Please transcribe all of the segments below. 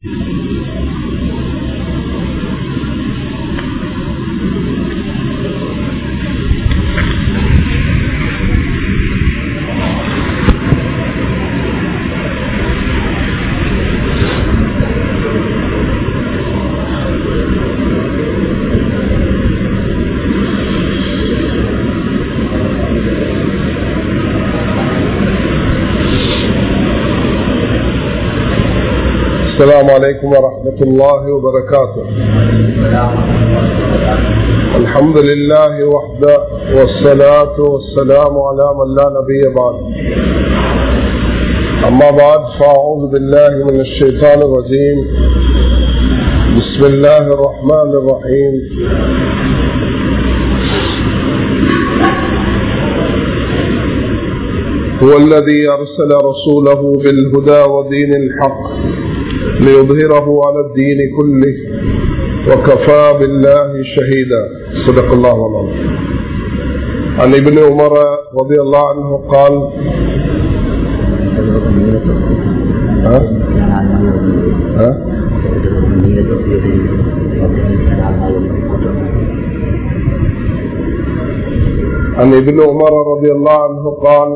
السلام عليكم ورحمة الله وبركاته الحمد لله وحده والصلاة والسلام على من لا نبي بعد أما بعد فأعوذ بالله من الشيطان الرجيم بسم الله الرحمن الرحيم هو الذي أرسل رسوله بالهدى ودين الحق ليظهره على الدين كله وكفى بالله شهيدا صدق الله العظيم عن ابن عمر رضي الله عنه قال ها؟ ها؟ عن ابن عمر رضي الله عنه قال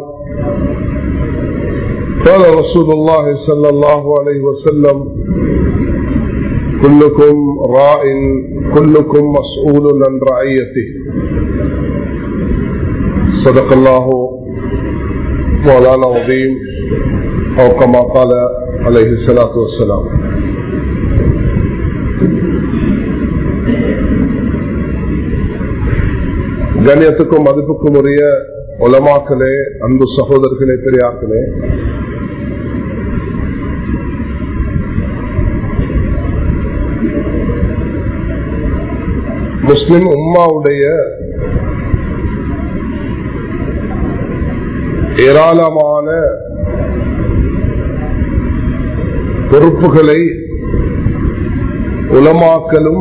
قال رسول الله صلى الله عليه وسلم كلكم راء كلكم مسؤول عن رعيته صدق الله مولانا عظيم او كما قال عليه الصلاه والسلام கண்ணியத்துக்கும் மதிப்புக்கும் உரிய உலமாக்களே அன்பு சகோதரர்களே பெரியார்களே முஸ்லிம் உம்மாவுடைய ஏராளமான பொறுப்புகளை உலமாக்கலும்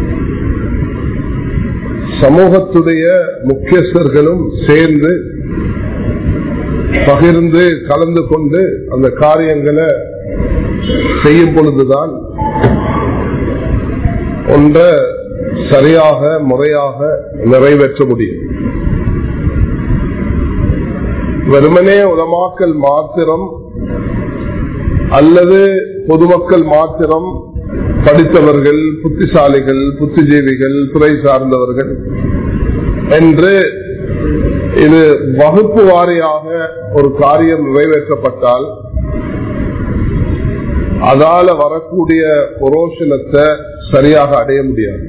சமூகத்துடைய முக்கியஸ்தர்களும் சேர்ந்து பகிர்ந்து கலந்து கொண்டு அந்த காரியங்களை செய்யும் பொழுதுதான் ஒன்ற சரியாக முறையாக நிறைவேற்ற முடியும் வெறுமனே உலமாக்கல் மாத்திரம் அல்லது பொதுமக்கள் மாத்திரம் படித்தவர்கள் புத்திசாலிகள் புத்திஜீவிகள் துறை சார்ந்தவர்கள் என்று இது வகுப்பு வாரியாக ஒரு காரியம் நிறைவேற்றப்பட்டால் அதால வரக்கூடிய புரோஷனத்தை சரியாக அடைய முடியாது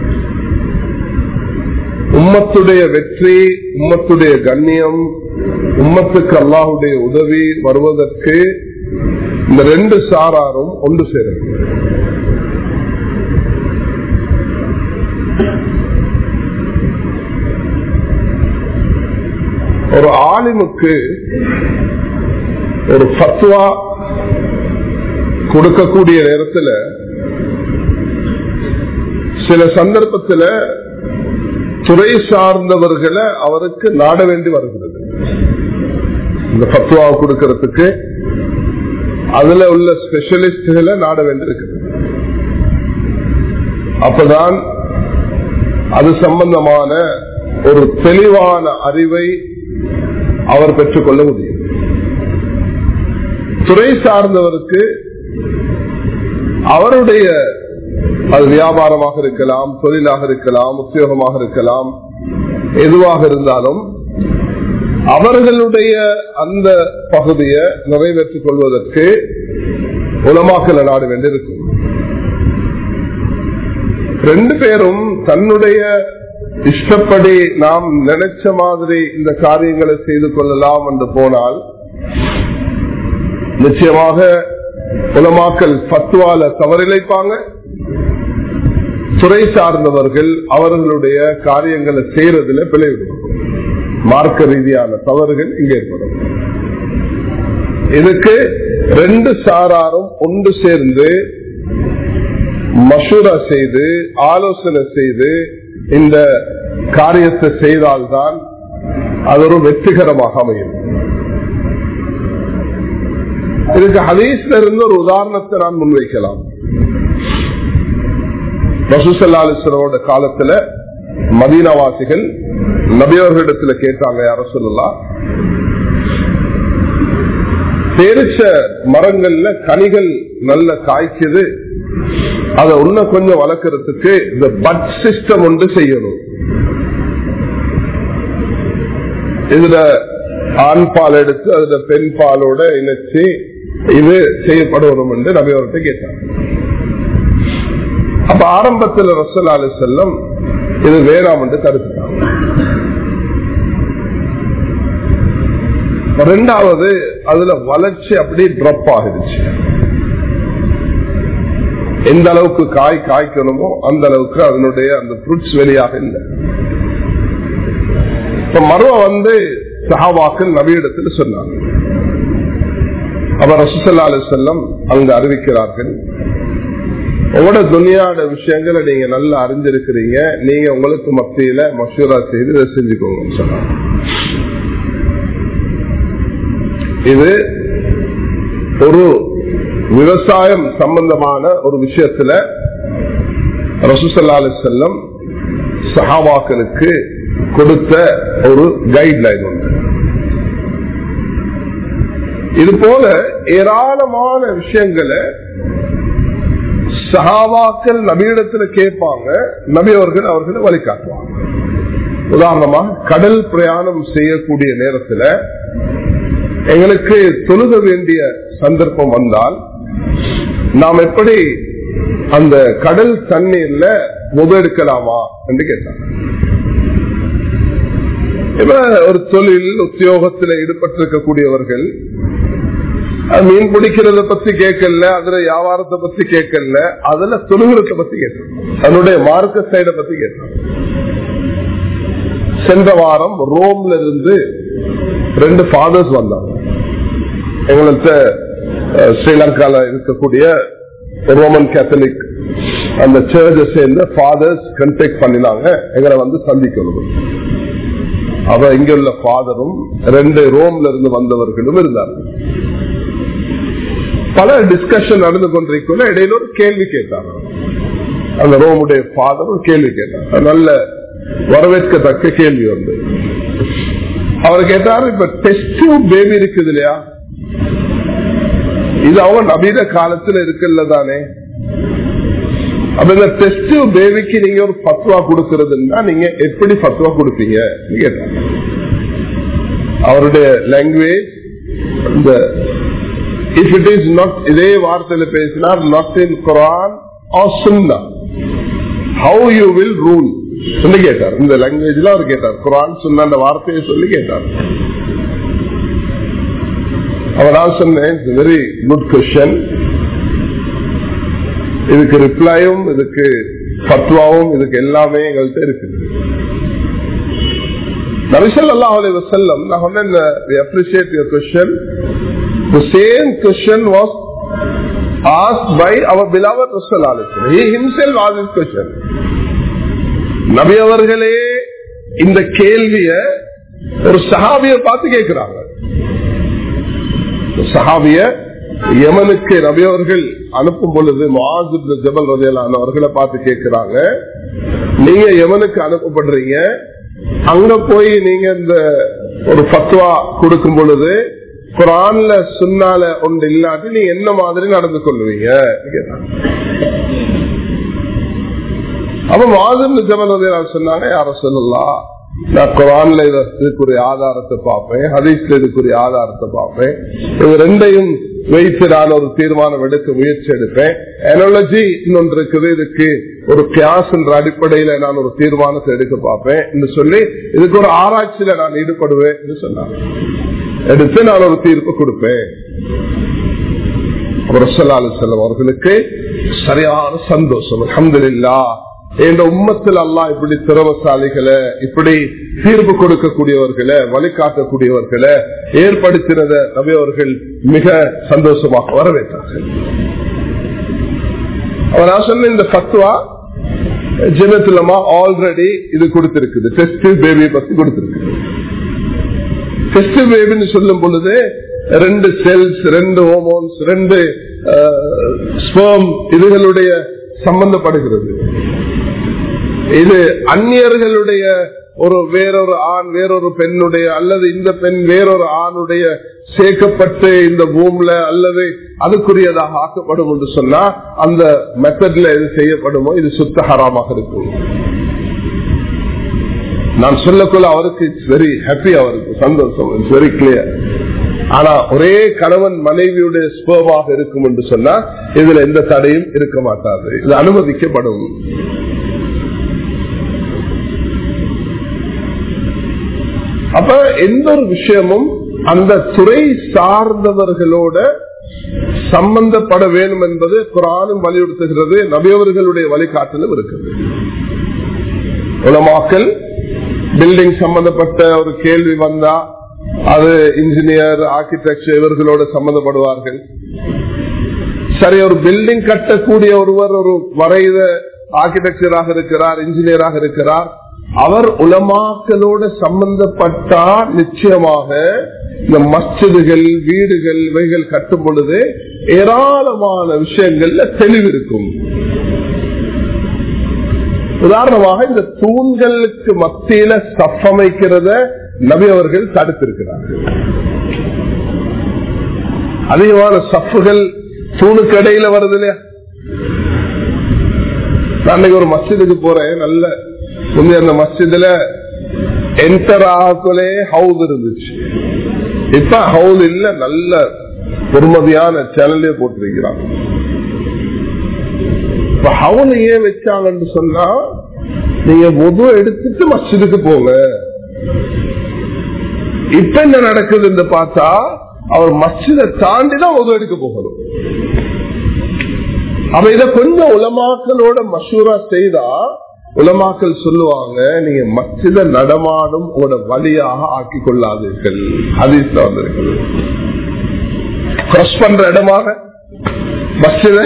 உம்மத்துடைய வெற்றி உம்மத்துடைய கண்ணியம் உம்மத்துக்கு அல்லாஹுடைய உதவி வருவதற்கு இந்த ரெண்டு சாராரும் ஒன்று சேரும் ஒரு ஆலிமுக்கு ஒரு பத்வா கொடுக்கக்கூடிய நேரத்தில் சில சந்தர்ப்பத்தில் துறை சார்ந்தவர்களை அவருக்கு நாட வேண்டி வருகிறது இந்த பத்வாவை கொடுக்கறதுக்கு அதுல உள்ள ஸ்பெஷலிஸ்டுகளை நாட வேண்டி இருக்குது அப்பதான் அது சம்பந்தமான ஒரு தெளிவான அறிவை அவர் பெற்றுக்கொள்ள முடியும் துறை சார்ந்தவருக்கு அவருடைய அது வியாபாரமாக இருக்கலாம் தொழிலாக இருக்கலாம் உத்தியோகமாக இருக்கலாம் எதுவாக இருந்தாலும் அவர்களுடைய அந்த பகுதியை நிறைவேற்றிக் கொள்வதற்கு உலமாக்கல நாடு வேண்டியிருக்கும் ரெண்டு பேரும் தன்னுடைய இஷ்டப்படி நாம் நினைச்ச மாதிரி இந்த காரியங்களை செய்து கொள்ளலாம் என்று போனால் நிச்சயமாக உலமாக்கல் பத்துவால தவறிழைப்பாங்க துறை சார்ந்தவர்கள் அவர்களுடைய காரியங்களை செய்யறதுல பிழைவிடுவாங்க மார்க்க ரீதியான தவறுகள் இங்கே ஏற்படும் இதுக்கு ரெண்டு சாராரும் ஒன்று சேர்ந்து மசூரா செய்து ஆலோசனை செய்து இந்த காரியத்தை செய்தால்தான் அது ஒரு வெற்றிகரமாக அமையும் இதுக்கு ஹதீஸ்ல இருந்து ஒரு உதாரணத்தை நான் முன்வைக்கலாம் ரசூசல்லா அலிஸ்வரோட காலத்துல மதீனவாசிகள் நபியவர்களிடத்துல கேட்டாங்க யார சொல்லலாம் பேரிச்ச மரங்கள்ல கனிகள் நல்ல காய்க்குது அதை இன்னும் கொஞ்சம் வளர்க்கறதுக்கு இந்த பட் சிஸ்டம் ஒன்று செய்யணும் இதுல ஆண் பால் எடுத்து அதுல பெண் பாலோட இணைச்சு இது செய்யப்படணும் என்று நபி அவர்கிட்ட கேட்டாங்க அப்ப ஆரம்பத்தில் ரசல் அலி செல்லம் இது வேணாம் என்று தடுத்துட்டாங்க ரெண்டாவது அதுல வளர்ச்சி அப்படியே ட்ரப் ஆகிடுச்சு எந்த அளவுக்கு காய் காய்க்கணுமோ அந்த அளவுக்கு அதனுடைய அந்த ஃப்ரூட்ஸ் வெளியாக இல்லை இப்ப மருவ வந்து சஹாவாக்கள் நபியிடத்தில் சொன்னாங்க அவர் ரசூசல்லா அலி செல்லம் அங்கு அறிவிக்கிறார்கள் உங்களோட துனியாட விஷயங்களை நீங்க நல்லா அறிஞ்சிருக்கிறீங்க நீங்க உங்களுக்கு மத்தியில மசூரா செய்து இதை செஞ்சுக்கோங்க சொன்னாங்க இது ஒரு விவசாயம் சம்பந்தமான ஒரு விஷயத்துல ரசூசல்லா அலி செல்லம் சஹாவாக்களுக்கு கொடுத்த ஒரு கைட்லைன் ஒன்று இது போல ஏராளமான விஷயங்களை சஹாவாக்கள் நபியிடத்துல கேட்பாங்க நபி அவர்கள் அவர்களை வழிகாட்டுவாங்க உதாரணமா கடல் பிரயாணம் செய்யக்கூடிய நேரத்துல எங்களுக்கு தொழுக வேண்டிய சந்தர்ப்பம் வந்தால் நாம் எப்படி அந்த கடல் தண்ணீர்ல முதெடுக்கலாமா என்று கேட்டாங்க இப்ப ஒரு தொழில் உத்தியோகத்தில் ஈடுபட்டிருக்கக்கூடியவர்கள் மீன் பிடிக்கிறத பத்தி கேட்கல அதுல வியாபாரத்தை பத்தி கேட்கல அதுல தொழுகிறத பத்தி கேட்கணும் அதனுடைய மார்க்க சைட பத்தி கேட்கணும் சென்ற வாரம் ரோம்ல இருந்து ரெண்டு ஃபாதர்ஸ் வந்தாங்க எங்களுக்கு ஸ்ரீலங்கால இருக்கக்கூடிய ரோமன் கேத்தலிக் அந்த சர்ச்சை சேர்ந்த ஃபாதர்ஸ் கண்டெக்ட் பண்ணினாங்க எங்களை வந்து சந்திக்கணும் அவ இங்க உள்ள ஃபாதரும் ரெண்டு ரோம்ல இருந்து வந்தவர்களும் இருந்தார்கள் பல டிஸ்கஷன் நடந்து கொண்டிருக்கல இடையில ஒரு கேள்வி கேட்டாங்க அந்த ரோமுடைய ஃபாதர் ஒரு கேள்வி கேட்டாங்க நல்ல வரவேற்கத்தக்க கேள்வி வந்து அவர் கேட்டாரு இப்ப டெஸ்ட் பேபி இருக்குது இல்லையா இது அவங்க நவீன காலத்துல இருக்குல்ல தானே அப்ப இந்த டெஸ்ட் பேபிக்கு நீங்க ஒரு பத்துவா கொடுக்கறதுன்னா நீங்க எப்படி பத்துவா கொடுப்பீங்க கேட்டாங்க அவருடைய லாங்குவேஜ் இந்த இஃப் இட் இஸ் நாட் இதே வார்த்தையில பேசினார் not in Quran Sunnah how you will rule சொல்லி கேட்டார் இந்த லாங்குவேஜ்ல அவர் கேட்டார் குரான் சொன்ன அந்த வார்த்தையை சொல்லி கேட்டார் அவர் நான் சொன்னேன் வெரி குட் கொஸ்டின் இதுக்கு ரிப்ளையும் இதுக்கு பத்வாவும் இதுக்கு எல்லாமே எங்கள்கிட்ட இருக்குது நபிசல் அல்லாஹ் வசல்லம் நான் சொன்னேன் appreciate your question The same question was asked by our beloved Rasul He himself asked this question. நபி அவர்களே இந்த கேள்விய ஒரு சஹாபிய பார்த்து கேட்கிறாங்க சஹாபிய யமனுக்கு நபி அவர்கள் அனுப்பும் பொழுது மாஜிப் ஜபல் ரதையிலான அவர்களை பார்த்து கேட்கிறாங்க நீங்க யமனுக்கு அனுப்பப்படுறீங்க அங்க போய் நீங்க இந்த ஒரு பத்வா கொடுக்கும் பொழுது குரான்ல சுண்ணால ஒன்று இல்லாட்டி நீ என்ன மாதிரி நடந்து கொள்வீங்க அப்ப மாதம் ஜமன் சொன்னாங்க யார சொல்லலாம் நான் குரான்ல இதுக்குரிய ஆதாரத்தை பார்ப்பேன் ஹதீஸ்ல இதுக்குரிய ஆதாரத்தை பார்ப்பேன் இது ரெண்டையும் வைத்து நான் ஒரு தீர்மானம் எடுக்க முயற்சி எடுப்பேன் எனர்ஜி இன்னொன்று இருக்குது இதுக்கு ஒரு கிளாஸ் என்ற அடிப்படையில நான் ஒரு தீர்மானத்தை எடுக்க பார்ப்பேன் என்று சொல்லி இதுக்கு ஒரு ஆராய்ச்சியில நான் ஈடுபடுவேன் என்று சொன்னாங்க எடுத்து நான் ஒரு தீர்ப்பு கொடுப்பேன் செல்லம் அவர்களுக்கு சரியான சந்தோஷம் அஹமதுல்லா என்ற உம்மத்தில் அல்லா இப்படி திறமசாலிகளை இப்படி தீர்ப்பு கொடுக்கக்கூடியவர்களை வழிகாட்டக்கூடியவர்களை ஏற்படுத்தினத நபி அவர்கள் மிக சந்தோஷமாக வரவேற்றார்கள் அவர் நான் சொன்ன இந்த பத்துவா ஜெனத்துலமா ஆல்ரெடி இது கொடுத்திருக்குது டெஸ்ட் பேபியை பத்தி கொடுத்திருக்குது டெஸ்ட் பேபின்னு சொல்லும் பொழுது ரெண்டு செல்ஸ் ரெண்டு ஹோமோன்ஸ் ரெண்டு ஸ்பேம் இதுகளுடைய சம்பந்தப்படுகிறது இது அந்நியர்களுடைய ஒரு வேறொரு ஆண் வேறொரு பெண்ணுடைய அல்லது இந்த பெண் வேறொரு ஆணுடைய சேர்க்கப்பட்டு இந்த பூம்ல அல்லது அதுக்குரியதாக ஆக்கப்படும் என்று சொன்னா அந்த மெத்தட்ல எது செய்யப்படுமோ இது சுத்த ஹராமாக இருக்கும் நான் சொல்லக்குள்ள அவருக்கு இட்ஸ் வெரி ஹாப்பி அவருக்கு சந்தோஷம் இட்ஸ் வெரி கிளியர் ஆனா ஒரே கணவன் மனைவியுடைய ஸ்போமாக இருக்கும் என்று சொன்னா இதுல எந்த தடையும் இருக்க மாட்டாது இது அனுமதிக்கப்படும் அப்ப எந்த ஒரு விஷயமும் அந்த துறை சார்ந்தவர்களோட சம்பந்தப்பட வேண்டும் என்பது குரானும் வலியுறுத்துகிறது நபியவர்களுடைய வழிகாட்டலும் இருக்குது உலமாக்கல் பில்டிங் சம்பந்தப்பட்ட ஒரு கேள்வி வந்தா அது இன்ஜினியர் ஆர்கிடெக்சர் இவர்களோட சம்பந்தப்படுவார்கள் சரி ஒரு பில்டிங் கட்டக்கூடிய ஒருவர் ஒரு வரைத ஆர்கிடெக்சராக இருக்கிறார் இன்ஜினியராக இருக்கிறார் அவர் உலமாக்களோட சம்பந்தப்பட்டா நிச்சயமாக இந்த மஸ்ஜிதுகள் வீடுகள் இவைகள் கட்டும் பொழுது ஏராளமான விஷயங்கள்ல தெளிவு இருக்கும் உதாரணமாக இந்த தூண்களுக்கு மத்தியில சப்பமைக்கிறத நபி அவர்கள் தடுத்திருக்கிறார்கள் அதிகமான சப்புகள் தூணுக்கு இடையில வருது இல்லையா நான் அன்னைக்கு ஒரு மஸ்ஜிதுக்கு போறேன் நல்ல முந்தைய அந்த மஸ்ஜிதுல என்டர் ஆகக்குள்ளே ஹவுஸ் இருந்துச்சு இப்ப ஹவுஸ் இல்ல நல்ல பொறுமதியான சேனலே போட்டிருக்கிறான் இப்ப ஹவுல ஏன் வச்சாங்கன்னு சொன்னா நீங்க பொது எடுத்துட்டு மஸ்ஜிதுக்கு போங்க இப்ப என்ன நடக்குதுன்னு பார்த்தா அவர் மஸ்ஜிதை தாண்டி தான் உதவு எடுக்க போகணும் அப்ப இத கொஞ்சம் உலமாக்களோட மசூரா செய்தா உலமாக்கள் சொல்லுவாங்க நீங்க மச்சித நடமாடும் உங்களோட வழியாக ஆக்கி கொள்ளாதீர்கள் ஹதீஸ்ல வந்திருக்கிறது கிராஸ் பண்ற இடமாக மச்சித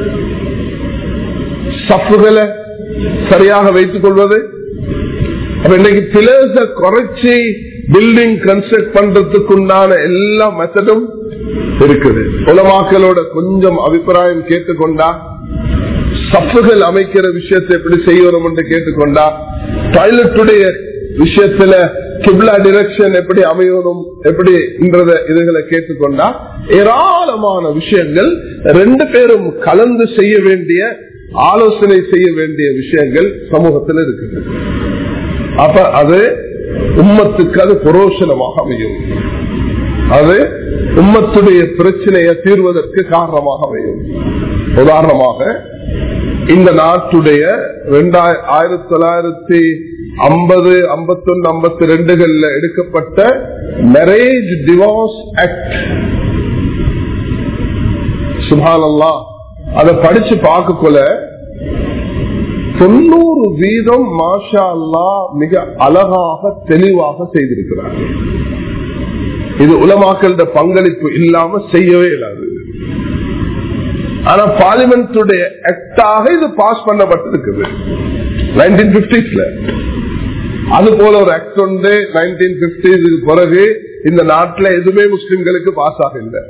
சப்புகளை சரியாக வைத்துக் கொள்வது அப்ப இன்னைக்கு பிளர்ஸ குறைச்சி பில்டிங் கன்ஸ்ட்ரக்ட் பண்றதுக்கு உண்டான எல்லா மெத்தடும் இருக்குது உலமாக்களோட கொஞ்சம் அபிப்பிராயம் கேட்டுக்கொண்டா சப்புகள் அமைக்கிற விஷயத்தை எப்படி செய்யணும் என்று கேட்டுக்கொண்டா டாய்லெட்டுடைய விஷயத்துல கிப்லா டிரெக்ஷன் எப்படி அமையணும் எப்படி இதுகளை கேட்டுக்கொண்டா ஏராளமான விஷயங்கள் ரெண்டு பேரும் கலந்து செய்ய வேண்டிய ஆலோசனை செய்ய வேண்டிய விஷயங்கள் சமூகத்தில் இருக்குது அப்ப அது உம்மத்துக்கு அது புரோஷனமாக அமையும் அது உம்மத்துடைய பிரச்சனையை தீர்வதற்கு காரணமாக அமையும் உதாரணமாக இந்த நாட்டுடைய ஆயிரத்தி தொள்ளாயிரத்தி ஐம்பது ஐம்பத்தொன்னு ஐம்பத்தி ரெண்டுகள்ல எடுக்கப்பட்ட மேரேஜ் டிவோர்ஸ் ஆக்ட் சுபானல்லா அதை படிச்சு பார்க்கக்குள்ள தொண்ணூறு வீதம் மாஷா அல்லா மிக அழகாக தெளிவாக செய்திருக்கிறார் இது உலமாக்கள பங்களிப்பு இல்லாம செய்யவே இல்லாது ஆனா பார்லிமெண்டுடைய ஆக்டாக இது பாஸ் பண்ணப்பட்டிருக்குது நைன்டீன் பிப்டிஸ்ல அது போல ஒரு ஆக்ட் உண்டு நைன்டீன் பிப்டிஸுக்கு பிறகு இந்த நாட்டில் எதுவுமே முஸ்லிம்களுக்கு பாஸ் ஆக இல்லை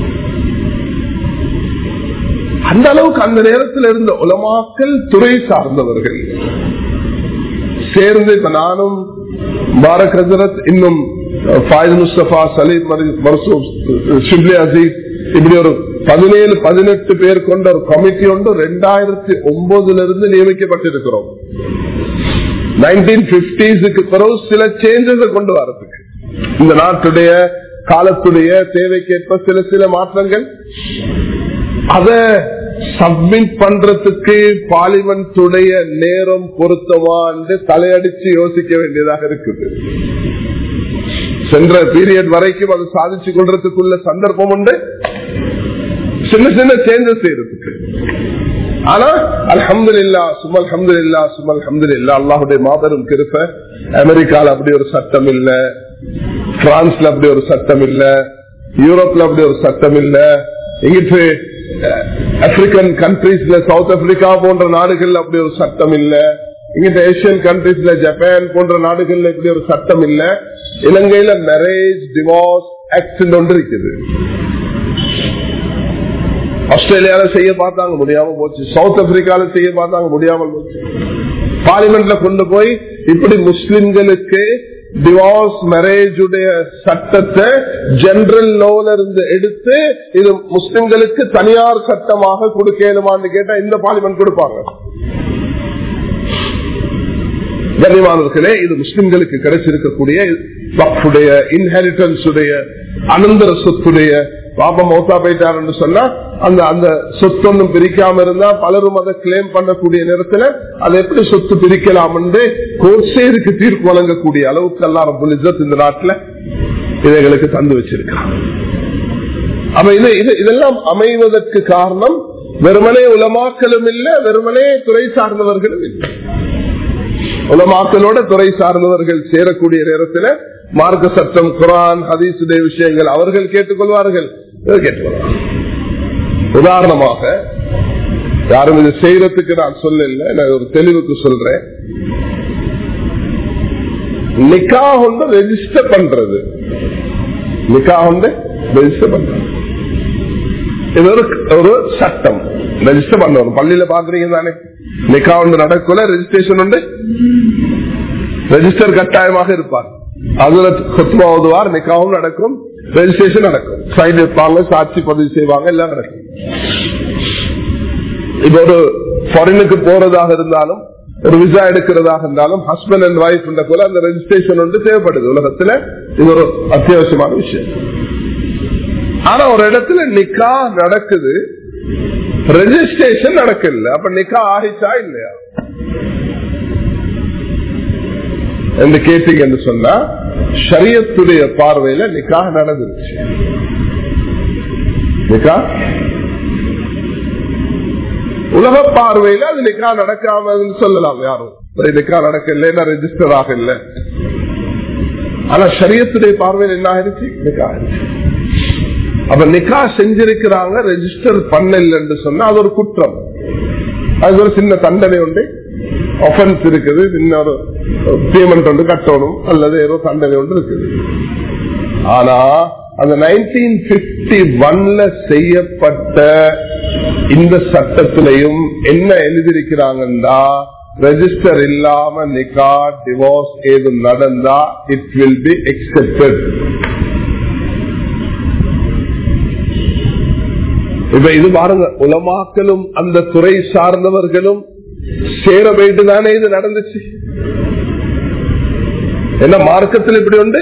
அந்த அளவுக்கு அந்த நேரத்தில் இருந்த உலமாக்கல் துறை சார்ந்தவர்கள் சேர்ந்து இப்ப நானும் பாரக் ஹசரத் இன்னும் ஃபாயித் முஸ்தபா சலீம் ஷிப்லி அசீஸ் இப்படி ஒரு பதினேழு பதினெட்டு பேர் கொண்ட ஒரு கமிட்டி ஒன்று ரெண்டாயிரத்தி ஒன்பதுல இருந்து நியமிக்கப்பட்டிருக்கிறோம் நைன்டீன் பிப்டிஸுக்கு பிறகு சில சேஞ்சஸ் கொண்டு வரதுக்கு இந்த நாட்டுடைய காலத்துடைய தேவைக்கேற்ப சில சில மாற்றங்கள் அத சப்மிட் பண்றதுக்கு பார்லிமெண்டுடைய நேரம் பொருத்தமா என்று தலையடிச்சு யோசிக்க வேண்டியதாக இருக்குது சென்ற பீரியட் வரைக்கும் அது சாதிச்சு கொள்றதுக்குள்ள சந்தர்ப்பம் உண்டு சின்ன சின்ன சேஞ்சஸ் செய்யறதுக்கு ஆனா அலமது இல்லா சுமல் ஹம்து இல்லா சுமல் ஹம்து இல்லா அல்லாஹுடைய மாபெரும் கிருப்ப அமெரிக்கால அப்படி ஒரு சட்டம் இல்ல பிரான்ஸ்ல அப்படி ஒரு சட்டம் இல்ல யூரோப்ல அப்படி ஒரு சட்டம் இல்ல இங்கிட்டு ஆப்பிரிக்கன் கண்ட்ரீஸ்ல சவுத் ஆப்பிரிக்கா போன்ற நாடுகள்ல அப்படி ஒரு சட்டம் இல்ல இங்கிட்ட ஏசியன் கண்ட்ரீஸ்ல ஜப்பான் போன்ற நாடுகள்ல இப்படி ஒரு சட்டம் இல்ல இலங்கையில மேரேஜ் டிவோர்ஸ் ஆக்ட் ஒன்று இருக்குது ஆஸ்திரேலியால செய்ய பார்த்தாங்க முடியாம போச்சு சவுத் ஆப்பிரிக்கால செய்ய பார்த்தாங்க முடியாமல் போச்சு பார்லிமெண்ட்ல கொண்டு போய் இப்படி முஸ்லிம்களுக்கு டிவோர்ஸ் மேரேஜ் உடைய சட்டத்தை ஜெனரல் லோல இருந்து எடுத்து இது முஸ்லிம்களுக்கு தனியார் சட்டமாக கொடுக்கணுமான்னு கேட்டா இந்த பார்லிமெண்ட் கொடுப்பாங்க கண்ணியமானவர்களே இது முஸ்லிம்களுக்கு கிடைச்சிருக்கக்கூடிய வக்ஃபுடைய இன்ஹெரிட்டன்ஸ் உடைய அனந்தர சொத்துடைய பாபா மௌத்தா போயிட்டாருன்னு சொன்னா அந்த அந்த சொத்து ஒன்றும் பிரிக்காம இருந்தா பலரும் அதை கிளைம் பண்ணக்கூடிய நேரத்துல அதை எப்படி சொத்து பிரிக்கலாம் என்று கோர்சேருக்கு தீர்ப்பு வழங்கக்கூடிய அளவுக்கு எல்லாம் ரபுல் இஸ்ஸத் இந்த நாட்டுல இதைகளுக்கு தந்து வச்சிருக்காங்க அப்ப இது இது இதெல்லாம் அமைவதற்கு காரணம் வெறுமனே உலமாக்களும் இல்ல வெறுமனே துறை சார்ந்தவர்களும் இல்லை உலமாக்களோட துறை சார்ந்தவர்கள் சேரக்கூடிய நேரத்தில் மார்க்க சட்டம் குரான் ஹதீசுடைய விஷயங்கள் அவர்கள் கேட்டுக்கொள்வார்கள் இவர் கேட்டுக்கொள்வார் உதாரணமாக யாரும் இது செய்யறதுக்கு நான் சொல்லல நான் ஒரு தெளிவுக்கு சொல்றேன் நிக்கா வந்து ரெஜிஸ்டர் பண்றது நிக்கா வந்து ரெஜிஸ்டர் பண்றது இது ஒரு ஒரு சட்டம் ரெஜிஸ்டர் பண்ணணும் பள்ளியில பாக்குறீங்க தானே நிக்கா ஒன்று நடக்கல ரெஜிஸ்ட்ரேஷன் உண்டு ரெஜிஸ்டர் கட்டாயமாக இருப்பார் அதுல கொத்துமா ஓதுவார் நிக்காவும் நடக்கும் ரெஜிஸ்ட்ரேஷன் நடக்கும் சைன் இருப்பாங்க சாட்சி பதிவு செய்வாங்க எல்லாம் நடக்கும் இப்ப ஒரு ஃபாரினுக்கு போறதாக இருந்தாலும் ஒரு விசா எடுக்கிறதாக இருந்தாலும் ஹஸ்பண்ட் அண்ட் ஒய்ஃப் கூட அந்த ரெஜிஸ்ட்ரேஷன் வந்து தேவைப்படுது உலகத்துல இது ஒரு அத்தியாவசியமான விஷயம் ஆனா ஒரு இடத்துல நிக்கா நடக்குது ரெஜிஸ்ட்ரேஷன் நடக்கல அப்ப நிக்கா ஆகிச்சா இல்லையா என்று கேட்டீங்கன்னு சொன்னா ஷரியத்துடைய பார்வையில நிக்கா நடந்துருச்சு நிக்கா உலக பார்வையில அது நிக்கா நடக்காம சொல்லலாம் யாரும் நிக்கா நடக்கல ரெஜிஸ்டர் ஆகல ஆனா ஷரியத்துடைய பார்வையில் என்ன ஆயிடுச்சு நிக்கா ஆயிடுச்சு அப்ப நிக்கா செஞ்சிருக்கிறாங்க ரெஜிஸ்டர் பண்ணலன்னு சொன்னா அது ஒரு குற்றம் அது ஒரு சின்ன தண்டனை உண்டு ஒஃபன்ஸ் இருக்குது சின்ன ஒரு பேமெண்ட் ஒன்று கட்டணும் அல்லது ஏதோ தண்டனை ஒன்று இருக்குது ஆனா அந்த நைன்டீன் பிப்டி ஒன்ல செய்யப்பட்ட இந்த சட்டத்திலையும் என்ன எழுதியிருக்கிறாங்கன்னா ரெஜிஸ்டர் இல்லாம நிக்கா டிவோர்ஸ் ஏதும் நடந்தா இட் வில் பி எக்ஸெப்டட் இப்ப இது பாருங்க உலமாக்களும் அந்த துறை சார்ந்தவர்களும் சேர போயிட்டு தானே இது நடந்துச்சு என்ன மார்க்கத்தில் இப்படி உண்டு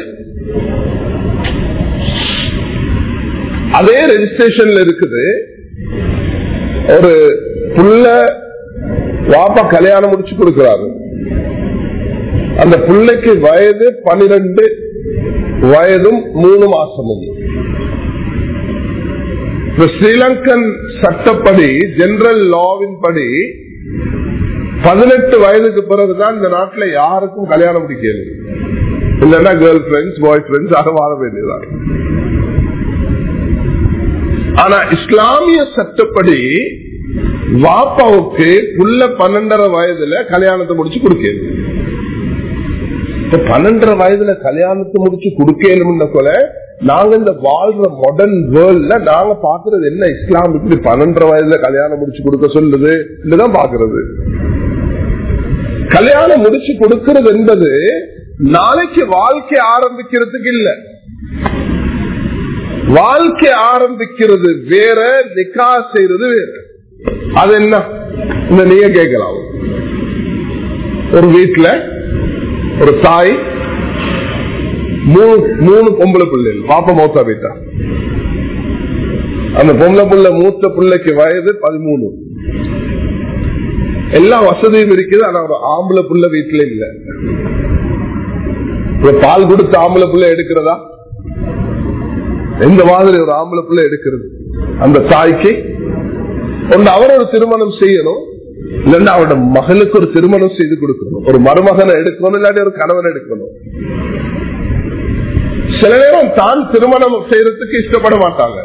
அதே ரெஜிஸ்ட்ரேஷன்ல இருக்குது ஒரு புள்ள வாப்பா கல்யாணம் முடிச்சு கொடுக்கிறாரு அந்த பிள்ளைக்கு வயது பனிரெண்டு வயதும் மூணு மாசமும் ஸ்ரீலங்கன் சட்டப்படி ஜெனரல் லாவின் படி பதினெட்டு வயதுக்கு பிறகுதான் இந்த நாட்டில் யாருக்கும் கல்யாணம் முடிக்கிறது இல்லைன்னா கேர்ள் ஃபிரெண்ட்ஸ் பாய் ஃபிரெண்ட்ஸ் ஆக வாழ வேண்டியதான் ஆனா இஸ்லாமிய சட்டப்படி வாப்பாவுக்கு உள்ள பன்னெண்டரை வயதுல கல்யாணத்தை முடிச்சு கொடுக்கிறது பன்னெண்டரை வயதுல கல்யாணத்தை முடிச்சு கொடுக்கணும்னு போல நாங்க இந்த வாழ்ற மாடர்ன் வேர்ல்ட்ல நாங்க பாக்குறது என்ன இஸ்லாம் இப்படி பன்னெண்டரை வயதுல கல்யாணம் முடிச்சு கொடுக்க சொல்லுது இதுதான் பாக்குறது கல்யாணம் முடிச்சு கொடுக்கிறது என்பது நாளைக்கு வாழ்க்கை ஆரம்பிக்கிறதுக்கு இல்ல வாழ்க்கை ஆரம்பிக்கிறது வேற நிக்கா செய்யறது வேற அது என்ன இந்த நீங்க கேட்கலாம் ஒரு வீட்டுல ஒரு தாய் மூணு மூணு பொம்பளை பிள்ளைகள் பாப்பா மௌத்தா போயிட்டா அந்த பொம்பளை புள்ள மூத்த பிள்ளைக்கு வயது பதிமூணு எல்லா வசதியும் இருக்குது ஆனா ஒரு ஆம்பளை புள்ள வீட்டுல இல்ல பால் கொடுத்து ஆம்பளை புள்ள எடுக்கிறதா எந்த மாதிரி ஒரு ஆம்பளை புள்ள எடுக்கிறது அந்த தாய்க்கு ஒன்று அவர் ஒரு திருமணம் செய்யணும் இல்லைன்னா அவரோட மகளுக்கு ஒரு திருமணம் செய்து கொடுக்கணும் ஒரு மருமகனை எடுக்கணும் இல்லாட்டி ஒரு கணவன் எடுக்கணும் சில நேரம் தான் திருமணம் செய்யறதுக்கு இஷ்டப்பட மாட்டாங்க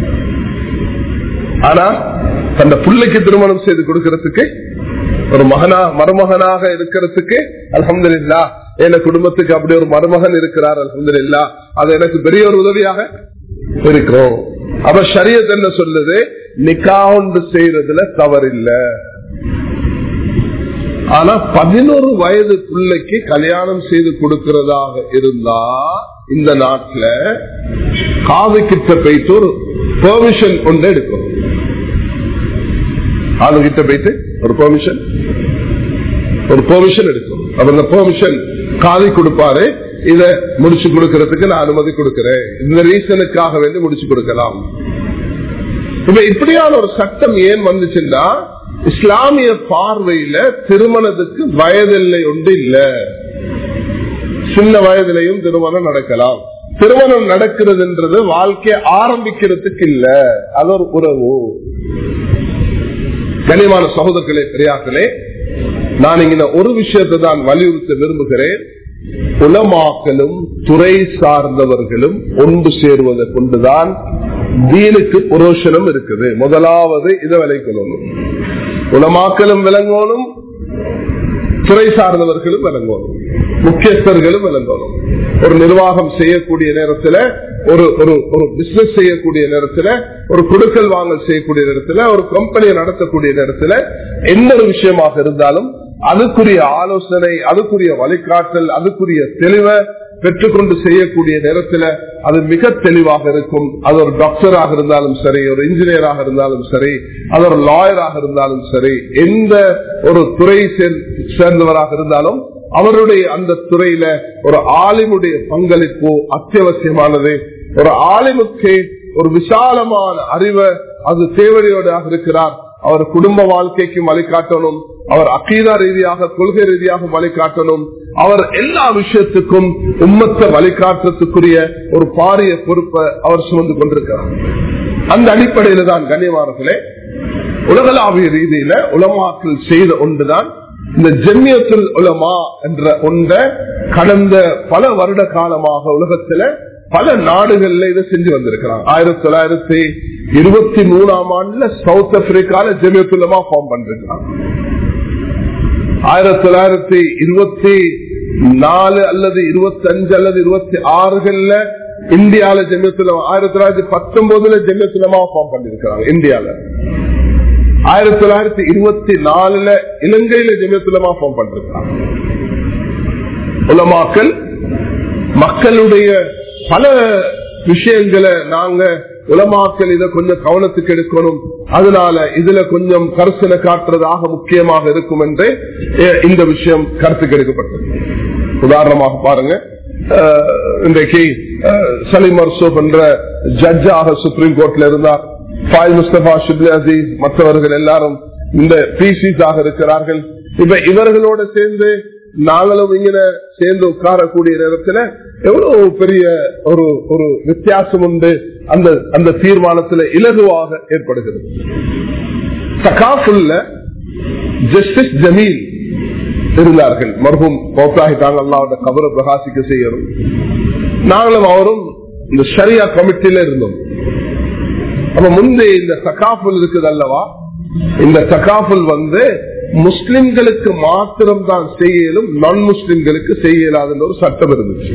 ஆனா தந்த பிள்ளைக்கு திருமணம் செய்து கொடுக்கறதுக்கு ஒரு மகனா மருமகனாக இருக்கிறதுக்கு அலமது இல்லா என் குடும்பத்துக்கு அப்படி ஒரு மருமகன் இருக்கிறார் அலமது இல்லா அது எனக்கு பெரிய ஒரு உதவியாக இருக்கும் அப்ப சரியத் என்ன சொல்லுது நிக்கா ஒன்று செய்யறதுல தவறில்லை ஆனா பதினோரு வயது பிள்ளைக்கு கல்யாணம் செய்து கொடுக்கிறதாக இருந்தா இந்த நாட்டுல காது கிட்ட போயிட்டு ஒரு பெர்மிஷன் கொண்டு எடுக்கணும் ஆளு கிட்ட போயிட்டு ஒரு பெர்மிஷன் ஒரு பெர்மிஷன் எடுக்கணும் அப்ப இந்த பெர்மிஷன் காதி கொடுப்பாரு இத முடிச்சு கொடுக்கறதுக்கு நான் அனுமதி கொடுக்கிறேன் இந்த ரீசனுக்காக வேண்டி முடிச்சு கொடுக்கலாம் இப்ப இப்படியான ஒரு சட்டம் ஏன் வந்துச்சுன்னா இஸ்லாமிய பார்வையில திருமணத்துக்கு வயதில்லை ஒன்று இல்ல சின்ன வயதிலையும் திருமணம் நடக்கலாம் திருமணம் நடக்கிறதுன்றது வாழ்க்கையை ஆரம்பிக்கிறதுக்கு இல்ல அது ஒரு உறவு கனிமான சகோதரர்களே பெரியாக்களே நான் இங்க ஒரு விஷயத்தை தான் வலியுறுத்த விரும்புகிறேன் உலமாக்களும் துறை சார்ந்தவர்களும் ஒன்று சேருவதை கொண்டுதான் தீனுக்கு புரோஷனம் இருக்குது முதலாவது இதை விளைக்கணும் உலமாக்களும் விளங்கணும் துறை சார்ந்தவர்களும் விளங்கணும் முக்கியஸ்தர்களும் விளங்கணும் ஒரு நிர்வாகம் செய்யக்கூடிய நேரத்துல ஒரு ஒரு ஒரு பிசினஸ் செய்யக்கூடிய நேரத்துல ஒரு குடுக்கல் வாங்கல் செய்யக்கூடிய நேரத்துல ஒரு கம்பெனியை நடத்தக்கூடிய நேரத்துல எந்த ஒரு விஷயமாக இருந்தாலும் அதுக்குரிய ஆலோசனை அதுக்குரிய வழிகாட்டல் அதுக்குரிய தெளிவை பெற்றுக்கொண்டு செய்யக்கூடிய நேரத்துல அது மிக தெளிவாக இருக்கும் அது ஒரு டாக்டராக இருந்தாலும் சரி ஒரு இன்ஜினியராக இருந்தாலும் சரி அது ஒரு லாயராக இருந்தாலும் சரி எந்த ஒரு துறை சேர்ந்தவராக இருந்தாலும் அவருடைய அந்த துறையில ஒரு ஆலிமுடைய பங்களிப்பு அத்தியாவசியமானது ஒரு ஆலிமுக்கு ஒரு விசாலமான அறிவை அது தேவையோடாக இருக்கிறார் அவர் குடும்ப வாழ்க்கைக்கும் வழிகாட்டணும் அவர் அக்கீதா ரீதியாக கொள்கை ரீதியாக வழிகாட்டணும் அவர் எல்லா விஷயத்துக்கும் உம்மத்தை வழிகாட்டுறதுக்குரிய ஒரு பாரிய பொறுப்பை அவர் சுமந்து கொண்டிருக்கிறார் அந்த அடிப்படையில தான் கண்ணியமானர்களே உலகளாவிய ரீதியில உலமாக்கள் செய்த ஒன்றுதான் இந்த ஜெமியத்தில் உலமா என்ற ஒன்றை கடந்த பல வருட காலமாக உலகத்துல பல நாடுகள்ல இதை செஞ்சு வந்திருக்கிறாங்க ஆயிரத்தி தொள்ளாயிரத்தி இருபத்தி மூணாம் ஆண்டுல சவுத் ஆப்பிரிக்கால ஜெமியத்துலமா ஃபார்ம் பண்ணிருக்கிறாங்க ஆயிரத்தி தொள்ளாயிரத்தி இருபத்தி நாலு அல்லது இருபத்தி அஞ்சு அல்லது இருபத்தி ஆறுகள்ல இந்தியால ஜெமியத்துலமா ஆயிரத்தி தொள்ளாயிரத்தி பத்தொன்பதுல ஜெமியத்துலமா ஃபார்ம் பண்ணிருக்கிறாங்க இந்தியால ஆயிரத்தி தொள்ளாயிரத்தி இருபத்தி நாலுல இலங்கையில ஜெமியத்துலமா ஃபார்ம் பண்ணிருக்கிறாங்க உலமாக்கல் மக்களுடைய பல விஷயங்களை நாங்க உலமாக்கல் இதை கொஞ்சம் கவனத்துக்கு எடுக்கணும் அதனால இதுல கொஞ்சம் கருசனை காட்டுறதாக முக்கியமாக இருக்கும் என்று இந்த விஷயம் கருத்துக்கு எடுக்கப்பட்டது உதாரணமாக பாருங்க இன்றைக்கு சலீம் அர்சோப் என்ற ஜட்ஜாக சுப்ரீம் கோர்ட்ல இருந்தார் ஃபாய் முஸ்தபா ஷிப்லி அசீஸ் மற்றவர்கள் எல்லாரும் இந்த பிசிஸாக இருக்கிறார்கள் இப்ப இவர்களோட சேர்ந்து நாங்களும் இங்க சேர்ந்து உட்காரக்கூடிய நேரத்துல எவ்வளவு பெரிய ஒரு ஒரு வித்தியாசம் உண்டு அந்த அந்த தீர்மானத்துல இலகுவாக ஏற்படுகிறது சகாஃபுல்ல ஜஸ்டிஸ் ஜமீல் இருந்தார்கள் மருகும் பௌத்தாகிட்டாங்க அல்லாவோட கபரை பிரகாசிக்க செய்யணும் நாங்களும் அவரும் இந்த ஷரியா கமிட்டியில இருந்தோம் அப்ப முந்தைய இந்த சகாஃபுல் இருக்குது அல்லவா இந்த சகாஃபுல் வந்து முஸ்லிம்களுக்கு மாத்திரம் தான் செய்யலும் நான் முஸ்லிம்களுக்கு செய்ய இயலாதுன்ற ஒரு சட்டம் இருந்துச்சு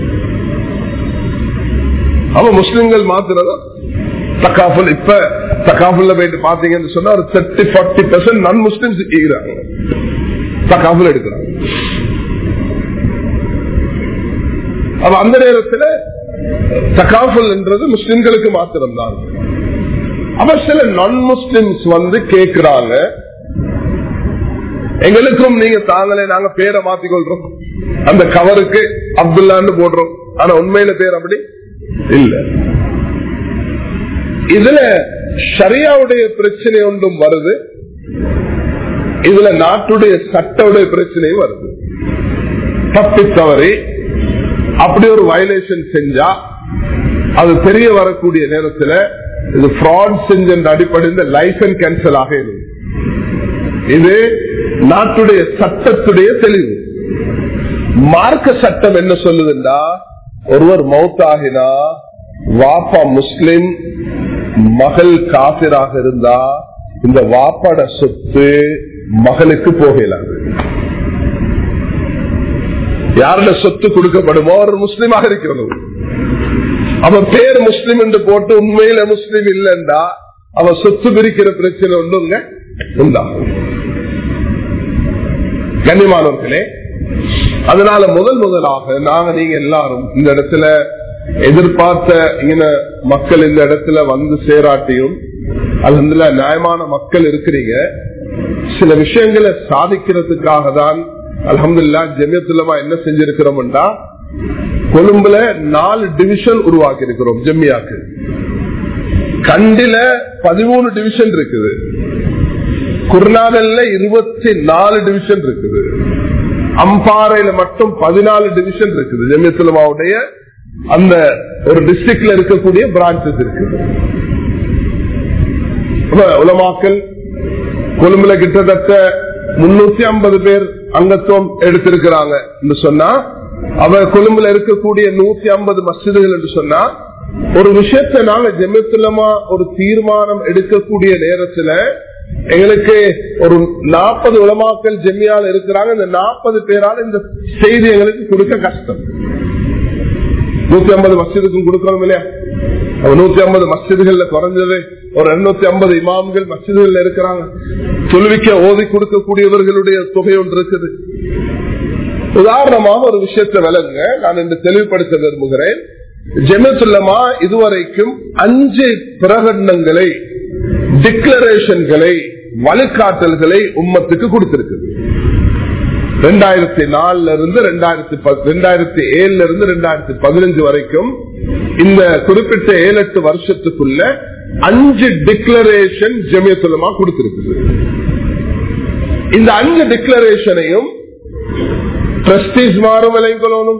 அவ முஸ்லிம்கள் மாத்திரம் தக்காஃபுல் இப்ப தக்காஃபுல்ல போயிட்டு பாத்தீங்கன்னு சொன்னா ஒரு தேர்ட்டி ஃபார்ட்டி பெர்சென்ட் நான் முஸ்லிம்ஸ் செய்யறாங்க தக்காஃபுல் எடுக்கிறாங்க அவ அந்த நேரத்தில் தக்காஃபுல் என்றது முஸ்லிம்களுக்கு மாத்திரம் தான் அவ சில நான் முஸ்லிம்ஸ் வந்து கேட்கிறாங்க எங்களுக்கும் நீங்க தாங்களே நாங்க பேரை மாத்திக்கொள்றோம் அந்த கவருக்கு அப்துல்லான்னு போடுறோம் ஆனா உண்மையில பேர் அப்படி இல்ல இதுல ஷரியாவுடைய பிரச்சனை ஒன்றும் வருது இதுல நாட்டுடைய சட்டவுடைய பிரச்சனையும் வருது தப்பி தவறி அப்படி ஒரு வயலேஷன் செஞ்சா அது தெரிய வரக்கூடிய நேரத்தில் இது ஃப்ராட் செஞ்ச அடிப்படையில் லைசன்ஸ் கேன்சல் ஆக இருக்கு இது நாட்டுடைய சட்டத்துடைய தெளிவு மார்க்க சட்டம் என்ன சொல்லுதுன்னா ஒருவர் மௌத்தாகினா வாப்பா முஸ்லிம் மகள் காபிராக இருந்தா இந்த வாப்பாட சொத்து மகளுக்கு போகலாது யாருல சொத்து கொடுக்கப்படுமோ அவர் முஸ்லிமாக இருக்கிறது அவன் பேர் முஸ்லிம் என்று போட்டு உண்மையில முஸ்லிம் இல்லைண்டா அவன் சொத்து பிரிக்கிற பிரச்சனை ஒண்ணுங்க உண்டாகும் கண்ணியமானவர்களே அதனால முதல் முதலாக நாங்க நீங்க எல்லாரும் இந்த இடத்துல எதிர்பார்த்த இங்க மக்கள் இந்த இடத்துல வந்து சேராட்டியும் அதுல நியாயமான மக்கள் இருக்கிறீங்க சில விஷயங்களை சாதிக்கிறதுக்காக தான் அலமதுல்லா ஜெமியத்துலமா என்ன செஞ்சிருக்கிறோம்டா கொழும்புல நாலு டிவிஷன் உருவாக்கி இருக்கிறோம் ஜெம்மியாக்கு கண்டில பதிமூணு டிவிஷன் இருக்குது குர்நாகல்ல இருபத்தி நாலு டிவிஷன் இருக்குது அம்பாறையில மட்டும் பதினாலு டிவிஷன் இருக்குது ஜெமியத்துலமாவுடைய அந்த ஒரு டிஸ்ட்ரிக்ட்ல இருக்கக்கூடிய பிரான்சஸ் இருக்குது உலமாக்கல் கொழும்புல கிட்டத்தட்ட முன்னூத்தி ஐம்பது பேர் அங்கத்துவம் எடுத்திருக்கிறாங்க என்று சொன்னா அவ கொழும்புல இருக்கக்கூடிய நூத்தி ஐம்பது மசிதுகள் என்று சொன்னா ஒரு விஷயத்தை நாங்க ஜெமித்துலமா ஒரு தீர்மானம் எடுக்கக்கூடிய நேரத்துல எங்களுக்கு ஒரு நாற்பது உலமாக்கள் ஜெம்மியால் இருக்கிறாங்க இந்த நாற்பது பேரால் இந்த செய்தி எங்களுக்கு கொடுக்க கஷ்டம் நூத்தி ஐம்பது மசிதுக்கும் கொடுக்கணும் இல்லையா நூத்தி ஐம்பது மசிதுகள்ல குறைஞ்சது ஒரு இருநூத்தி ஐம்பது இமாம்கள் மசிதுகள் இருக்கிறாங்க தொழுவிக்க ஓதி கொடுக்கக்கூடியவர்களுடைய தொகை ஒன்று இருக்குது உதாரணமாக ஒரு விஷயத்தை விளங்க நான் இன்று தெளிவுபடுத்த விரும்புகிறேன் ஜெமத்துல்லமா இதுவரைக்கும் அஞ்சு பிரகடனங்களை டிக்ளரேஷன்களை வழிகாட்டல்களை உம்மத்துக்கு கொடுத்திருக்குது ரெண்டாயிரத்தி நாலுல இருந்து ரெண்டாயிரத்தி ரெண்டாயிரத்தி ஏழுல இருந்து ரெண்டாயிரத்தி பதினஞ்சு வரைக்கும் இந்த குறிப்பிட்ட ஏழு எட்டு வருஷத்துக்குள்ள அஞ்சு டிக்ளரேஷன் ஜெமியத்துலமா கொடுத்திருக்குது இந்த அஞ்சு டிக்ளரேஷனையும் ட்ரஸ்டீஸ் மாறும் விலை கொள்ளணும்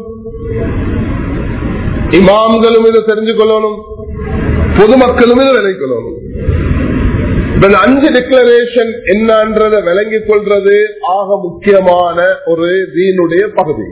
இமாம்களும் இதை தெரிஞ்சு கொள்ளணும் பொதுமக்களும் இதை விலை கொள்ளணும் அஞ்சு டிக்ளரேஷன் என்னன்றத விளங்கிக் கொள்றது ஆக முக்கியமான ஒரு தீனுடைய பகுதி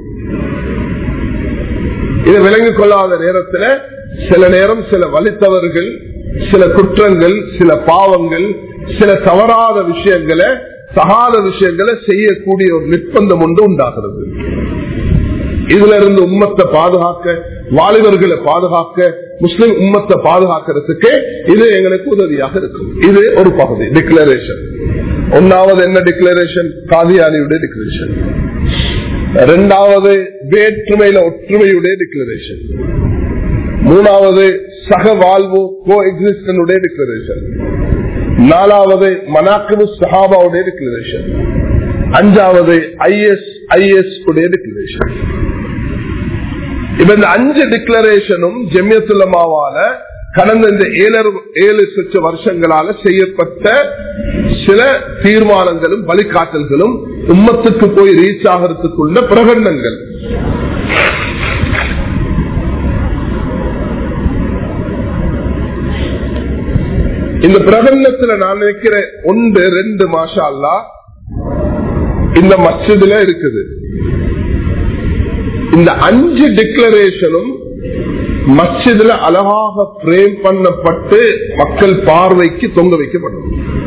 இதை விளங்கிக் கொள்ளாத நேரத்தில் சில நேரம் சில வலித்தவர்கள் சில குற்றங்கள் சில பாவங்கள் சில தவறாத விஷயங்களை தகாத விஷயங்களை செய்யக்கூடிய ஒரு நிர்பந்தம் ஒன்று உண்டாகிறது இதுல இருந்து உம்மத்தை பாதுகாக்க வாலிபர்களை பாதுகாக்க முஸ்லிம் உம்மத்தை பாதுகாக்கிறதுக்கு இது எங்களுக்கு உதவியாக இருக்கும் இது ஒரு பகுதி டிக்ளரேஷன் ஒன்னாவது என்ன டிக்ளரேஷன் காதியானியுடைய டிக்ளரேஷன் இரண்டாவது வேற்றுமையில ஒற்றுமையுடைய டிக்ளரேஷன் மூணாவது சக வாழ்வு கோ எக்ஸிஸ்டனுடைய டிக்ளரேஷன் நாலாவது மனாக்கிபு சஹாபாவுடைய டிக்ளரேஷன் அஞ்சாவது ஐஎஸ் ஐஎஸ் உடைய டிக்ளரேஷன் இப்ப இந்த அஞ்சு டிக்ளரேஷனும் ஜெமியத்துலமாவால கடந்த இந்த ஏழு ஏழு சொச்ச வருஷங்களால செய்யப்பட்ட சில தீர்மானங்களும் வழிகாட்டல்களும் உம்மத்துக்கு போய் ரீச் ஆகிறதுக்குள்ள பிரகடனங்கள் இந்த பிரகடனத்துல நான் நினைக்கிறேன் ஒன்று ரெண்டு மாஷா அல்லா இந்த மஸ்ஜிதுல இருக்குது இந்த அஞ்சு டிக்ளரேஷனும் மஸ்ஜிதுல அழகாக பிரேம் பண்ணப்பட்டு மக்கள் பார்வைக்கு தொங்க வைக்கப்படும்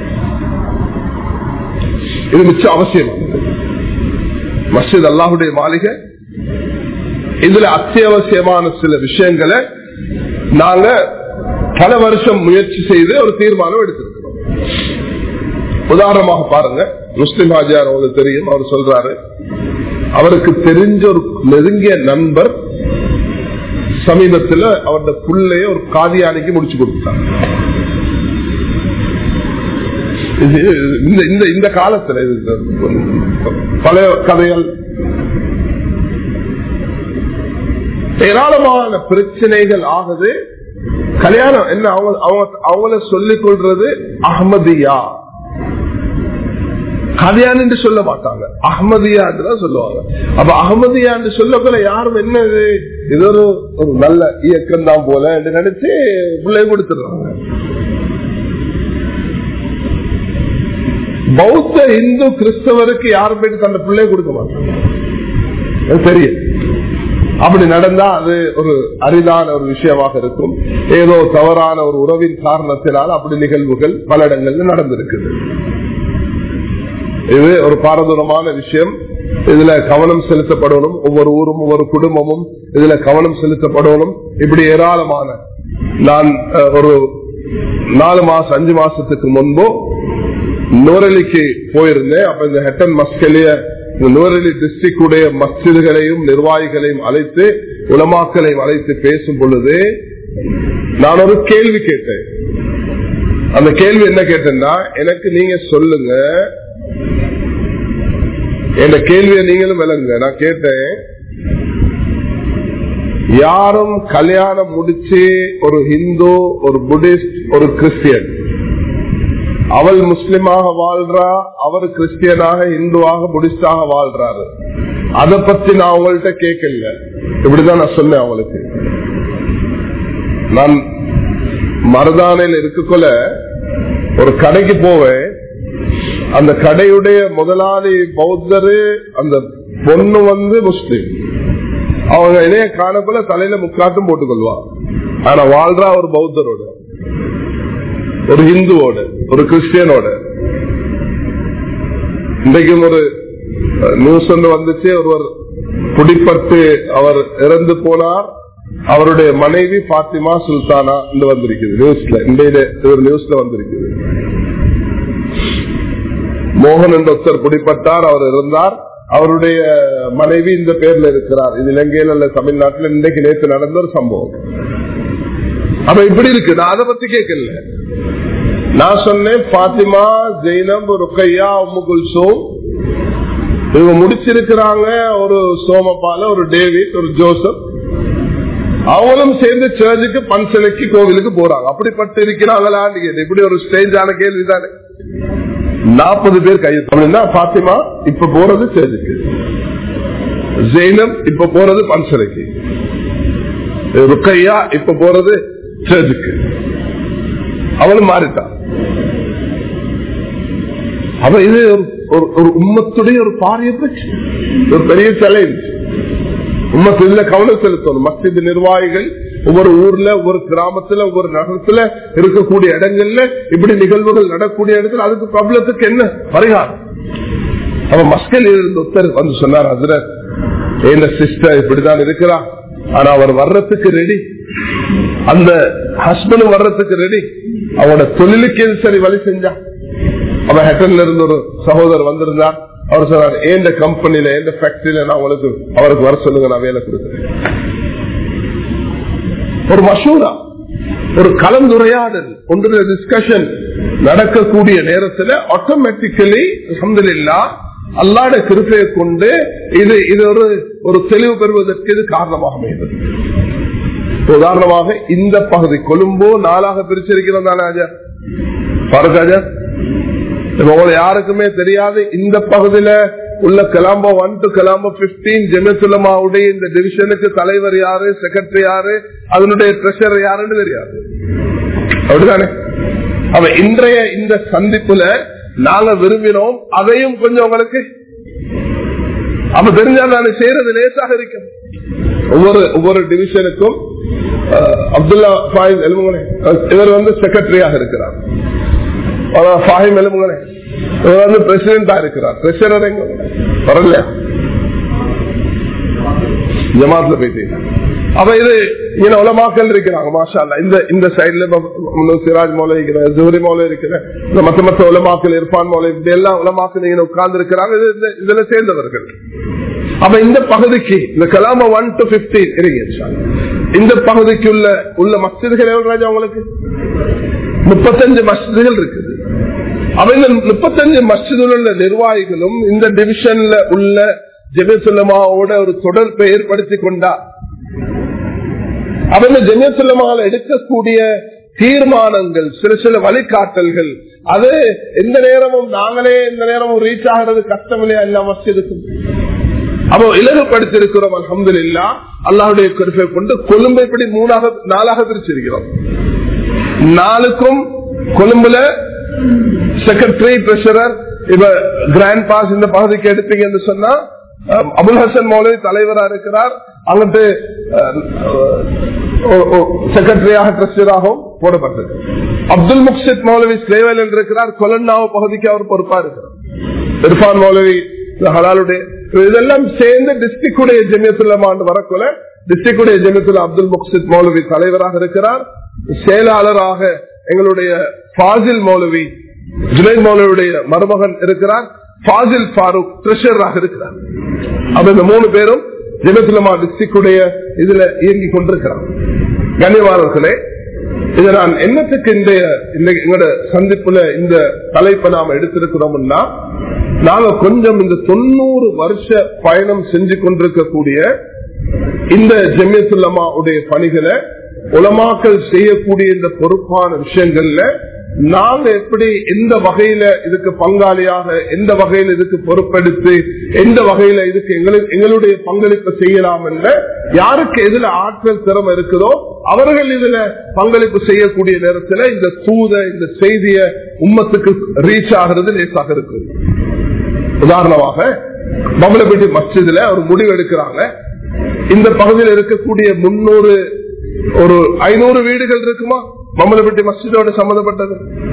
இது மிச்சம் அவசியம் மஸ்ஜித் அல்லாஹுடைய மாளிகை இதுல அத்தியாவசியமான சில விஷயங்களை நாங்க பல வருஷம் முயற்சி செய்து ஒரு தீர்மானம் எடுத்திருக்கிறோம் உதாரணமாக பாருங்க முஸ்லிம் ஹாஜியார் அவங்களுக்கு தெரியும் அவர் சொல்றாரு அவருக்கு தெரிஞ்ச ஒரு நெருங்கிய நண்பர் சமீபத்தில் அவருடைய பிள்ளைய ஒரு காதியானைக்கு முடிச்சு கொடுத்தார் இந்த இந்த காலத்துல பழைய கதைகள் ஏராளமான பிரச்சனைகள் ஆகுது கல்யாணம் என்ன அவங்க அவங்கள சொல்லிக் கொள்றது அஹமதியா கல்யாணம் என்று சொல்ல மாட்டாங்க அகமதியா தான் சொல்லுவாங்க அப்ப அகமதியா என்று சொல்லக்குள்ள யாரும் என்ன இது ஒரு ஒரு நல்ல இயக்கம் தான் போல என்று நினைச்சு பிள்ளை கொடுத்துடுறாங்க பௌத்த இந்து கிறிஸ்தவருக்கு யாரும் போயிட்டு தன்னை பிள்ளை கொடுக்க மாட்டாங்க தெரியும் அப்படி நடந்தா அது ஒரு அரிதான ஒரு விஷயமாக இருக்கும் ஏதோ தவறான ஒரு உறவின் காரணத்தினால் அப்படி நிகழ்வுகள் பல இடங்கள்ல நடந்திருக்குது இது ஒரு பாரதூரமான விஷயம் இதுல கவனம் செலுத்தப்படணும் ஒவ்வொரு ஊரும் ஒவ்வொரு குடும்பமும் இதுல கவனம் செலுத்தப்படணும் இப்படி ஏராளமான நான் ஒரு நாலு மாசம் அஞ்சு மாசத்துக்கு முன்போ நூரலிக்கு போயிருந்தேன் அப்ப இந்த ஹெட்டன் மஸ்கலிய நுவரெலி டிஸ்ட்ரிக்ட் உடைய மஸ்ஜிதுகளையும் நிர்வாகிகளையும் அழைத்து உலமாக்களையும் அழைத்து பேசும் பொழுது நான் ஒரு கேள்வி கேட்டேன் அந்த கேள்வி என்ன கேட்டேன்னா எனக்கு நீங்க சொல்லுங்க என் கேள்வியை நீங்களும் விளங்குங்க நான் கேட்டேன் யாரும் கல்யாணம் முடிச்சு ஒரு ஹிந்து ஒரு புத்திஸ்ட் ஒரு கிறிஸ்டியன் அவள் முஸ்லிமாக வாழ்றா அவர் கிறிஸ்டியனாக இந்துவாக புடிஸ்டாக வாழ்றாரு அத பத்தி நான் அவங்கள்ட்ட கேட்கல இப்படிதான் நான் சொன்னேன் அவங்களுக்கு நான் மருதானையில் இருக்கக்குள்ள ஒரு கடைக்கு போவேன் அந்த கடையுடைய முதலாளி பௌத்தரு அந்த பொண்ணு வந்து முஸ்லிம் அவங்க இணைய காணக்குள்ள தலையில முக்காட்டும் போட்டுக்கொள்வா ஆனா வாழ்றா ஒரு பௌத்தரோட ஒரு ஹிந்துவோட ஒரு கிறிஸ்டியனோட இன்றைக்கும் ஒரு நியூஸ் ஒன்று வந்துச்சு ஒருவர் குடிப்பட்டு அவர் இறந்து போனார் அவருடைய மனைவி பாத்திமா சுல்தானா இந்த வந்திருக்குது நியூஸ்ல இன்றைய ஒரு நியூஸ்ல வந்திருக்குது மோகன் என்ற ஒருத்தர் குடிப்பட்டார் அவர் இருந்தார் அவருடைய மனைவி இந்த பேர்ல இருக்கிறார் இது இலங்கையில் அல்ல தமிழ்நாட்டில் இன்றைக்கு நேற்று நடந்த ஒரு சம்பவம் அப்ப இப்படி இருக்கு நான் அதை பத்தி கேட்கல நான் சொன்னேன் பாத்திமா ஜெயினப் ருக்கையா உம்மு குல்சோம் இவங்க முடிச்சிருக்கிறாங்க ஒரு சோமபால ஒரு டேவிட் ஒரு ஜோசப் அவங்களும் சேர்ந்து சர்ச்சுக்கு பன்சலைக்கு கோவிலுக்கு போறாங்க அப்படிப்பட்டு இருக்கிறாங்களான்னு கேட்டு இப்படி ஒரு ஸ்டேஜான கேள்வி தானே நாற்பது பேர் கை அப்படின்னா பாத்திமா இப்ப போறது சர்ச்சுக்கு ஜெயினம் இப்ப போறது பன்சலைக்கு ருக்கையா இப்ப போறது சர்ச்சுக்கு அவளும் மாறிட்டான் அவ இது ஒரு உம்மத்துடைய ஒரு பாரிய பிரச்சனை ஒரு பெரிய சேலஞ்ச் உம்மத்துல கவனம் செலுத்தணும் மஸ்ஜித் நிர்வாகிகள் ஒவ்வொரு ஊர்ல ஒவ்வொரு கிராமத்துல ஒவ்வொரு நகரத்துல இருக்கக்கூடிய இடங்கள்ல இப்படி நிகழ்வுகள் நடக்கூடிய இடத்துல அதுக்கு பிரபலத்துக்கு என்ன பரிகாரம் அவன் மஸ்கல் இருந்த ஒருத்தர் வந்து சொன்னார் ஹசரத் என் சிஸ்டர் இப்படிதான் இருக்கிறா ஆனா அவர் வர்றதுக்கு ரெடி அந்த ஹஸ்பண்ட் வர்றதுக்கு ரெடி அவனோட தொழிலுக்கு எது சரி வழி செஞ்சா அவன் ஹெட்டன்ல இருந்து ஒரு சகோதரர் வந்திருந்தார் அவர் சொன்னார் எந்த கம்பெனில எந்த ஃபேக்டரியில நான் உங்களுக்கு அவருக்கு வர சொல்லுங்க நான் வேலை கொடுக்குறேன் ஒரு மசூரா ஒரு கலந்துரையாடல் ஒன்று டிஸ்கஷன் நடக்கக்கூடிய நேரத்தில் ஆட்டோமேட்டிக்கலி அஹமதுல்லா அல்லாட கிருப்பையை கொண்டு இது இது ஒரு ஒரு தெளிவு பெறுவதற்கு இது காரணமாக அமைந்தது உதாரணமாக இந்த பகுதி கொழும்போ நாளாக பிரிச்சிருக்கிறோம் தானே ஆஜா பாருங்க ஆஜா உங்களுக்கு யாருக்குமே தெரியாது இந்த பகுதியில உள்ள Colombo one to Colombo fifteen ஜெமசுலமாவுடைய இந்த டிவிஷனுக்கு தலைவர் யாரு செக்ரட்டரி யாரு அதனுடைய ட்ரெஷர் யாருன்னு தெரியாது அப்படிதானே அவ இன்றைய இந்த சந்திப்புல நாங்க விரும்பினோம் அதையும் கொஞ்சம் உங்களுக்கு அப்ப தெரிஞ்சா நான் செய்யறது லேசாக இருக்கும் ஒவ்வொரு ஒவ்வொரு டிவிஷனுக்கும் அப்துல்லா ஃபாயிம் எலுமுகனே இவர் வந்து செக்ரட்டரியாக இருக்கிறார் ஃபாஹிம் எலுமுகனே இவர் வந்து பிரசிடண்டா இருக்கிறார் ட்ரெஷரர் எங்க வரல ஜமாத்ல போயிட்டீங்க அப்ப இது இங்க உலமாக்கல் இருக்கிறாங்க மாஷா இந்த இந்த சைட்ல சிராஜ் மௌல இருக்கிற ஜூரி மௌல இருக்கிற இந்த மத்த மத்த உலமாக்கல் இர்பான் மௌல இப்படி எல்லாம் உலமாக்கல் இங்க உட்கார்ந்து இருக்கிறாங்க இதுல சேர்ந்தவர்கள் அப்ப இந்த பகுதிக்கு இந்த கலாம ஒன் டு பிப்டீன் இருங்க இந்த பகுதிக்கு உள்ள உள்ள மஸ்ஜிதுகள் எவ்வளவு ராஜா உங்களுக்கு முப்பத்தஞ்சு மஸ்ஜிதுகள் இருக்குது அப்ப இந்த முப்பத்தஞ்சு மஸ்ஜிதில் உள்ள நிர்வாகிகளும் இந்த டிவிஷன்ல உள்ள ஜெபசுல்லமாவோட ஒரு தொடர்பை ஏற்படுத்தி கொண்டா அவங்க ஜெமியசுல்லமால எடுக்கக்கூடிய தீர்மானங்கள் சில சில வழிகாட்டல்கள் அது எந்த நேரமும் நாங்களே எந்த நேரமும் ரீச் ஆகிறது கஷ்டம் இல்லையா எல்லா மஸ்ஜிதுக்கும் அப்போ இலகுப்படுத்திருக்கிறோம் அலமது இல்லா அல்லாவுடைய குறிப்பை கொண்டு கொழும்பை இப்படி மூணாக நாளாக பிரிச்சிருக்கிறோம் நாளுக்கும் கொழும்புல செக்ரட்டரி ட்ரெஷரர் இப்ப கிராண்ட் பாஸ் இந்த பகுதிக்கு எடுத்தீங்கன்னு சொன்னா அபுல் ஹசன் மௌலவி தலைவரா இருக்கிறார் அங்கிட்டு செக்ரட்டரியாக ட்ரெஸ்டராகவும் போடப்பட்டது அப்துல் முக்சித் மௌலவி ஸ்லேவல் என்று இருக்கிறார் கொலன்னாவ பகுதிக்கு அவர் பொறுப்பா இருக்கிறார் இர்பான் மௌலவி ஹலாலுடைய இதெல்லாம் சேர்ந்து டிஸ்ட்ரிக்ட் உடைய ஜெமியத்துல்லமாண்டு வரக்குள்ள டிஸ்ட்ரிக்ட் உடைய ஜெமியத்துல்லா அப்துல் முக்சித் மௌலவி தலைவராக இருக்கிறார் செயலாளராக எங்களுடைய ஃபாசில் மௌலவி ஜுனைத் மௌலவியுடைய மருமகன் இருக்கிறார் ஃபாசில் ஃபாரூக் ட்ரெஷராக இருக்கிறார் அப்ப இந்த மூணு பேரும் ஜெபத்துலமா டிஸ்ட்ரிக்டுடைய இதுல இயங்கி கொண்டிருக்கிறார் கண்ணியமானவர்களே இதை நான் என்னத்துக்கு இந்த இந்த எங்களோட சந்திப்புல இந்த தலைப்பை நாம எடுத்திருக்கிறோம்னா நாங்க கொஞ்சம் இந்த தொண்ணூறு வருஷ பயணம் செஞ்சு கொண்டிருக்கக்கூடிய இந்த ஜெமியத்துல்லமா உடைய பணிகளை உலமாக்கல் செய்யக்கூடிய இந்த பொறுப்பான விஷயங்கள்ல நாங்க எப்படி எந்த வகையில இதுக்கு பங்காளியாக எந்த வகையில இதுக்கு பொறுப்பெடுத்து எந்த வகையில இதுக்கு எங்களுக்கு எங்களுடைய பங்களிப்பு செய்யலாம் என்ற யாருக்கு எதுல ஆற்றல் திறமை இருக்குதோ அவர்கள் இதுல பங்களிப்பு செய்யக்கூடிய நேரத்தில் இந்த தூத இந்த செய்திய உம்மத்துக்கு ரீச் ஆகிறது லேசாக இருக்கு உதாரணமாக பம்பலப்பட்டி மஸ்ஜிதுல ஒரு முடிவு எடுக்கிறாங்க இந்த பகுதியில் இருக்கக்கூடிய முன்னூறு ஒரு ஐநூறு வீடுகள் இருக்குமா மம்மலப்பட்டி மஸ்ஜிதோட சம்பந்தப்பட்டது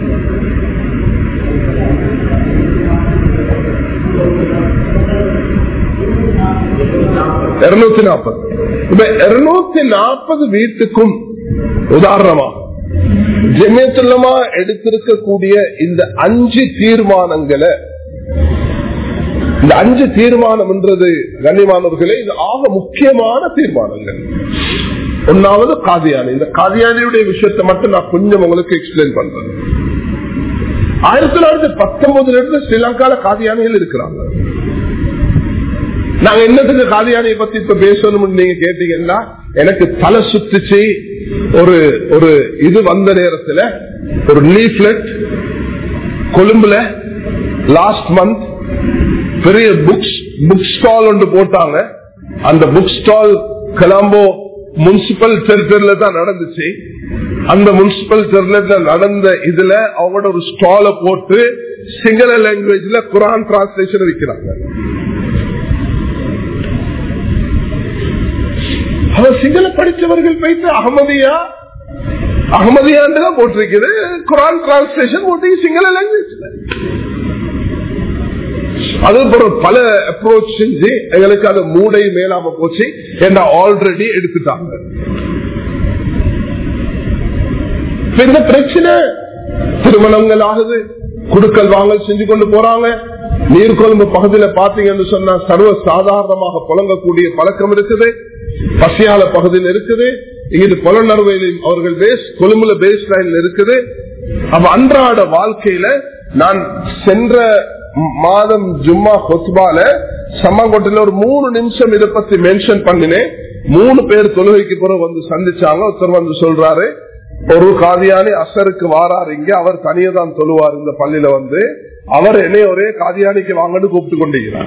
இருநூத்தி நாற்பது இப்ப இருநூத்தி நாற்பது வீட்டுக்கும் உதாரணமாக ஜெமியத்துல்லமா எடுத்திருக்கக்கூடிய இந்த அஞ்சு தீர்மானங்களை இந்த அஞ்சு தீர்மானம் என்றது கண்ணியமானவர்களே இது ஆக முக்கியமான தீர்மானங்கள் ஒன்னாவது காதியானி இந்த காதியானியுடைய விஷயத்தை மட்டும் நான் கொஞ்சம் உங்களுக்கு எக்ஸ்பிளைன் பண்றேன் ஆயிரத்தி தொள்ளாயிரத்தி பத்தொன்பதுல இருந்து ஸ்ரீலங்கால காதியானிகள் இருக்கிறாங்க நாங்க என்னத்துக்கு காதியானியை பத்தி இப்ப பேசணும்னு நீங்க கேட்டீங்கன்னா எனக்கு தலை சுத்துச்சு ஒரு ஒரு இது வந்த நேரத்துல ஒரு லீஃப்லெட் கொழும்புல லாஸ்ட் மந்த் பெரிய புக்ஸ் புக் ஸ்டால் ஒன்று போட்டாங்க அந்த புக் ஸ்டால் கலாம்போ முனிசிபல் டெரிட்டரியில தான் நடந்துச்சு அந்த முனிசிபல் டெரிட்டரியில நடந்த இதுல அவங்களோட ஒரு ஸ்டால போட்டு சிங்கள லாங்குவேஜ்ல குரான் டிரான்ஸ்லேஷன் வைக்கிறாங்க அவன் சிங்கள படித்தவர்கள் போயிட்டு அகமதியா அகமதியான்னு தான் போட்டிருக்குது குரான் டிரான்ஸ்லேஷன் போட்டு சிங்கள லாங்குவேஜ்ல அது பல அப்ரோச் செஞ்சு எங்களுக்கு அது மூடை மேலாம போச்சு என்ன ஆல்ரெடி எடுத்துட்டாங்க இந்த பிரச்சனை திருமணங்கள் ஆகுது குடுக்கல் வாங்கல் செஞ்சு கொண்டு போறாங்க நீர்கொழும்பு பகுதியில பாத்தீங்கன்னு சொன்னா சர்வ சாதாரணமாக புழங்கக்கூடிய பழக்கம் இருக்குது பசியால பகுதியில் இருக்குது இங்கிட்டு புலனறுவையிலும் அவர்கள் பேஸ் கொழும்புல பேஸ் லைன்ல இருக்குது அவ அன்றாட வாழ்க்கையில நான் சென்ற மாதம் ஜும்மா கொத்பால சம்மாங்கோட்டையில ஒரு மூணு நிமிஷம் இதை பத்தி மென்ஷன் பண்ணினேன் மூணு பேர் தொழுகைக்கு பிறகு வந்து சந்திச்சாங்க ஒருத்தர் வந்து சொல்றாரு ஒரு காதியானி அசருக்கு வாராரு இங்க அவர் தனியே தான் தொழுவார் இந்த பள்ளியில வந்து அவர் என்னைய ஒரே காதியானிக்கு வாங்கன்னு கூப்பிட்டு கொண்டிருக்கிறார்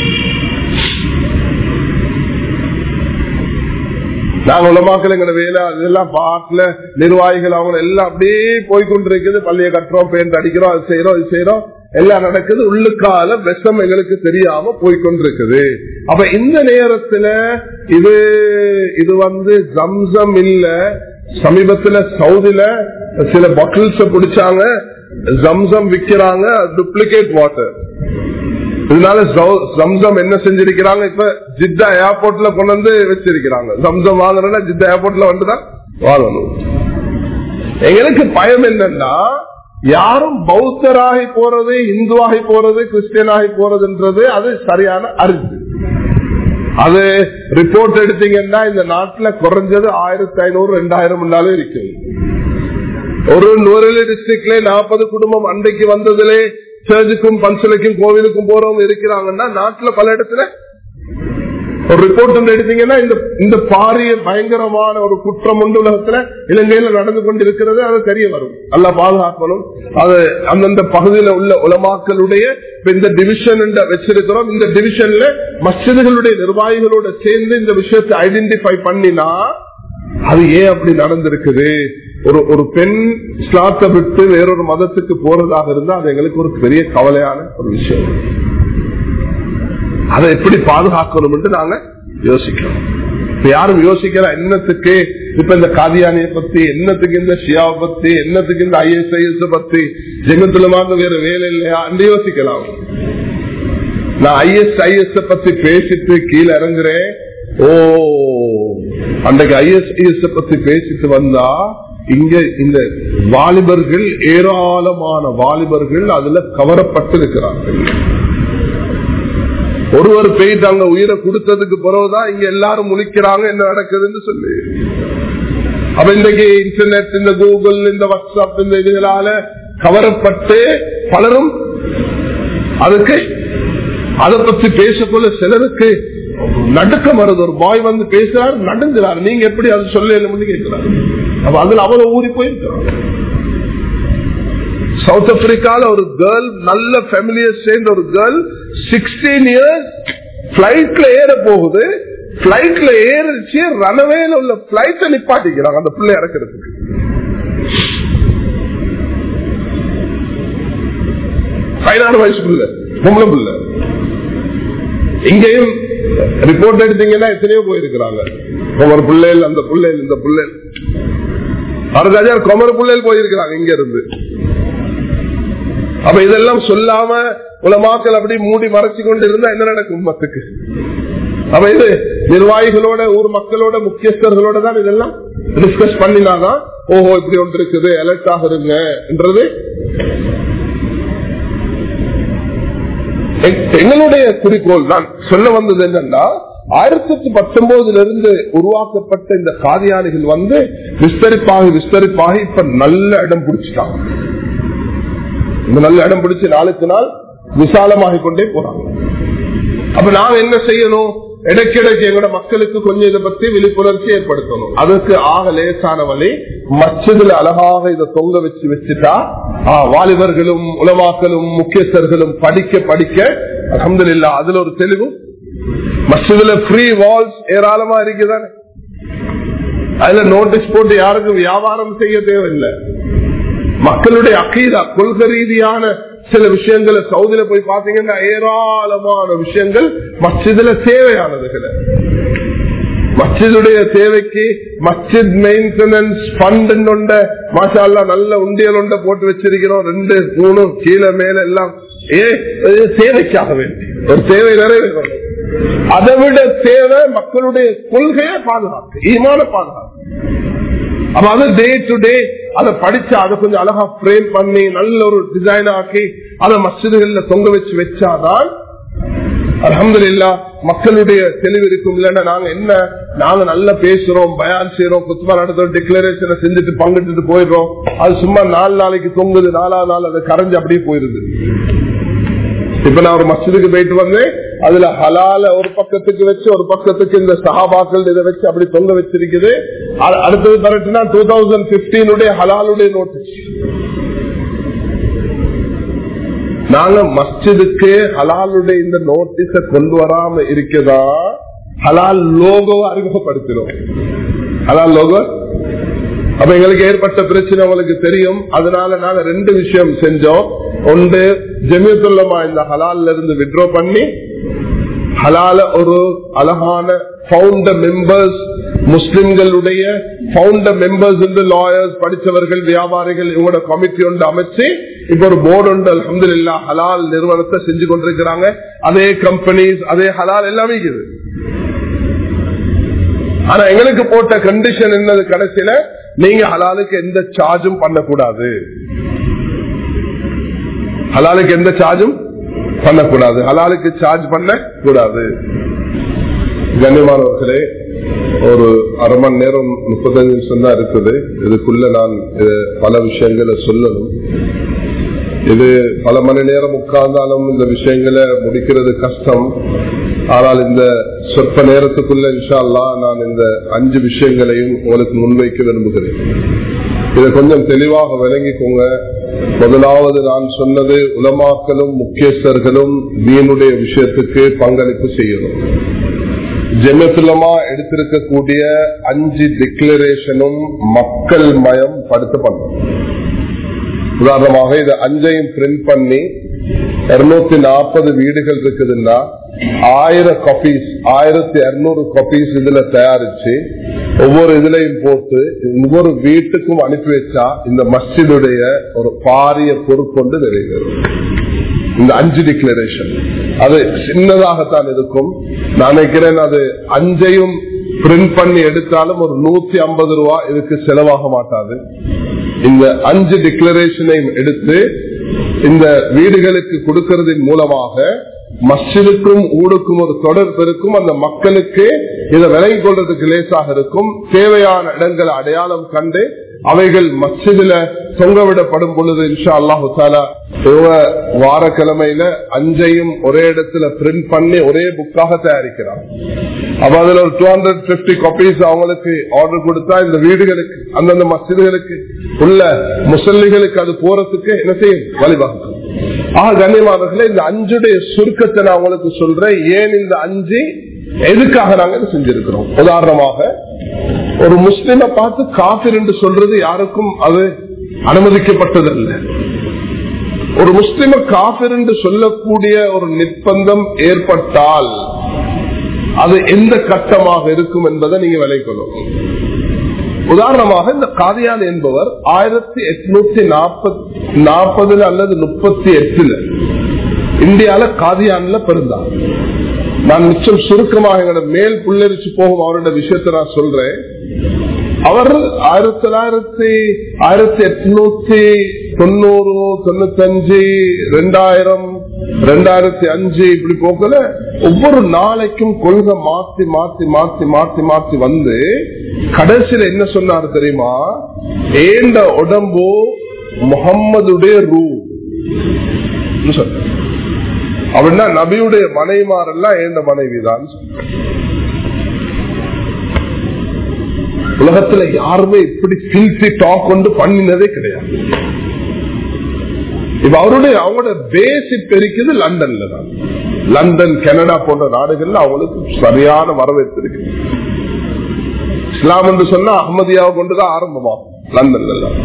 நாங்க உலமாக்கல் எங்க வேலை அதெல்லாம் பாட்டுல நிர்வாகிகள் அவங்க எல்லாம் அப்படியே போய்கொண்டிருக்குது பள்ளியை கட்டுறோம் பெயிண்ட் அடிக்கிறோம் அது செய்யறோம் இது செய்யறோம் எல்லாம் நடக்குது உள்ளுக்கால விஷம் எங்களுக்கு தெரியாம போய்கொண்டிருக்குது அப்ப இந்த நேரத்துல இது இது வந்து ஜம்சம் இல்ல சமீபத்துல சவுதில சில பாட்டில்ஸ் பிடிச்சாங்க ஜம்சம் விக்கிறாங்க டூப்ளிகேட் வாட்டர் இதனால ஜம்சம் என்ன செஞ்சிருக்கிறாங்க இப்ப ஜித்தா ஏர்போர்ட்ல கொண்டு வந்து வச்சிருக்கிறாங்க ஜம்சம் வாங்குறதுனா ஜித்தா ஏர்போர்ட்ல வந்துதான் வாங்கணும் எங்களுக்கு பயம் என்னன்னா யாரும் பௌத்தராகி போறது இந்துவாகி போறது கிறிஸ்டியனாகி போறதுன்றது அது சரியான அரிசி அது ரிப்போர்ட் எடுத்தீங்கன்னா இந்த நாட்டுல குறைஞ்சது ஆயிரத்தி ஐநூறு ரெண்டாயிரம் இருக்கு ஒரு நூறு டிஸ்ட்ரிக்ட்ல நாற்பது குடும்பம் அன்றைக்கு வந்ததுலே சர்ச்சுக்கும் பன்சலைக்கும் கோவிலுக்கும் போறவங்க இருக்கிறாங்கன்னா நாட்டுல பல இடத்துல ஒரு ரிப்போர்ட் ஒன்று எடுத்தீங்கன்னா இந்த இந்த பாரிய பயங்கரமான ஒரு குற்றம் ஒன்று உலகத்துல இலங்கையில நடந்து கொண்டிருக்கிறது அது தெரிய வரும் நல்லா பாதுகாக்கணும் அது அந்தந்த பகுதியில உள்ள உலமாக்களுடைய இந்த டிவிஷன் வச்சிருக்கிறோம் இந்த டிவிஷன்ல மசிதர்களுடைய நிர்வாகிகளோட சேர்ந்து இந்த விஷயத்தை ஐடென்டிஃபை பண்ணினா அது ஏன் அப்படி நடந்திருக்குது ஒரு ஒரு பெண் இஸ்லாத்தை விட்டு வேறொரு மதத்துக்கு போறதாக இருந்தா அது எங்களுக்கு ஒரு பெரிய கவலையான ஒரு விஷயம் அதை எப்படி பாதுகாக்கணும் என்று நாங்க யோசிக்கிறோம் இப்ப யாரும் யோசிக்கிற என்னத்துக்கு இப்ப இந்த காதியானிய பத்தி என்னத்துக்கு இந்த ஷியாவை பத்தி என்னத்துக்கு இந்த ஐஎஸ்ஐஎஸ் பத்தி ஜெகத்துலமாக வேற வேலை இல்லையா என்று யோசிக்கலாம் நான் ஐஎஸ்ஐஎஸ் பத்தி பேசிட்டு கீழே இறங்குறேன் ஓ அன்றைக்கு ஐஎஸ்ஐஎஸ் பத்தி பேசிட்டு வந்தா இங்க இந்த வாலிபர்கள் ஏராளமான வாலிபர்கள் அதுல கவரப்பட்டிருக்கிறார்கள் ஒருவர் போயிட்டு அங்க உயிரை கொடுத்ததுக்கு பிறகுதான் இங்க எல்லாரும் முழிக்கிறாங்க என்ன நடக்குதுன்னு சொல்லி அப்ப இன்றைக்கு இன்டர்நெட் இந்த கூகுள் இந்த வாட்ஸ்அப் இந்த இதுகளால கவரப்பட்டு பலரும் அதுக்கு அதை பத்தி பேசக்குள்ள சிலருக்கு நடுக்கம் வருது ஒரு பாய் வந்து பேசுறாரு நடுங்கிறார் நீங்க எப்படி அது சொல்ல கேட்கிறார் அப்ப அதுல அவ்வளவு ஊறி போயிருக்கிறார் சவுத் ஆப்பிரிக்கால ஒரு கேர்ள் நல்ல ஃபேமிலியை சேர்ந்த ஒரு கேர்ள் சிக்ஸ்டீன் இயர்ஸ் பிளைட்ல ஏற போகுது பிளைட்ல ஏறிச்சு ரனவேல உள்ள பிளைட்ட நிப்பாட்டிக்கிறாங்க அந்த பிள்ளை இறக்கிறதுக்கு பதினாறு வயசு பிள்ளை பொம்பளை பிள்ளை இங்கேயும் ரிப்போர்ட் எடுத்தீங்கன்னா எத்தனையோ போயிருக்கிறாங்க ஒவ்வொரு பிள்ளைகள் அந்த பிள்ளைகள் இந்த பிள்ளைகள் அறுபதாயிரம் கொமர பிள்ளைகள் போயிருக்கிறாங்க இங்க இருந்து அப்ப இதெல்லாம் சொல்லாம உலமாக்கள் அப்படி மூடி மறைச்சு கொண்டு இருந்தா என்ன நடக்கும் மக்களுக்கு அப்ப இது நிர்வாகிகளோட ஊர் மக்களோட முக்கியஸ்தர்களோட தான் இதெல்லாம் டிஸ்கஸ் பண்ணினாதான் ஓஹோ இப்படி ஒன்று இருக்குது அலர்ட் ஆகுதுங்க என்றது எங்களுடைய குறிக்கோள் நான் சொல்ல வந்தது என்னன்னா ஆயிரத்தி பத்தொன்பதுல இருந்து உருவாக்கப்பட்ட இந்த காதியானிகள் வந்து விஸ்தரிப்பாகி விஸ்தரிப்பாகி இப்ப நல்ல இடம் பிடிச்சிட்டாங்க இந்த நல்ல இடம் பிடிச்சு நாளுக்கு நாள் விசாலமாகிக் கொண்டே போறாங்க அப்ப நாம் என்ன செய்யணும் இடைக்கிடைக்கு எங்களோட மக்களுக்கு கொஞ்சம் இதை பத்தி விழிப்புணர்ச்சி ஏற்படுத்தணும் அதுக்கு ஆக லேசான வழி மச்சதுல அழகாக இதை தொங்க வச்சு வச்சுட்டா வாலிபர்களும் உலமாக்களும் முக்கியஸ்தர்களும் படிக்க படிக்க அஹமது இல்லா அதுல ஒரு தெளிவு மஸ்ஜிதுல ஃப்ரீ வால்ஸ் ஏராளமா இருக்குதானே அதுல நோட்டீஸ் போட்டு யாருக்கும் வியாபாரம் செய்ய தேவையில்லை மக்களுடைய அக்கீதா கொள்கை ரீதியான சில விஷயங்களை சவுதியில போய் பாத்தீங்கன்னா ஏராளமான விஷயங்கள் மஸ்ஜிதுல தேவையானதுகளை மஸ்ஜிதுடைய தேவைக்கு மஸ்ஜித் மெயின்டெனன்ஸ் பண்ட் மாஷால்லா நல்ல உண்டியல் ஒன்றை போட்டு வச்சிருக்கிறோம் ரெண்டு மூணு கீழே மேல எல்லாம் ஏ தேவைக்காக வேண்டி ஒரு தேவை நிறைவேறும் அதை விட தேவை மக்களுடைய கொள்கையை பாதுகாப்பு ஈமான பாதுகாப்பு அப்ப அது டே டு டே அதை படிச்சு அதை கொஞ்சம் அழகா பிரேம் பண்ணி நல்ல ஒரு டிசைன் ஆக்கி அதை மசிதுகள்ல தொங்க வச்சு வச்சாதான் அலமது இல்லா மக்களுடைய தெளிவு இருக்கும் இல்லைன்னா நாங்க என்ன நாங்க நல்லா பேசுறோம் பயான் செய்யறோம் குத்துமா நடத்துறோம் டிக்ளரேஷனை செஞ்சுட்டு பங்கிட்டு போயிடுறோம் அது சும்மா நாலு நாளைக்கு தொங்குது நாலாவது நாள் அதை கரைஞ்சு அப்படியே போயிருது இப்ப நான் ஒரு மசிதுக்கு போயிட்டு வந்தேன் அதுல ஹலால ஒரு பக்கத்துக்கு வச்சு ஒரு பக்கத்துக்கு இந்த சஹாபாக்கள் இதை வச்சு அப்படி தொங்க வச்சிருக்குது அடுத்தது தரட்டுனா டூ தௌசண்ட் பிப்டீனுடைய ஹலாலுடைய நோட்டீஸ் நாங்க மஸ்ஜிதுக்கு ஹலாலுடைய இந்த நோட்டீஸ கொண்டு வராம இருக்கதா ஹலால் லோகோ அறிமுகப்படுத்தினோம் ஹலால் லோகோ அப்ப எங்களுக்கு ஏற்பட்ட பிரச்சனை உங்களுக்கு தெரியும் அதனால நாங்க ரெண்டு விஷயம் செஞ்சோம் ஒன்று ஜெமியத்துல்லமா இந்த ஹலால்ல இருந்து விட்ரோ பண்ணி ஹலால ஒரு அழகான பவுண்டர் மெம்பர்ஸ் முஸ்லிம்களுடைய பவுண்டர் மெம்பர்ஸ் லாயர்ஸ் படித்தவர்கள் வியாபாரிகள் இவங்களோட கமிட்டி ஒன்று அமைச்சு இப்ப ஒரு போர்டு ஒன்று அலமது இல்லா ஹலால் நிறுவனத்தை செஞ்சு கொண்டிருக்கிறாங்க அதே கம்பெனிஸ் அதே ஹலால் எல்லாமே இருக்குது ஆனா எங்களுக்கு போட்ட கண்டிஷன் என்னது கடைசியில நீங்க ஹலாலுக்கு எந்த சார்ஜும் பண்ணக்கூடாது ஹலாலுக்கு எந்த சார்ஜும் பண்ணக்கூடாது ஹலாலுக்கு சார்ஜ் பண்ண கூடாது கண்ணியமானவர்களே ஒரு அரை மணி நேரம் முப்பத்தஞ்சு நிமிஷம் தான் இருக்குது இதுக்குள்ள நான் பல விஷயங்களை சொல்லணும் இது பல மணி நேரம் உட்கார்ந்தாலும் இந்த விஷயங்களை முடிக்கிறது கஷ்டம் ஆனால் இந்த சொற்ப நேரத்துக்குள்ள இன்ஷால்லா நான் இந்த அஞ்சு விஷயங்களையும் உங்களுக்கு முன்வைக்க விரும்புகிறேன் இதை கொஞ்சம் தெளிவாக விளங்கிக்கோங்க முதலாவது நான் சொன்னது உலமாக்களும் முக்கியஸ்தர்களும் தீனுடைய விஷயத்துக்கு பங்களிப்பு செய்யணும் ஜெமத்துலமா எடுத்திருக்கக்கூடிய அஞ்சு டிக்ளரேஷனும் மக்கள் மயம் படுத்தப்படும் உதாரணமாக இது அஞ்சையும் பிரிண்ட் பண்ணி இருநூத்தி நாற்பது வீடுகள் இருக்குதுன்னா ஆயிரம் காப்பீஸ் ஆயிரத்தி இருநூறு காப்பீஸ் இதுல தயாரிச்சு ஒவ்வொரு இதுலையும் போட்டு ஒவ்வொரு வீட்டுக்கும் அனுப்பி வச்சா இந்த மஸ்ஜிதுடைய ஒரு பாரிய பொறுப்பொண்டு நிறைவேறும் இந்த அஞ்சு டிக்ளரேஷன் அது சின்னதாகத்தான் இருக்கும் நான் நினைக்கிறேன் அது அஞ்சையும் பிரிண்ட் பண்ணி எடுத்தாலும் ஒரு நூத்தி ஐம்பது ரூபா இதுக்கு செலவாக மாட்டாது இந்த அஞ்சு டிக்ளரேஷனையும் எடுத்து இந்த வீடுகளுக்கு கொடுக்கறதின் மூலமாக மஸ்ஜிதுக்கும் ஊடுக்கும் ஒரு தொடர்பு இருக்கும் அந்த மக்களுக்கு இதை விலகிக் கொள்றதுக்கு லேசாக இருக்கும் தேவையான இடங்களை அடையாளம் கண்டு அவைகள் மஸ்ஜிதுல தொங்கவிடப்படும் பொழுது இன்ஷா அல்லாஹு தாலா இவங்க வாரக்கிழமையில அஞ்சையும் ஒரே இடத்துல பிரிண்ட் பண்ணி ஒரே புக்காக தயாரிக்கிறாங்க அப்ப அதுல ஒரு டூ ஹண்ட்ரட் பிப்டி காப்பீஸ் அவங்களுக்கு ஆர்டர் கொடுத்தா இந்த வீடுகளுக்கு அந்தந்த மசிதுகளுக்கு உள்ள முசல்லிகளுக்கு அது போறதுக்கு என்ன செய்யும் வழிவகுக்கும் ஆக கண்ணியமானவர்களே இந்த அஞ்சுடைய சுருக்கத்தை நான் உங்களுக்கு சொல்றேன் ஏன் இந்த அஞ்சு எதுக்காக நாங்க இதை செஞ்சிருக்கிறோம் உதாரணமாக ஒரு முஸ்லிமை பார்த்து காபிர் என்று சொல்றது யாருக்கும் அது அனுமதிக்கப்பட்டதல்ல ஒரு முஸ்லிம காபிர் என்று சொல்லக்கூடிய ஒரு நிர்பந்தம் ஏற்பட்டால் அது எந்த கட்டமாக இருக்கும் என்பதை நீங்க விளைக்கணும் உதாரணமாக இந்த காதியான் என்பவர் ஆயிரத்தி எட்நூத்தி நாற்பதுல அல்லது முப்பத்தி எட்டுல இந்தியால காதியான்ல பிறந்தார் நான் மிச்சம் சுருக்கமாக எங்களோட மேல் புள்ளரிச்சு போகும் அவரோட விஷயத்தை நான் சொல்றேன் அவர் ஆயிரத்தி தொள்ளாயிரத்தி ஆயிரத்தி எட்நூத்தி தொண்ணூறு தொண்ணூத்தஞ்சு ரெண்டாயிரம் ரெண்டாயிரத்தி அஞ்சு இப்படி போக்கல ஒவ்வொரு நாளைக்கும் கொள்கை மாத்தி மாத்தி மாத்தி மாத்தி மாத்தி வந்து கடைசியில என்ன சொன்னாரு தெரியுமா ஏண்ட உடம்பு முகம்மதுடைய ரூ அப்படின்னா நபியுடைய மனைவிமாரெல்லாம் ஏண்ட மனைவிதான் உலகத்துல யாருமே இப்படி கில்சி டாக் கொண்டு பண்ணினதே கிடையாது இப்ப அவருடைய அவங்களோட பேஸ் இப்ப இருக்குது லண்டன்ல தான் லண்டன் கனடா போன்ற நாடுகள்ல அவங்களுக்கு சரியான வரவேற்பு இருக்கு இஸ்லாம் என்று சொன்னா அகமதியாவை கொண்டுதான் ஆரம்பமாகும் லண்டன்ல தான்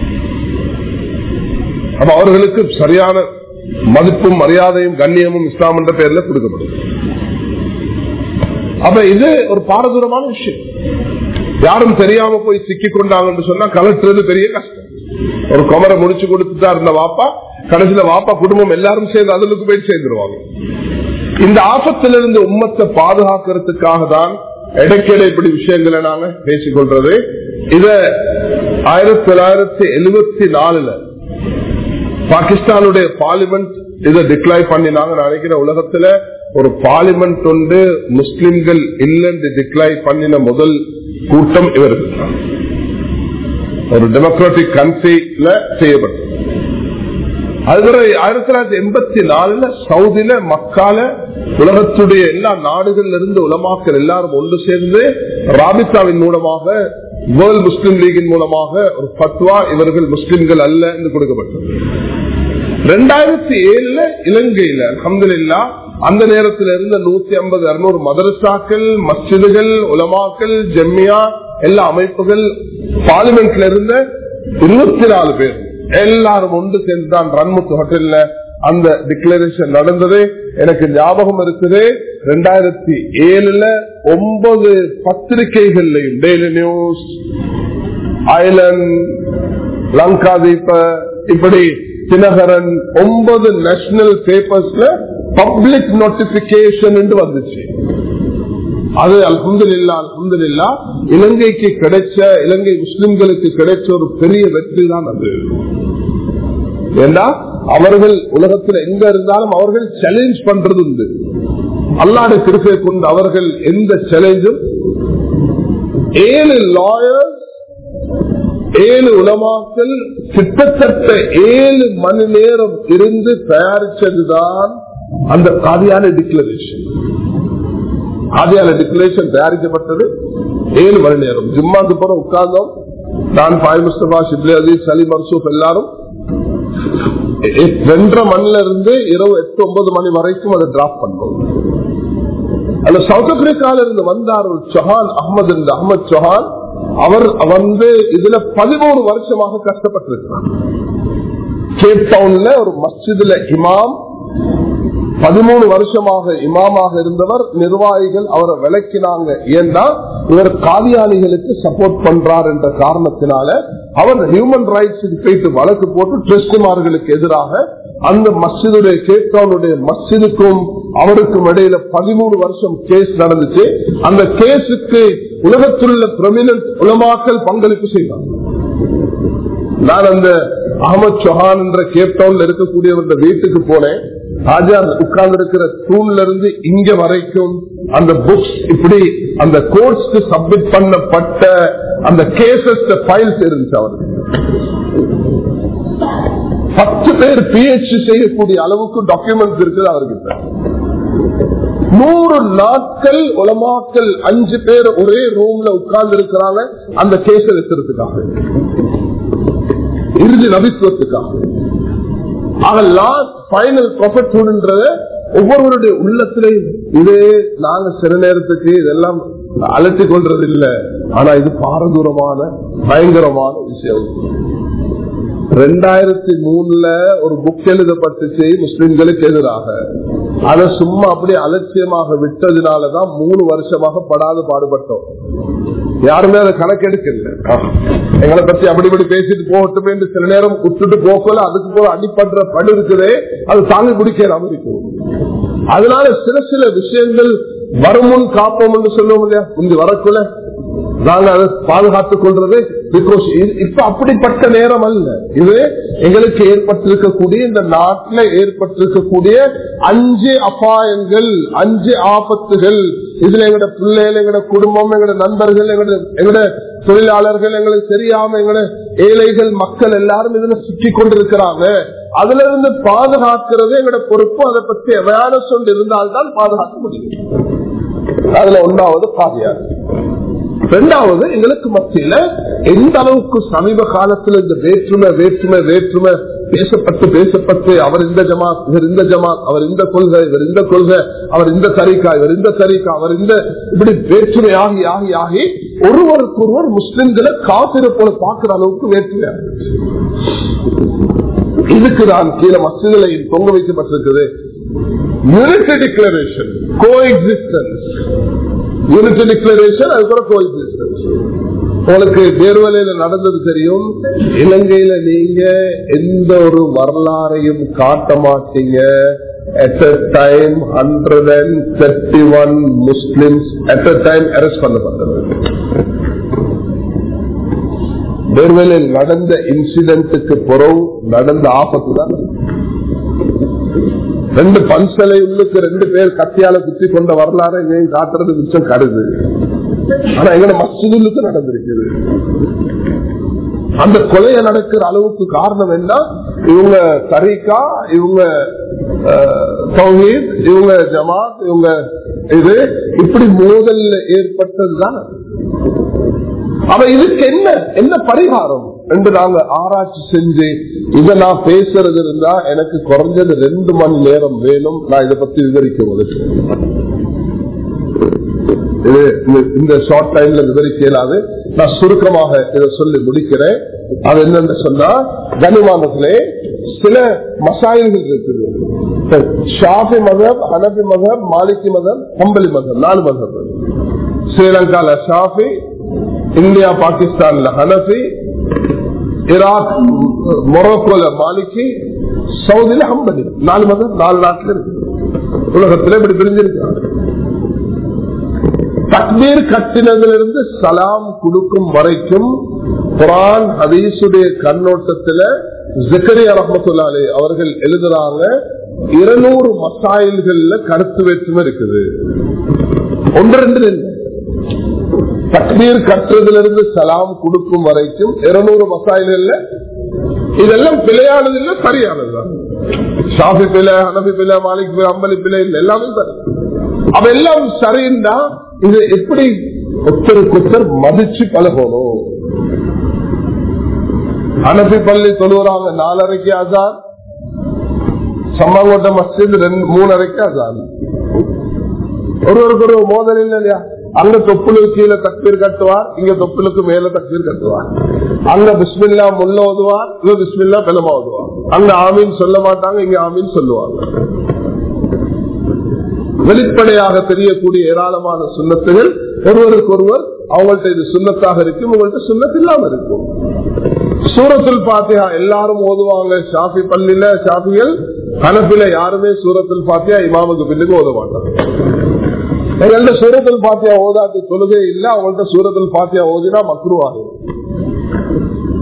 அப்ப அவர்களுக்கு சரியான மதிப்பும் மரியாதையும் கண்ணியமும் இஸ்லாம் என்ற பெயர்ல கொடுக்கப்படும் அப்ப இது ஒரு பாரதூரமான விஷயம் யாரும் தெரியாம போய் சிக்கி கொண்டாங்கன்னு சொன்னா கலட்டுறது பெரிய கஷ்டம் ஒரு குமரை முடிச்சு கொடுத்துட்டா இருந்த வாப்பா கடைசியில வாப்பா குடும்பம் எல்லாரும் சேர்ந்து அதுக்கு போய் சேர்ந்துருவாங்க இந்த ஆபத்திலிருந்து உம்மத்தை பாதுகாக்கிறதுக்காக தான் இடைக்கிட இப்படி விஷயங்களை நாங்க பேசிக்கொள்றது இத ஆயிரத்தி தொள்ளாயிரத்தி எழுபத்தி நாலுல பாகிஸ்தானுடைய பார்லிமெண்ட் இதை டிக்ளைர் பண்ணினாங்க நினைக்கிற உலகத்துல ஒரு பார்லிமெண்ட் ஒன்று முஸ்லிம்கள் இல்லைன்னு டிக்ளைர் பண்ணின முதல் கூட்டம் இவர்கள் ஒரு டெமோக்ராட்டிக் கண்ட்ரில செய்யப்பட்டது அதுவரை ஆயிரத்தி தொள்ளாயிரத்தி எண்பத்தி நாலுல சவுதியில மக்கால உலகத்துடைய எல்லா நாடுகள்ல இருந்து உலமாக்கள் எல்லாரும் ஒன்று சேர்ந்து ராபித்தாவின் மூலமாக வேர்ல்ட் முஸ்லிம் லீகின் மூலமாக ஒரு பத்வா இவர்கள் முஸ்லிம்கள் அல்ல என்று கொடுக்கப்பட்டது ரெண்டாயிரத்தி ஏழுல இலங்கையில அஹமதுல்லா அந்த நேரத்தில் இருந்த நூத்தி ஐம்பது அறுநூறு மதரசாக்கள் மஸ்ஜிதுகள் உலமாக்கள் ஜெம்மியா எல்லா அமைப்புகள் பார்லிமெண்ட்ல இருந்த இருபத்தி நாலு பேர் எல்லாரும் ஒன்று சேர்ந்துதான் ரன்முத்து ஹோட்டல்ல அந்த டிக்ளரேஷன் நடந்தது எனக்கு ஞாபகம் இருக்குது ரெண்டாயிரத்தி ஏழுல ஒன்பது பத்திரிகைகள்லையும் டெய்லி நியூஸ் ஐலண்ட் லங்காதீப இப்படி தினகரன் ஒன்பது நேஷனல் பேப்பர்ஸ்ல பப்ளிக் நோட்டிபிகேஷன் என்று வந்துச்சு அது அல்ஹம்துல்லா அல்ஹம்துல்லா இலங்கைக்கு கிடைச்ச இலங்கை முஸ்லிம்களுக்கு கிடைச்ச ஒரு பெரிய வெற்றி தான் அது ஏண்டா அவர்கள் உலகத்தில் எங்க இருந்தாலும் அவர்கள் சேலஞ்ச் பண்றது உண்டு அல்லாட கிருப்பை கொண்டு அவர்கள் எந்த சேலஞ்சும் ஏழு லாயர்ஸ் ஏழு உலமாக்கள் கிட்டத்தட்ட ஏழு மணி நேரம் இருந்து தயாரிச்சதுதான் அந்த காதியான டிக்ளரேஷன் காதியான டிக்ளரேஷன் தயாரிக்கப்பட்டது ஏழு மணி நேரம் ஜிம்மாக்கு போற உட்கார்ந்தோம் நான் பாய் முஸ்தபா ஷிப்லி அஜீஸ் சலி மன்சூப் எல்லாரும் ரெண்டரை மணில இருந்து இரவு எட்டு ஒன்பது மணி வரைக்கும் அதை டிராப் பண்ணோம் அந்த சவுத் ஆப்பிரிக்கால இருந்து வந்தார் ஒரு சஹான் அகமது இந்த அகமது சஹான் அவர் வந்து இதுல பதிமூணு வருஷமாக கஷ்டப்பட்டிருக்கிறார் கேப் டவுன்ல ஒரு மஸ்ஜிதுல இமாம் பதிமூணு வருஷமாக இமாமாக இருந்தவர் நிர்வாகிகள் அவரை விளக்கினாங்க ஏன்னா இவர் காதியாளிகளுக்கு சப்போர்ட் பண்றார் என்ற காரணத்தினால அவர் ஹியூமன் ரைட்ஸ் போயிட்டு வழக்கு போட்டு டிரஸ்டிமார்களுக்கு எதிராக அந்த மஸ்ஜிதுடைய கேப்டவுனுடைய மஸ்ஜிதுக்கும் அவருக்கும் இடையில பதிமூணு வருஷம் கேஸ் நடந்துச்சு அந்த கேஸுக்கு உலகத்துள்ள பிரமினன்ட் உலமாக்கல் பங்களிப்பு செய்தார் நான் அந்த அகமது சௌஹான் என்ற கேப்டவுன்ல இருக்கக்கூடியவருடைய வீட்டுக்கு போனேன் ஆஜார் உட்கார்ந்து இருக்கிற தூண்ல இருந்து இங்க வரைக்கும் அந்த புக்ஸ் இப்படி அந்த கோர்ஸ்க்கு சப்மிட் பண்ணப்பட்ட அந்த கேசஸ் ஃபைல்ஸ் இருந்துச்சு அவருக்கு பத்து பேர் பிஹெச் செய்யக்கூடிய அளவுக்கு டாக்குமெண்ட்ஸ் இருக்குது அவர்கிட்ட நூறு நாட்கள் உலமாக்கள் அஞ்சு பேர் ஒரே ரூம்ல உட்கார்ந்து இருக்கிறாங்க அந்த கேஸ வைக்கிறதுக்காக இறுதி நபித்துவத்துக்காக ஆக லாஸ்ட் பைனல் ப்ரொஃபட்ன்றத ஒவ்வொருவருடைய உள்ளத்திலே இதே நாங்க சில நேரத்துக்கு இதெல்லாம் அழைத்து கொள்றது இல்ல ஆனா இது பாரதூரமான பயங்கரமான விஷயம் ரெண்டாயிரத்தி மூணுல ஒரு புக் எழுதப்பட்டுச்சு முஸ்லிம்களுக்கு எதிராக அதை சும்மா அப்படி அலட்சியமாக விட்டதுனாலதான் மூணு வருஷமாக படாது பாடுபட்டோம் யாருமே அதை கணக்கெடுக்கல எங்களை பத்தி அப்படி இப்படி பேசிட்டு போகட்டும் என்று சில நேரம் விட்டுட்டு போக்கல அதுக்கு போல அடிப்படுற படு இருக்குதே அது தாங்கி பிடிக்கலாம் இருக்கும் அதனால சில சில விஷயங்கள் வருமுன் காப்போம் என்று சொல்லுவோம் இல்லையா முந்தி வரக்குள்ள நாங்க அதை பாதுகாத்துக் கொள்றது பிகாஸ் இப்ப அப்படிப்பட்ட நேரம் அல்ல இது எங்களுக்கு ஏற்பட்டிருக்கக்கூடிய இந்த நாட்டில் ஏற்பட்டிருக்கக்கூடிய அஞ்சு அபாயங்கள் அஞ்சு ஆபத்துகள் இதுல எங்கட பிள்ளைகள் எங்கட குடும்பம் எங்கட நண்பர்கள் எங்கட எங்கட தொழிலாளர்கள் எங்களுக்கு தெரியாம எங்கட ஏழைகள் மக்கள் எல்லாரும் இதுல சுற்றி கொண்டிருக்கிறாங்க அதுல இருந்து பாதுகாக்கிறது எங்கட பொறுப்பு அதை பற்றி அவேர்னஸ் ஒன்று இருந்தால்தான் பாதுகாக்க முடியும் அதுல ஒன்றாவது பாதுகாப்பு ரெண்டாவது எங்களுக்கு மத்தியில எந்த அளவுக்கு சமீப காலத்துல இந்த வேற்றுமை வேற்றுமை வேற்றுமை பேசப்பட்டு பேசப்பட்டு அவர் இந்த ஜமாத் இவர் இந்த ஜமாத் அவர் இந்த கொள்கை இவர் இந்த கொள்கை அவர் இந்த தரிக்கா இவர் இந்த தரிக்கா அவர் இந்த இப்படி வேற்றுமை ஆகி ஆகி ஆகி ஒருவருக்கு ஒருவர் முஸ்லிம்களை காத்திர போல பார்க்கிற அளவுக்கு வேற்றுமையா இதுக்கு தான் கீழே மசிதலை தொங்க வைக்கப்பட்டிருக்குது unity declaration coexistence unity declaration அதுக்கப்புறம் கோ எக்ஸிஸ்டன்ஸ் உங்களுக்கு தேர்வலையில நடந்தது தெரியும் இலங்கையில நீங்க எந்த ஒரு வரலாறையும் காட்ட மாட்டீங்க at a time 131 Muslims at a time arrest பண்ணப்பட்டது தேர்வலில் நடந்த இன்சிடென்ட்டுக்கு பிறகு நடந்த ஆபத்து தான் ரெண்டு பன்சலை உள்ளுக்கு ரெண்டு பேர் கத்தியால குத்தி கொண்ட வரலாறு எங்கேயும் காட்டுறது மிச்சம் கருது ஆனா எங்க மசிதுக்கு நடந்திருக்குது அந்த கொலையை நடக்கிற அளவுக்கு காரணம் என்ன இவங்க தரிகா இவங்க தௌஹீத் இவங்க ஜமாத் இவங்க இது இப்படி மோதல்ல ஏற்பட்டதுதான் அவ இதுக்கு என்ன என்ன பரிகாரம் என்று நாங்க ஆராய்ச்சி செஞ்சு இதை நான் பேசுறது இருந்தா எனக்கு குறைஞ்சது ரெண்டு மணி நேரம் வேணும் நான் இதை பத்தி விவரிக்க இது இந்த ஷார்ட் டைம்ல விவரிக்க இயலாது நான் சுருக்கமாக இதை சொல்லி முடிக்கிறேன் அது என்னன்னு சொன்னா கனிமானத்திலே சில மசாயில்கள் இருக்குது ஷாஃபி மதம் அனபி மதம் மாலிகி மதம் கம்பளி மதம் நாலு மதம் ஸ்ரீலங்கால ஷாஃபி இந்தியா பாகிஸ்தான்ல ஹனபி ஈராக் மொரோக்கோல மாலிகி சவுதியில ஹம்பலி நாலு மதம் நாலு நாட்டில் இருக்கு உலகத்துல இப்படி பிரிஞ்சிருக்காங்க தக்பீர் கட்டினதிலிருந்து சலாம் கொடுக்கும் வரைக்கும் குரான் ஹதீசுடைய கண்ணோட்டத்துல ஜக்கரி ரஹமத்துல்லாலே அவர்கள் எழுதுறாங்க இருநூறு மசாயில்கள்ல கருத்து வேற்றுமை இருக்குது ஒன்று ரெண்டு இல்லை தக்பீர் கட்டுறதிலிருந்து சலாம் கொடுக்கும் வரைக்கும் இருநூறு மசாயில்கள்ல இதெல்லாம் பிழையானது இல்ல சரியானதுதான் ஷாஃபி பிழை அனபி பிழை மாலிக் பிழை அம்பலி பிழை இல்லை எல்லாமே சரி அவெல்லாம் சரிந்தா இது எப்படி ஒத்தருக்கு ஒத்தர் மதிச்சு பழகணும் அனபி பள்ளி தொழுகிறாங்க நாலரைக்கு ஆசான் சம்மாங்கோட்டை மஸ்ஜித் ரெண்டு மூணரைக்கு ஆசான் ஒருவருக்கு ஒரு மோதல் இல்லை இல்லையா அங்க தொப்புளுக்கு கீழே தக்பீர் கட்டுவார் இங்க தொப்புளுக்கு மேல தக்பீர் கட்டுவார் அங்க பிஸ்மில்லா முள்ள ஓதுவார் இங்க பிஸ்மில்லா பெலமா ஓதுவார் அங்க ஆமீன் சொல்ல மாட்டாங்க இங்க ஆமீன் சொல்லுவாங்க வெளிப்படையாக தெரியக்கூடிய ஏராளமான சுண்ணத்துகள் ஒருவருக்கு ஒருவர் அவங்கள்ட்ட இது சுண்ணத்தாக இருக்கும் உங்கள்ட்ட சுண்ணத்து இல்லாம இருக்கும் சூரத்துல் பாத்தியா எல்லாரும் ஓதுவாங்க ஷாஃபி பள்ளியில ஷாஃபிகள் கணப்பில யாருமே சூரத்துல் பாத்தியா இமாமுக்கு பின்னுக்கு ஓத மாட்டாங்க எங்கள்ட்ட சூரத்தில் பாத்தியா ஓதாட்டி தொழுகை இல்ல அவங்கள்ட்ட சூரத்தில் பாத்தியா ஓதினா மக்ருவாகும்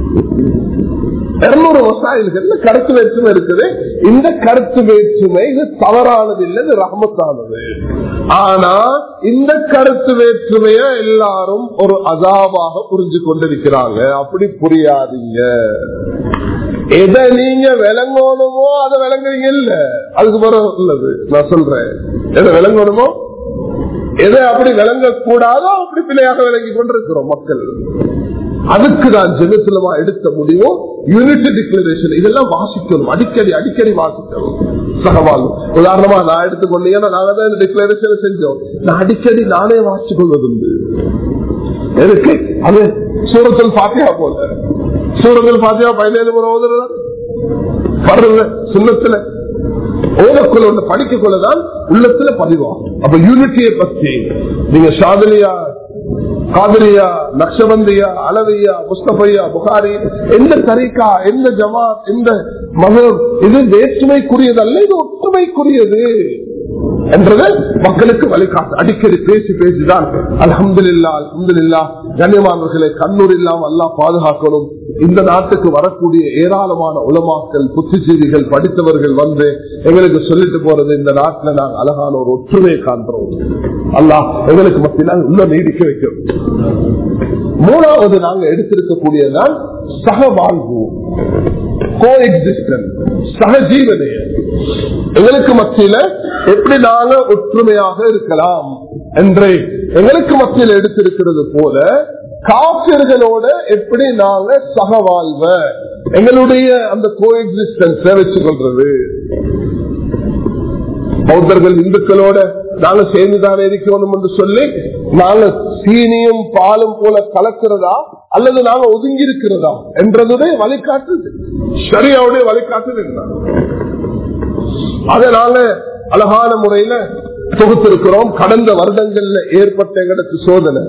இருநூறு வசாயில்கள் கருத்து வேற்றுமை இருக்குது இந்த கருத்து வேற்றுமை இது தவறானது இல்லை இது ரஹமத்தானது ஆனா இந்த கருத்து வேற்றுமைய எல்லாரும் ஒரு அதாவாக புரிஞ்சு கொண்டிருக்கிறாங்க அப்படி புரியாதீங்க எதை நீங்க விளங்கணுமோ அதை விளங்குறீங்க இல்ல அதுக்கு பிறகு உள்ளது நான் சொல்றேன் எதை விளங்கணுமோ எதை அப்படி விளங்க கூடாதோ அப்படி பிள்ளையாக விளங்கி கொண்டிருக்கிறோம் மக்கள் அதுக்கு தான் ஜெனசுலமா எடுத்த முடிவும் யூனிட்டி டிக்ளரேஷன் இதெல்லாம் வாசிக்கணும் அடிக்கடி அடிக்கடி வாசிக்கணும் சகவாழ்வு உதாரணமா நான் எடுத்துக்கொண்டீங்கன்னா நாங்க தான் இந்த டிக்ளரேஷன் செஞ்சோம் நான் அடிக்கடி நானே வாசிச்சு கொள்வதுண்டு எதுக்கு அது சூரத்தில் பாத்தியா போல சூரத்தில் பாத்தியா பதினேழு முறை ஓதுறதா வர்றது சுண்ணத்துல ஓதக்குள்ள படிக்க கொள்ளதான் உள்ளத்துல பதிவாகும் அப்ப யூனிட்டியை பத்தி நீங்க சாதனையா காதலியா நக்ஷபந்தியா அலவியா முஸ்தபையா புகாரி எந்த தரிகா எந்த ஜமாத் எந்த மதம் இது வேற்றுமைக்குரியதல்ல இது ஒற்றுமைக்குரியது என்றது மக்களுக்கு வழிகாட்டு அடிக்கடி பேசி பேசிதான் அலமதுல்லா அலமதுல்லா கண்ணியமானவர்களை கண்ணூர் இல்லாம எல்லாம் பாதுகாக்கணும் இந்த நாட்டுக்கு வரக்கூடிய ஏராளமான உலமாக்கள் புத்திஜீவிகள் படித்தவர்கள் வந்து எங்களுக்கு சொல்லிட்டு போறது இந்த நாட்டுல நாங்கள் அழகான ஒரு ஒற்றுமையை காண்கிறோம் அல்லா எங்களுக்கு மத்தியில் உள்ள நீடிக்க வைக்கும் மூணாவது நாங்க எடுத்திருக்கக்கூடியதான் சக வாழ்வு கோ எக்ஸிஸ்டன்ஸ் சகஜீவனைய எங்களுக்கு மத்தியில எப்படி நாங்க ஒற்றுமையாக இருக்கலாம் என்று எங்களுக்கு மத்தியில் எடுத்திருக்கிறது போல காப்பியர்களோட எப்படி நாங்க சகவாழ்வ எங்களுடைய அந்த கோ எக்ஸிஸ்டன்ஸ் வச்சு கொள்றது பௌத்தர்கள் இந்துக்களோட நாங்க சேர்ந்துதான் இருக்கணும் என்று சொல்லி நாங்க சீனியும் பாலும் போல கலக்கிறதா அல்லது நாங்க ஒதுங்கி இருக்கிறதா என்றதுடைய வழிகாட்டுது சரியாவுடைய வழிகாட்டுது அதனால அழகான முறையில தொகுத்திருக்கிறோம் கடந்த வருடங்கள்ல ஏற்பட்ட எங்களுக்கு சோதனை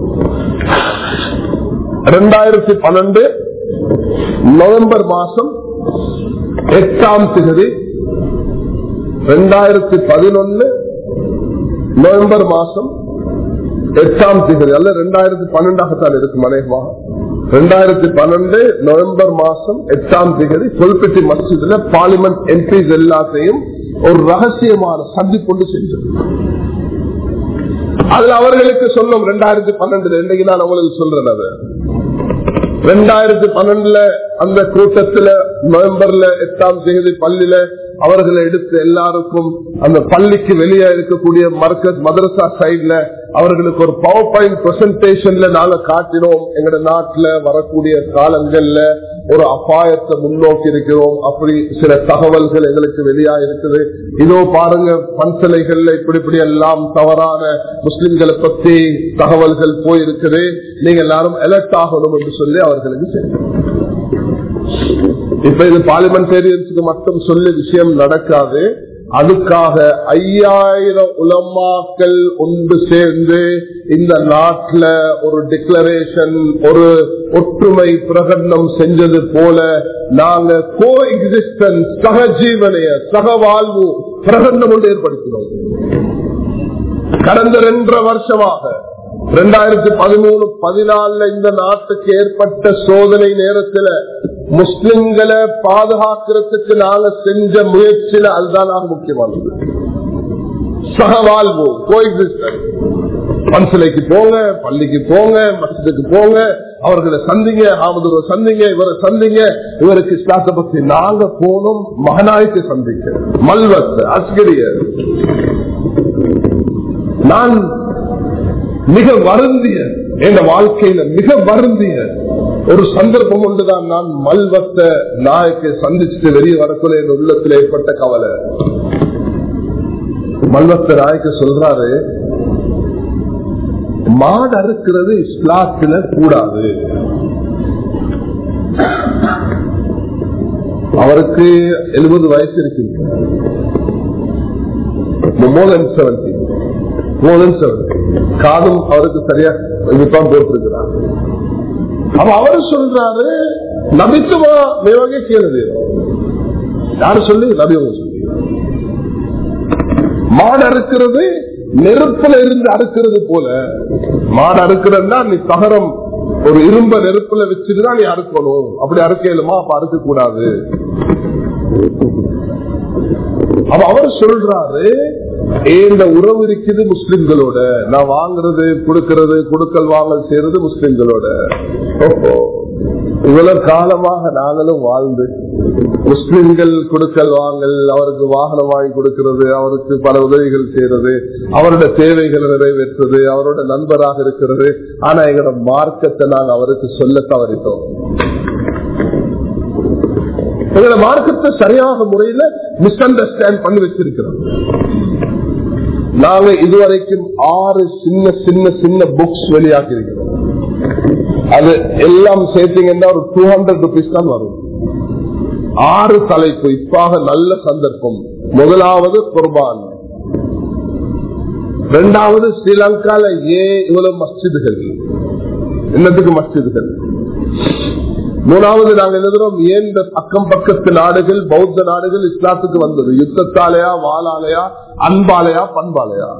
ரெண்டாயிரத்தி பன்னெண்டு நவம்பர் மாசம் எட்டாம் திகதி ரெண்டாயிரத்தி பதினொன்னு நவம்பர் மாசம் எட்டாம் திகதி அல்ல ரெண்டாயிரத்தி பன்னெண்டாகத்தான் இருக்கும் அநேகமாக ரெண்டாயிரத்தி பன்னெண்டு நவம்பர் மாசம் எட்டாம் திகதி கொல்பெட்டி மசிதில பார்லிமெண்ட் எம்பிஸ் எல்லாத்தையும் ஒரு ரகசியமான சந்திப்பு செஞ்சது அதுல அவர்களுக்கு சொல்லும் ரெண்டாயிரத்தி பன்னெண்டுல இன்னைக்கு நான் உங்களுக்கு சொல்றேன் அது ரெண்டாயிரத்தி பன்னெண்டுல அந்த கூட்டத்துல நவம்பர்ல எட்டாம் தேதி பள்ளியில அவர்களை எடுத்து எல்லாருக்கும் அந்த பள்ளிக்கு வெளியே இருக்கக்கூடிய மர்க்கஸ் மதரசா சைட்ல அவர்களுக்கு ஒரு பவர் பாயிண்ட் பிரசன்டேஷன்ல நாங்க காட்டினோம் எங்கட நாட்டுல வரக்கூடிய காலங்கள்ல ஒரு அபாயத்தை முன்னோக்கி இருக்கிறோம் அப்படி சில தகவல்கள் எங்களுக்கு வெளியா இருக்குது இதோ பாருங்க பன்சலைகள்ல இப்படி இப்படி எல்லாம் தவறான முஸ்லிம்களை பத்தி தகவல்கள் போயிருக்குது நீங்க எல்லாரும் அலர்ட் ஆகணும் என்று சொல்லி அவர்களுக்கு செய்யணும் இப்ப இது பார்லிமெண்டேரியன்ஸுக்கு மட்டும் சொல்லி விஷயம் நடக்காது அதுக்காக ஐயாயிரம் உலமாக்கள் ஒன்று சேர்ந்து இந்த நாட்டில் ஒரு டிக்ளரேஷன் ஒரு ஒற்றுமை பிரகடனம் செஞ்சது போல நாங்க கோ எக்ஸிஸ்டன்ஸ் சகஜீவனைய சகவாழ்வு பிரகடனம் ஒன்று ஏற்படுத்தினோம் கடந்த ரெண்டரை வருஷமாக ரெண்டாயிரத்தி பதிமூணு பதினாலுல இந்த நாட்டுக்கு ஏற்பட்ட சோதனை நேரத்தில் முஸ்லிம்களை பாதுகாக்கிறதுக்கு நாங்க செஞ்ச முயற்சியில அதுதான் நாங்க முக்கியமானது சகவாழ்வு கோஎக்ஸிஸ்டன்ஸ் பன்சிலைக்கு போங்க பள்ளிக்கு போங்க மசிதுக்கு போங்க அவர்களை சந்திங்க ஆமதுரை சந்திங்க இவரை சந்திங்க இவருக்கு இஸ்லாத்தை பத்தி நாங்க போனோம் மகனாய்க்கு சந்திக்க மல்வத் அஸ்கரியர் நான் மிக வருந்திய என் வாழ்க்கையில மிக வருந்திய ஒரு சந்தர்ப்பம் ஒன்றுதான் நான் மல்வத்த நாயக்கு சந்திச்சுட்டு வெளியே வரக்குள்ள என் உள்ளத்தில் ஏற்பட்ட கவலை மல்வத்த நாயக்கு சொல்றாரு மாடு அறுக்கிறது இஸ்லாத்துல கூடாது அவருக்கு எழுபது வயசு இருக்கு மோர் தென் செவன்டி மோர் தென் செவன்டி காதும் அவருக்கு சரியா இதுதான் போட்டிருக்கிறார் அப்ப அவரு சொல்றாரு நபித்துவா மேவாக கேளுது யாரு சொல்லி நபி சொல்லி மாடு அறுக்கிறது நெருப்புல இருந்து அறுக்கிறது போல மாடு அறுக்கிறதுனா நீ தகரம் ஒரு இரும்ப நெருப்புல வச்சுட்டுதான் நீ அறுக்கணும் அப்படி அறுக்கலுமா அப்ப அறுக்க கூடாது அப்ப அவர் சொல்றாரு இந்த உறவு இருக்குது முஸ்லிம்களோட நான் வாங்குறது கொடுக்கறது கொடுக்கல் வாங்கல் செய்யறது முஸ்லிம்களோட ஓஹோ இவ்வளவு காலமாக நாங்களும் வாழ்ந்து முஸ்லிம்கள் கொடுக்கல் வாங்கல் அவருக்கு வாகனம் வாங்கி கொடுக்கிறது அவருக்கு பல உதவிகள் செய்யறது அவருடைய தேவைகளை நிறைவேற்றுறது அவரோட நண்பராக இருக்கிறது ஆனா எங்களோட மார்க்கத்தை நாங்கள் அவருக்கு சொல்ல தவறிட்டோம் எங்களோட மார்க்கத்தை சரியான முறையில மிஸ் அண்டர்ஸ்டாண்ட் பண்ணி வச்சிருக்கிறோம் நாங்க இதுவரைக்கும் ஆறு சின்ன சின்ன சின்ன புக்ஸ் வெளியாக்கி இருக்கிறோம் அது எல்லாம் சேர்த்தீங்கன்னா ஒரு டூ ஹண்ட்ரட் ருபீஸ் தான் வரும் ஆறு தலைப்பு இப்பாக நல்ல சந்தர்ப்பம் முதலாவது குர்பான் இரண்டாவது ஸ்ரீலங்கால ஏன் இவ்வளவு மஸ்ஜிதுகள் என்னத்துக்கு மஸ்ஜிதுகள் மூணாவது நாங்க எழுதுறோம் ஏன் இந்த அக்கம் பக்கத்து நாடுகள் பௌத்த நாடுகள் இஸ்லாத்துக்கு வந்தது யுத்தத்தாலையா வாளாலையா அன்பாலையா பண்பாலையா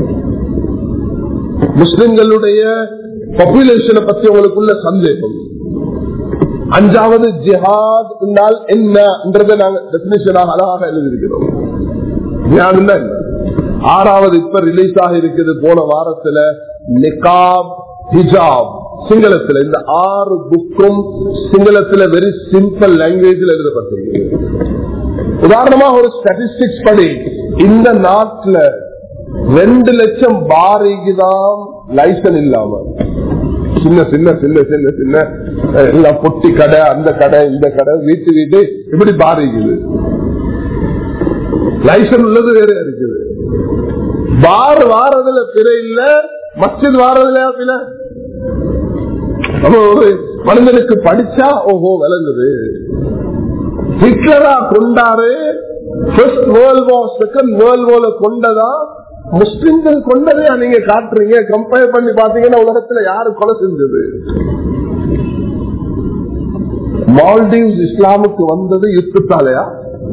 முஸ்லிம்களுடைய பாப்புலேஷனை பத்தி உங்களுக்குள்ள சந்தேகம் அஞ்சாவது ஜிஹாத் என்றால் என்னன்றதை நாங்க டெபினிஷனாக அழகாக எழுதியிருக்கிறோம் ஜிஹாத் என்ன ஆறாவது இப்ப ரிலீஸ் ஆக இருக்குது போன வாரத்துல நிகாப் ஹிஜாப் சிங்களத்துல இந்த ஆறு புக்கும் சிங்களத்துல வெரி சிம்பிள் லாங்குவேஜில் எழுதப்பட்டிருக்கு உதாரணமாக ஒரு ஸ்டாட்டிஸ்டிக்ஸ் படி இந்த நாட்டுல ரெண்டு லட்சம் பாரிக்கு தான் லைசன் இல்லாம சின்ன சின்ன சின்ன சின்ன சின்ன எல்லாம் பொட்டி கடை அந்த கடை இந்த கடை வீட்டு வீட்டு இப்படி பாரிக்குது லைசன் உள்ளது வேற இருக்குது பார் வாரதுல பிற இல்ல மஸ்ஜித் வாரதுல பிற நம்ம ஒரு மனிதனுக்கு படிச்சா ஓஹோ விளங்குது ஹிட்லரா கொண்டாரு first world war second world வார்ல கொண்டதா முஸ்லிம்கள் கொண்டதே நீங்க காட்டுறீங்க கம்பேர் பண்ணி பாத்தீங்கன்னா உலகத்துல யாரு கொலை செஞ்சது மால்டீவ்ஸ் இஸ்லாமுக்கு வந்தது யுத்தத்தாலையா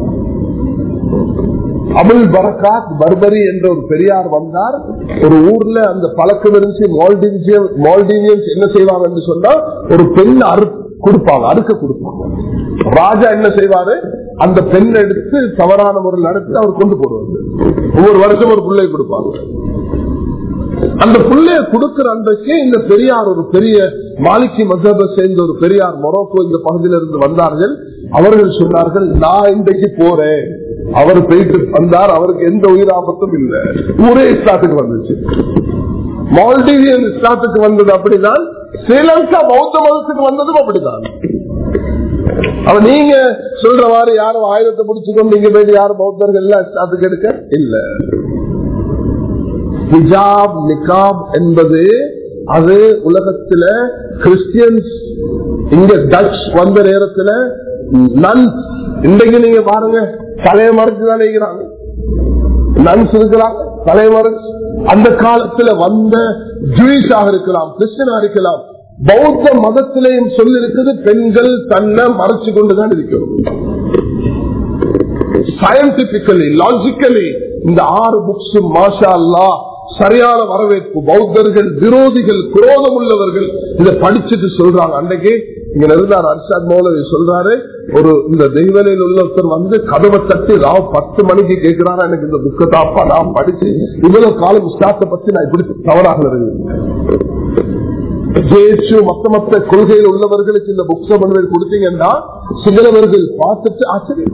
அபுல் பரகாத் பர்பரி என்ற ஒரு பெரியார் வந்தார் ஒரு ஊர்ல அந்த பழக்கம் இருந்துச்சு மால்டீவியன் மால்டீவியன்ஸ் என்ன செய்வாங்க என்று சொன்னா ஒரு பெண் அறு கொடுப்பாங்க அறுக்க கொடுப்பாங்க ராஜா என்ன செய்வாரு அந்த பெண் எடுத்து தவறான முறையில் நடத்தி அவர் கொண்டு போடுவாங்க ஒவ்வொரு வருஷம் ஒரு பிள்ளை கொடுப்பாங்க அந்த பிள்ளைய கொடுக்கிற அன்றைக்கு இந்த பெரியார் ஒரு பெரிய மாலிக்கி மதபை சேர்ந்த ஒரு பெரியார் மொரோக்கோ இந்த பகுதியில இருந்து வந்தார்கள் அவர்கள் சொன்னார்கள் நான் இன்றைக்கு போறேன் அவர் போயிட்டு வந்தார் அவருக்கு எந்த உயிர் ஆபத்தும் இல்லை ஊரே இஸ்லாத்துக்கு வந்துச்சு மால்டீவியன் இஸ்லாத்துக்கு வந்தது அப்படிதான் ஸ்ரீலங்கா பௌத்த மதத்துக்கு வந்ததும் அப்படிதான் அவ நீங்க சொல்ற மாதிரி யாரும் ஆயுதத்தை பிடிச்சுக்கொண்டு நீங்க போயிட்டு யாரும் பௌத்தர்கள் எல்லாம் இஸ்லாத்துக்கு எடுக்க இல்ல ஹிஜாப் நிகாப் என்பது அது உலகத்துல கிறிஸ்டியன்ஸ் இங்க டச் வந்த நேரத்துல நன்ஸ் இன்றைக்கு நீங்க பாருங்க தலையை மறைச்சுதான் நினைக்கிறாங்க நன்ஸ் இருக்கிறாங்க தலையை மறைச்சு அந்த காலத்துல வந்த ஜூயிஷாக இருக்கலாம் கிறிஸ்டியனா இருக்கலாம் பௌத்த மதத்திலையும் சொல்லிருக்கிறது பெண்கள் தன்னை மறைச்சு கொண்டுதான் இருக்கிறோம் சயின்டிபிக்கலி லாஜிக்கலி இந்த ஆறு புக்ஸ் மாஷா அல்லா சரியான வரவேற்பு பௌத்தர்கள் விரோதிகள் குரோதம் உள்ளவர்கள் இதை படிச்சுட்டு சொல்றாங்க அன்றைக்கு இங்க இருந்தார் அர்ஷாத் மௌலவி சொல்றாரு ஒரு இந்த தெய்வலையில் உள்ள ஒருத்தர் வந்து கதவை தட்டி ராவ் பத்து மணிக்கு கேட்கிறாரா எனக்கு இந்த புக்கை தாப்பா நான் படிச்சு இவ்வளவு காலம் இஸ்லாத்தை பத்தி நான் இப்படி தவறாக ஜேசு மத்த மத்த கொள்கையில் உள்ளவர்களுக்கு இந்த புக்ஸ மனுவை கொடுத்தீங்கன்னா சிங்களவர்கள் பார்த்துட்டு ஆச்சரியம்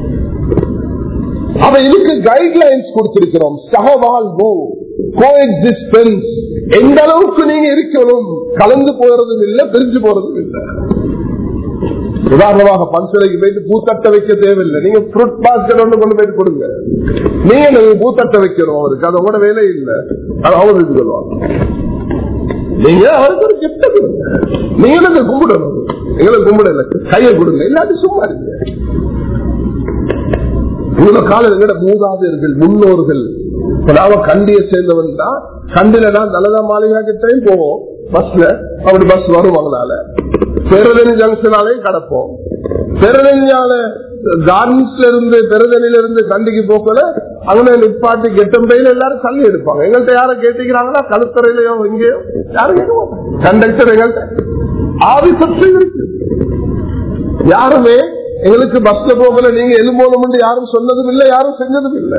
அவ இதுக்கு கைட்லைன்ஸ் கொடுத்திருக்கிறோம் சகவாழ்வு கோ எக்ஸிஸ்டன்ஸ் எந்த அளவுக்கு நீங்க இருக்கணும் கலந்து போறதும் இல்லை பிரிஞ்சு போறதும் இல்லை உதாரணமாக பன்சலைக்கு போயிட்டு பூத்தட்ட வைக்க தேவையில்லை நீங்க ஃப்ரூட் பாஸ்கெட் ஒன்று கொண்டு போயிட்டு கொடுங்க நீங்க நீங்க பூத்தட்ட வைக்கணும் அவருக்கு அது கூட வேலை இல்லை அது அவர் இது சொல்லுவாங்க நீங்க அவருக்கு ஒரு கிஃப்ட் கொடுங்க நீங்க எனக்கு கும்பிடணும் எங்களை கும்பிடல கையை கொடுங்க இல்லாட்டி சும்மா இருங்க இவ்வளவு காலம் எங்கட மூதாதையர்கள் முன்னோர்கள் நாம கண்டியை சேர்ந்தவன் தான் கண்டில தான் நல்லதா மாளிகா கிட்டையும் போவோம் பஸ்ல அப்படி பஸ் வரும் அவங்களால பெருதனி ஜங்ஷனாலையும் கடப்போம் பெருதனியால கார்மெண்ட்ஸ்ல இருந்து பெருதனில இருந்து கண்டிக்கு போக்கல அங்கே நிப்பாட்டி கெட்டம்பையில எல்லாரும் தள்ளி எடுப்பாங்க எங்கள்கிட்ட யாரும் கேட்டுக்கிறாங்களா கழுத்துறையிலயோ இங்கேயோ யாரும் கேட்க மாட்டாங்க கண்டக்டர் எங்கள்கிட்ட ஆதிசத்து இருக்கு யாருமே எங்களுக்கு பஸ்ல போகல நீங்க எலும்போனும் யாரும் சொன்னதும் இல்லை யாரும் செஞ்சதும் இல்லை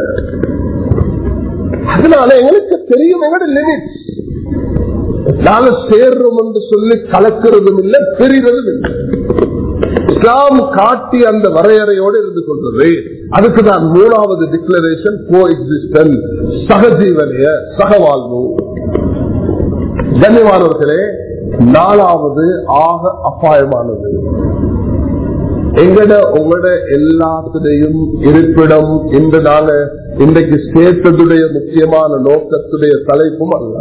அதனால எங்களுக்கு தெரியும் எங்களோட லிமிட் நாங்க சேர்றோம் என்று சொல்லி கலக்கிறதும் இல்லை தெரிவதும் இல்லை இஸ்லாம் காட்டி அந்த வரையறையோடு இருந்து கொள்வது அதுக்கு தான் மூணாவது டிக்ளரேஷன் கோ எக்ஸிஸ்டன் சகஜீவனைய சகவாழ்வு கண்ணியமானவர்களே நாலாவது ஆக அபாயமானது எங்கட உங்களோட எல்லாத்துடையும் இருப்பிடம் இன்று நாங்க இன்றைக்கு சேர்த்ததுடைய முக்கியமான நோக்கத்துடைய தலைப்பும் அல்ல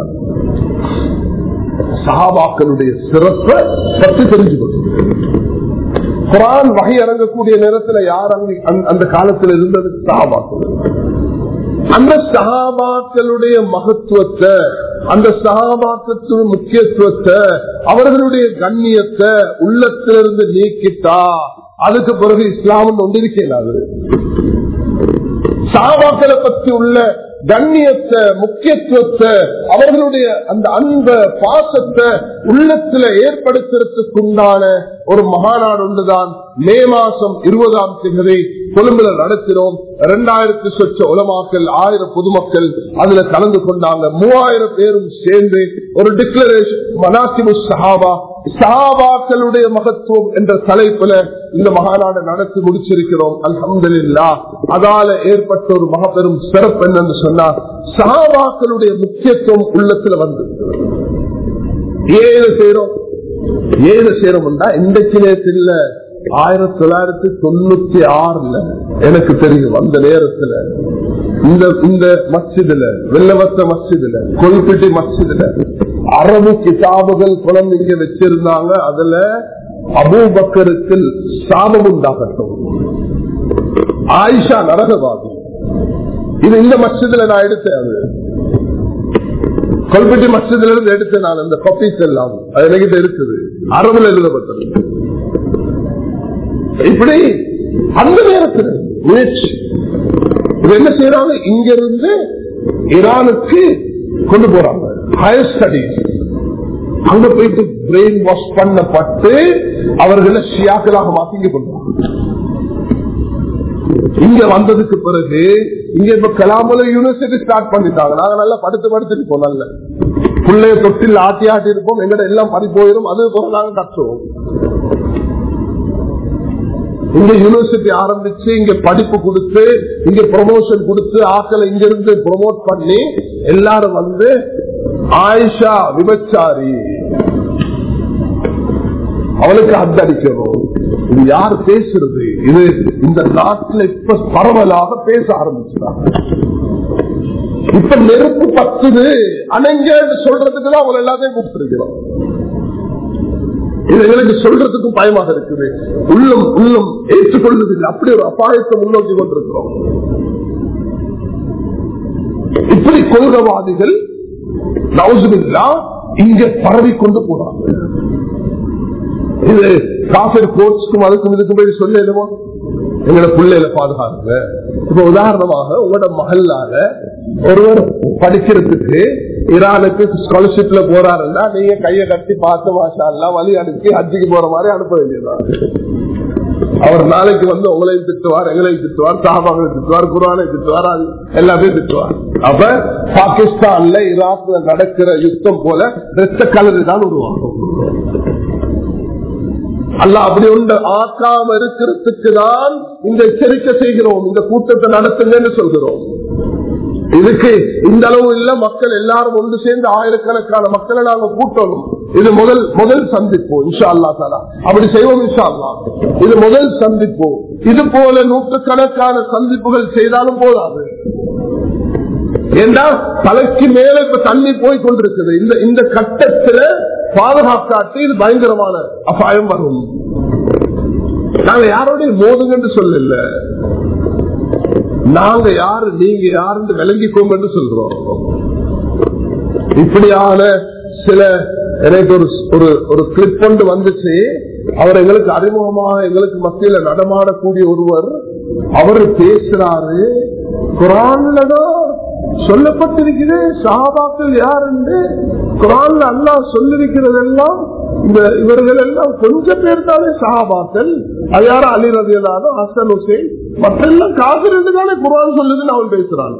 சகாபாக்களுடைய சிறப்பை பற்றி தெரிஞ்சு கொள்ளும் குரான் வகை இறங்கக்கூடிய நேரத்தில் யார் அந்த காலத்தில் இருந்தது சகாபாக்கள் அந்த சகாபாக்களுடைய மகத்துவத்தை அந்த சகாபாக்கத்து முக்கியத்துவத்தை அவர்களுடைய கண்ணியத்தை உள்ளத்திலிருந்து நீக்கிட்டா அதுக்கு பிறகு இஸ்லாம் ஒன்று இருக்கிறாது சாபாக்களை பற்றி உள்ள கண்ணியத்தை முக்கியத்துவத்தை அவர்களுடைய அந்த அன்ப பாசத்தை உள்ளத்துல ஏற்படுத்துறதுக்கு உண்டான ஒரு மகாநாடு ஒன்றுதான் மே மாசம் இருபதாம் தேதி கொழும்புல நடத்தினோம் இரண்டாயிரத்தி சொச்ச உலமாக்கல் ஆயிரம் பொதுமக்கள் அதுல கலந்து கொண்டாங்க மூவாயிரம் பேரும் சேர்ந்து ஒரு டிக்ளரேஷன் மனாசிமு சஹாபா சஹாபாக்களுடைய மகத்துவம் என்ற தலைப்புல இந்த மகாநாடு நடத்தி முடிச்சிருக்கிறோம் அல்ஹம்துலில்லா அதால ஏற்பட்ட ஒரு மகப்பெரும் சிறப்பு என்னன்னு சொன்னா சஹாபாக்களுடைய முக்கியத்துவம் உள்ளத்துல வந்து ஏழு செய்யறோம் ஏழு செய்யறோம்டா இன்றைக்கு நேரத்தில் ஆயிரத்தி தொள்ளாயிரத்தி தொண்ணூத்தி ஆறுல எனக்கு தெரியும் அந்த நேரத்துல இந்த இந்த மஸ்ஜிதுல வெள்ளவத்த மஸ்ஜிதுல கொல்பிட்டி மஸ்ஜிதுல அரபு கிதாபுகள் குழந்தைங்க வச்சிருந்தாங்க அதுல அபூபக்கருக்கு சாபம் உண்டாகட்டும் ஆயிஷா நரகவாதி இது இந்த மஸ்ஜிதுல நான் எடுத்தேன் அது கொல்பட்டி மஸ்ஜிதுல இருந்து எடுத்தேன் நான் அந்த காப்பீஸ் எல்லாம் அது என்கிட்ட இருக்குது அரபுல எழுதப்பட்டது இப்படி அந்த நேரத்தில் முயற்சி இது என்ன செய்யறாங்க இங்க இருந்து ஈரானுக்கு கொண்டு போறாங்க ஹயர் ஸ்டடிஸ் அங்க போயிட்டு பிரெயின் வாஷ் பண்ணப்பட்டு அவர்களை ஷியாக்களாக மாத்தி கொண்டு இங்க வந்ததுக்கு பிறகு இங்க இப்ப கலாமல யூனிவர்சிட்டி ஸ்டார்ட் பண்ணிட்டாங்க நாங்க நல்லா படுத்து படுத்து இருப்போம் நல்ல பிள்ளைய தொட்டில் ஆட்டி ஆட்டி இருப்போம் எங்கட எல்லாம் பறி போயிடும் அது போல நாங்க கற்றுவோம் இங்க யூனிவர்சிட்டி ஆரம்பிச்சு இங்க படிப்பு கொடுத்து இங்க ப்ரொமோஷன் கொடுத்து ஆக்களை இங்க இருந்து ப்ரொமோட் பண்ணி எல்லாரும் வந்து ஆயிஷா விபச்சாரி அவளுக்கு அத்தடிக்கணும் இது யார் பேசுறது இது இந்த நாட்டில் இப்ப பரவலாக பேச ஆரம்பிச்சுட்டாங்க இப்ப நெருப்பு பத்துது அணைங்க சொல்றதுக்கு தான் அவங்க எல்லாத்தையும் கூப்பிட்டுருக்கிறோம் இது எங்களுக்கு சொல்றதுக்கும் பயமாக இருக்குது உள்ளம் உள்ளம் ஏற்றுக்கொள்வதில்லை அப்படி ஒரு அபாயத்தை முன்னோக்கி கொண்டிருக்கிறோம் இப்படி கொள்கவாதிகள் நவுசுமில்லா இங்க பரவி கொண்டு போறாங்க இது காஃபர் கோர்ட்ஸ்க்கும் அதுக்கும் இதுக்கும் போய் சொல்லலுமோ எங்களோட பிள்ளைகளை பாதுகாருங்க இப்ப உதாரணமாக உங்களோட மகளால ஒருவர் படிக்கிறதுக்கு ஈரானுக்கு ஸ்காலர்ஷிப்ல போறாருன்னா நீங்க கைய கட்டி பார்த்து மாஷா வழி அனுப்பி ஹஜ்ஜிக்கு போற மாதிரி அனுப்ப வேண்டியதுதான் அவர் நாளைக்கு வந்து உங்களையும் திட்டுவார் எங்களையும் திட்டுவார் சாபாங்களை திட்டுவார் குரானை திட்டுவார் எல்லாத்தையும் திட்டுவார் அப்ப பாகிஸ்தான்ல ஈராக்ல நடக்கிற யுத்தம் போல ரத்த கலரு தான் உருவாகும் அல்ல அப்படி ஒன்று ஆக்காம இருக்கிறதுக்கு தான் இந்த எச்சரிக்கை செய்கிறோம் இந்த கூட்டத்தை நடத்துங்கன்னு சொல்கிறோம் இதுக்கு இந்த அளவு இல்ல மக்கள் எல்லாரும் ஒன்று சேர்ந்து ஆயிரக்கணக்கான மக்களை நாங்க கூட்டணும் இது முதல் முதல் சந்திப்போம் இன்ஷா அல்லா தாலா அப்படி செய்வோம் இன்ஷா அல்லா இது முதல் சந்திப்போம் இது போல நூற்றுக்கணக்கான சந்திப்புகள் செய்தாலும் போதாது ஏண்டா தலைக்கு மேல இப்ப தண்ணி போய் கொண்டிருக்குது இந்த இந்த கட்டத்துல பாதுகாக்காட்டு இது பயங்கரமான அபாயம் வரும் நாங்க யாரோடைய மோதுங்கன்னு சொல்லல நாங்க யாரு நீங்க யாருன்னு விளங்கிக்கோங்கன்னு சொல்றோம் இப்படியான சில எனக்கு ஒரு ஒரு ஒரு கிளிப் கொண்டு வந்துச்சு அவர் எங்களுக்கு அறிமுகமாக எங்களுக்கு மத்தியில நடமாடக்கூடிய ஒருவர் அவர் பேசுறாரு குரான்லதான் சொல்லப்பட்டிருக்கிறது சஹாபாக்கள் யார் என்று குரான்ல அல்லாஹ் சொல்லிருக்கிறதெல்லாம் இந்த இவர்கள் எல்லாம் கொஞ்சம் பேர் தானே சஹாபாக்கள் அது யாரும் அலி ரதியலானோ ஹசன் ஹுசேன் மற்றெல்லாம் காசர் என்று தானே குரான் சொல்லுதுன்னு அவன் பேசுறான்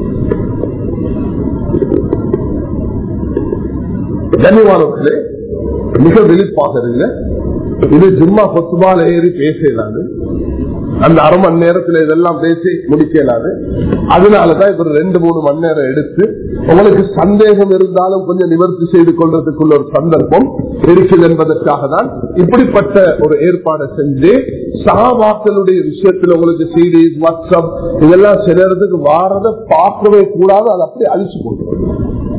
கண்ணியமானவர்களே மிக விழிப்பாக இருங்க இது ஜும்மா கொத்துபால ஏறி பேசலாது அந்த அரை மணி நேரத்துல இதெல்லாம் பேசி முடிக்கலாது அதனாலதான் இப்ப ரெண்டு மூணு மணி நேரம் எடுத்து உங்களுக்கு சந்தேகம் இருந்தாலும் கொஞ்சம் நிவர்த்தி செய்து கொள்றதுக்குள்ள ஒரு சந்தர்ப்பம் இருக்குது என்பதற்காக தான் இப்படிப்பட்ட ஒரு ஏற்பாடை செஞ்சு சகாபாக்களுடைய விஷயத்துல உங்களுக்கு சீரீஸ் வாட்ஸ்அப் இதெல்லாம் சிலருக்கு வாரத பார்க்கவே கூடாது அதை அப்படியே அழிச்சு போட்டு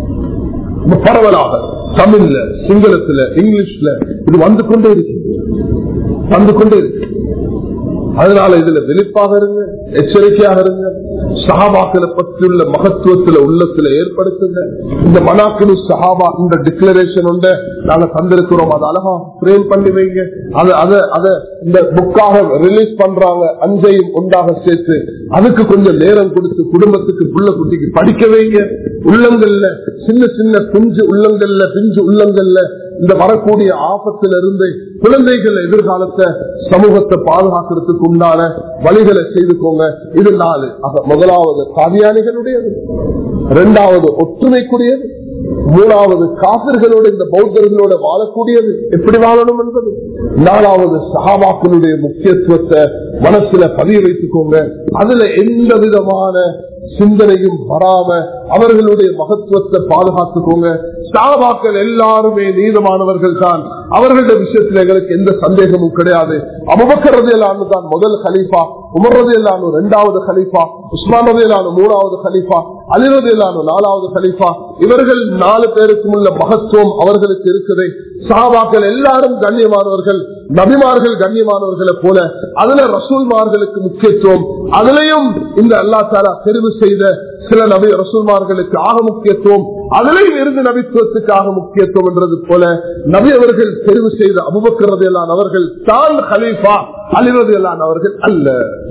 பரவலாக தமிழ்ல சிங்களத்துல இங்கிலீஷ்ல இது வந்து கொண்டே இருக்கு வந்து கொண்டே இருக்கு அதனால இதுல வெளிப்பாக இருங்க எச்சரிக்கையாக இருங்க சஹாபாக்களை பற்றியுள்ள மகத்துவத்துல உள்ளத்துல ஏற்படுத்துங்க இந்த மனாக்கினு சஹாபா இந்த டிக்ளரேஷன் உண்ட நாங்க தந்திருக்கிறோம் அதை அழகா பிரேம் பண்ணி வைங்க அதை அதை அதை இந்த புக்காக ரிலீஸ் பண்றாங்க அஞ்சையும் ஒன்றாக சேர்த்து அதுக்கு கொஞ்சம் நேரம் கொடுத்து குடும்பத்துக்கு புள்ள குட்டிக்கு படிக்க வைங்க உள்ளங்கள்ல சின்ன சின்ன பிஞ்சு உள்ளங்கள்ல பிஞ்சு உள்ளங்கள்ல இந்த வரக்கூடிய ஆபத்துல இருந்து குழந்தைகள் எதிர்காலத்தை சமூகத்தை பாதுகாக்கிறதுக்கு உண்டான வழிகளை செய்துக்கோங்க இது நாலு முதலாவது காதியானிகளுடையது இரண்டாவது ஒற்றுமைக்குரியது மூணாவது காசர்களோட இந்த பௌத்தர்களோட வாழக்கூடியது எப்படி வாழணும் என்பது நாலாவது சகாபாக்களுடைய முக்கியத்துவத்தை மனசுல பதிய வைத்துக்கோங்க அதுல எந்த விதமான சிந்தனையும் வராம அவர்களுடைய மகத்துவத்தை பாதுகாத்துக்கோங்க சாபாக்கள் எல்லாருமே நீதமானவர்கள் தான் அவர்களுடைய விஷயத்தில் எங்களுக்கு எந்த சந்தேகமும் கிடையாது அபுபக்கரதையிலானு தான் முதல் ஹலீஃபா உமர்றதையிலானு இரண்டாவது ஹலீஃபா உஸ்மானதையிலானு மூணாவது ஹலீஃபா அலிரதையிலானு நாலாவது ஹலீஃபா இவர்கள் நாலு பேருக்கும் உள்ள மகத்துவம் அவர்களுக்கு இருக்குது சாபாக்கள் எல்லாரும் கண்ணியமானவர்கள் நபிமார்கள் கண்ணியமானவர்களை போல அதுல ரசூல்மார்களுக்கு முக்கியத்துவம் அதுலயும் இந்த அல்லா தாலா தெரிவு செய்த சில நபி ரசூல்மார்களுக்கு ஆக முக்கியத்துவம் அதிலையும் இருந்து நபித்துவத்துக்காக முக்கியத்துவம் என்றது போல நபி அவர்கள் தெரிவு செய்த அபுபக்கிறதையெல்லாம் அவர்கள் தான் ஹலீஃபா அழிவதையெல்லாம் அவர்கள் அல்ல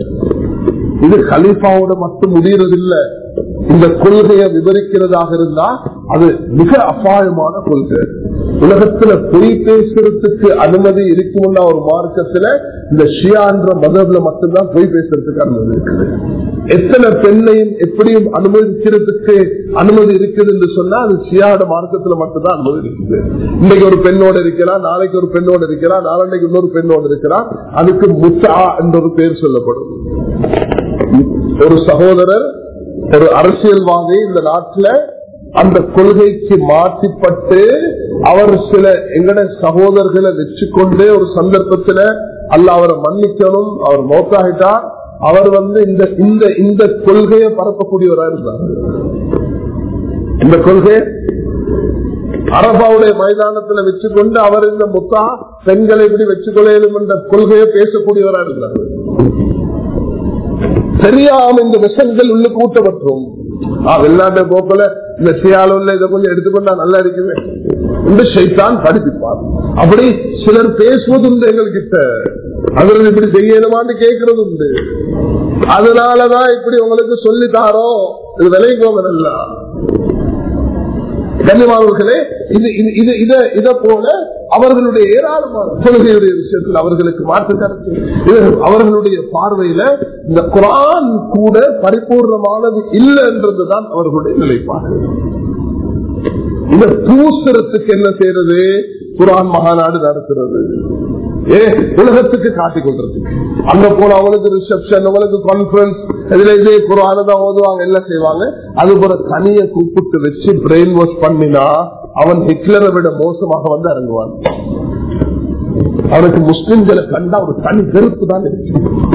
இது ஹலீஃபாவோட மட்டும் முடியறதில்லை இந்த கொள்கையை விவரிக்கிறதாக இருந்தா அது மிக அபாயமான கொள்கை உலகத்துல பொய் பேசுறதுக்கு அனுமதி இருக்கும்னா ஒரு மார்க்கத்துல இந்த ஷியான்ற மதத்துல மட்டும்தான் பொய் பேசுறதுக்கு அனுமதி இருக்குது எத்தனை பெண்ணையும் எப்படியும் அனுமதிக்கிறதுக்கு அனுமதி இருக்குது என்று சொன்னா அது ஷியாட மார்க்கத்துல மட்டும்தான் அனுமதி இருக்குது இன்னைக்கு ஒரு பெண்ணோட இருக்கிறான் நாளைக்கு ஒரு பெண்ணோட இருக்கிறான் நாளைக்கு இன்னொரு பெண்ணோட இருக்கிறான் அதுக்கு முத்தா என்ற ஒரு பேர் சொல்லப்படும் ஒரு சகோதரர் ஒரு அரசியல்வாதி இந்த நாட்டுல அந்த கொள்கைக்கு மாற்றிப்பட்டு அவர் சில எங்கட சகோதரர்களை வச்சுக்கொண்டு ஒரு சந்தர்ப்பத்துல அல்ல அவரை மன்னிக்கணும் அவர் மோத்தாகிட்டார் அவர் வந்து இந்த இந்த இந்த கொள்கையை பரப்பக்கூடியவரா இருந்தார் இந்த கொள்கை அரபாவுடைய மைதானத்துல வச்சுக்கொண்டு அவர் இந்த முத்தா பெண்களை இப்படி வச்சுக்கொள்ளும் என்ற கொள்கையை பேசக்கூடியவரா இருந்தார் தெரியாம இந்த விஷங்கள் உள்ள கூட்டப்பட்டோம் வெளிநாட்டு போக்கல இந்த சியாலுள்ள இதை கொஞ்சம் எடுத்துக்கொண்டா நல்லா இருக்குமே என்று சைத்தான் படிப்பிப்பார் அப்படி சிலர் பேசுவது உண்டு எங்கள்கிட்ட அவர்கள் இப்படி செய்யணுமான்னு கேட்கறது உண்டு அதனாலதான் இப்படி உங்களுக்கு சொல்லித்தாரோ இது விளைவிக்கோங்க நல்லா கண்ணியமானவர்களே இது இது இத இத போல அவர்களுடைய ஏராளமான கொள்கையுடைய விஷயத்தில் அவர்களுக்கு மாற்று கருத்து இது அவர்களுடைய பார்வையில இந்த குரான் கூட பரிபூர்ணமானது இல்லை என்றதுதான் அவர்களுடைய நிலைப்பாடு இத பூசுறதுக்கு என்ன செய்யறது குரான் மகாநாடு நடத்துறது ஏ உலகத்துக்கு காட்டிக் கொள்றதுக்கு அங்க போன அவங்களுக்கு ரிசப்ஷன் அவங்களுக்கு கான்பரன்ஸ் இதுல இதே குரானதான் ஓதுவாங்க எல்லாம் செய்வாங்க அது போல தனிய கூப்பிட்டு வச்சு பிரெயின் வாஷ் பண்ணினா அவன் ஹிட்லரை விட மோசமாக வந்து இறங்குவான் அவனுக்கு முஸ்லிம்களை கண்டா ஒரு தனி வெறுப்பு தான் இருக்கு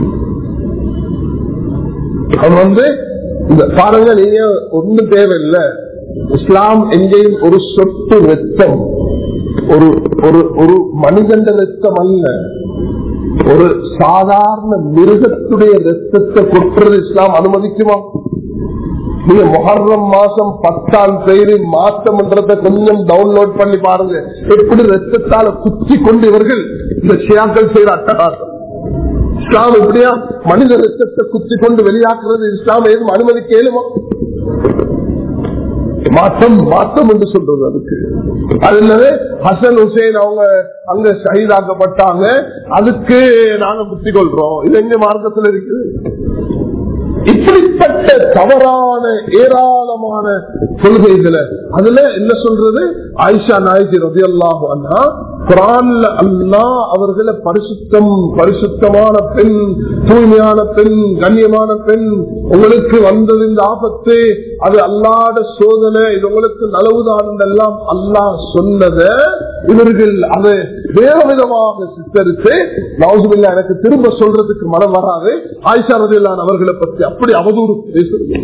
அவன் வந்து இந்த பாருங்க நீங்க ஒன்றும் தேவையில்லை இஸ்லாம் எங்கேயும் ஒரு சொட்டு ரத்தம் ஒரு ஒரு ஒரு மனிதண்ட ரத்தம் அல்ல ஒரு சாதாரண மிருகத்துடைய ரத்தத்தை கொட்டுறது இஸ்லாம் அனுமதிக்குமா நீங்க மொஹர்ரம் மாசம் பத்தாம் தேதி மாற்றம்ன்றத கொஞ்சம் டவுன்லோட் பண்ணி பாருங்க எப்படி ரத்தத்தால குத்தி கொண்டு இவர்கள் இந்த ஷியாக்கள் செய்யற அட்டகாசம் இஸ்லாம் எப்படியா மனித ரத்தத்தை குத்தி கொண்டு வெளியாக்குறது இஸ்லாம் எதுவும் அனுமதி கேளுமா மாற்றம் மாற்றம் என்று சொல்றது அதுக்கு அது என்னது ஹசன் ஹுசேன் அவங்க அங்க ஷஹீதாக்கப்பட்டாங்க அதுக்கு நாங்க புத்தி கொள்றோம் இது எங்க மார்க்கத்தில் இருக்குது இப்படிப்பட்ட தவறான ஏராளமான கொள்கைகளை அதுல என்ன சொல்றது ஆயிஷா நாயகி ரதி அல்லாஹு அண்ணா குரான்ல அல்லா அவர்களை பரிசுத்தம் பரிசுத்தமான பெண் தூய்மையான பெண் கண்ணியமான பெண் உங்களுக்கு வந்தது இந்த ஆபத்து அது அல்லாத சோதனை இது உங்களுக்கு நலவுதான் எல்லாம் அல்லாஹ் சொன்னத இவர்கள் அதை வேற விதமாக சித்தரித்து நவசுபில்லா எனக்கு திரும்ப சொல்றதுக்கு மனம் வராது ஆயிஷா ரதில்லான் அவர்களை பற்றி அப்படி அவதூறு பேசுறது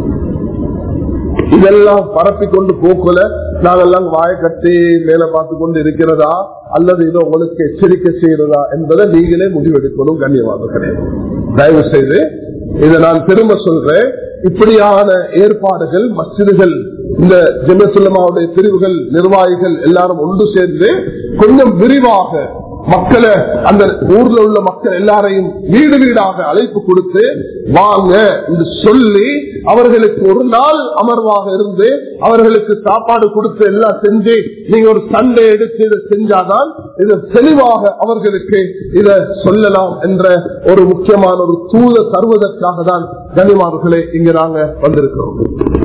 இதெல்லாம் பரப்பி கொண்டு போக்கல நாங்கெல்லாம் வாய கட்டி மேல பார்த்து கொண்டு இருக்கிறதா அல்லது இது உங்களுக்கு எச்சரிக்கை செய்யறதா என்பதை நீங்களே முடிவெடுக்கணும் கண்ணியமாக கிடையாது தயவு செய்து இதை நான் திரும்ப சொல்றேன் இப்படியான ஏற்பாடுகள் மசிதுகள் இந்த ஜெமசுல்லமாவுடைய பிரிவுகள் நிர்வாகிகள் எல்லாரும் ஒன்று சேர்ந்து கொஞ்சம் விரிவாக மக்களை அந்த ஊர்ல உள்ள மக்கள் எல்லாரையும் வீடு வீடாக அழைப்பு கொடுத்து வாங்க என்று சொல்லி அவர்களுக்கு ஒரு நாள் அமர்வாக இருந்து அவர்களுக்கு சாப்பாடு கொடுத்து எல்லாம் செஞ்சு நீங்க ஒரு சண்டை எடுத்து இதை செஞ்சாதான் இதை தெளிவாக அவர்களுக்கு இதை சொல்லலாம் என்ற ஒரு முக்கியமான ஒரு தூத தருவதற்காக தான் கனிமார்களே இங்க நாங்க வந்திருக்கிறோம்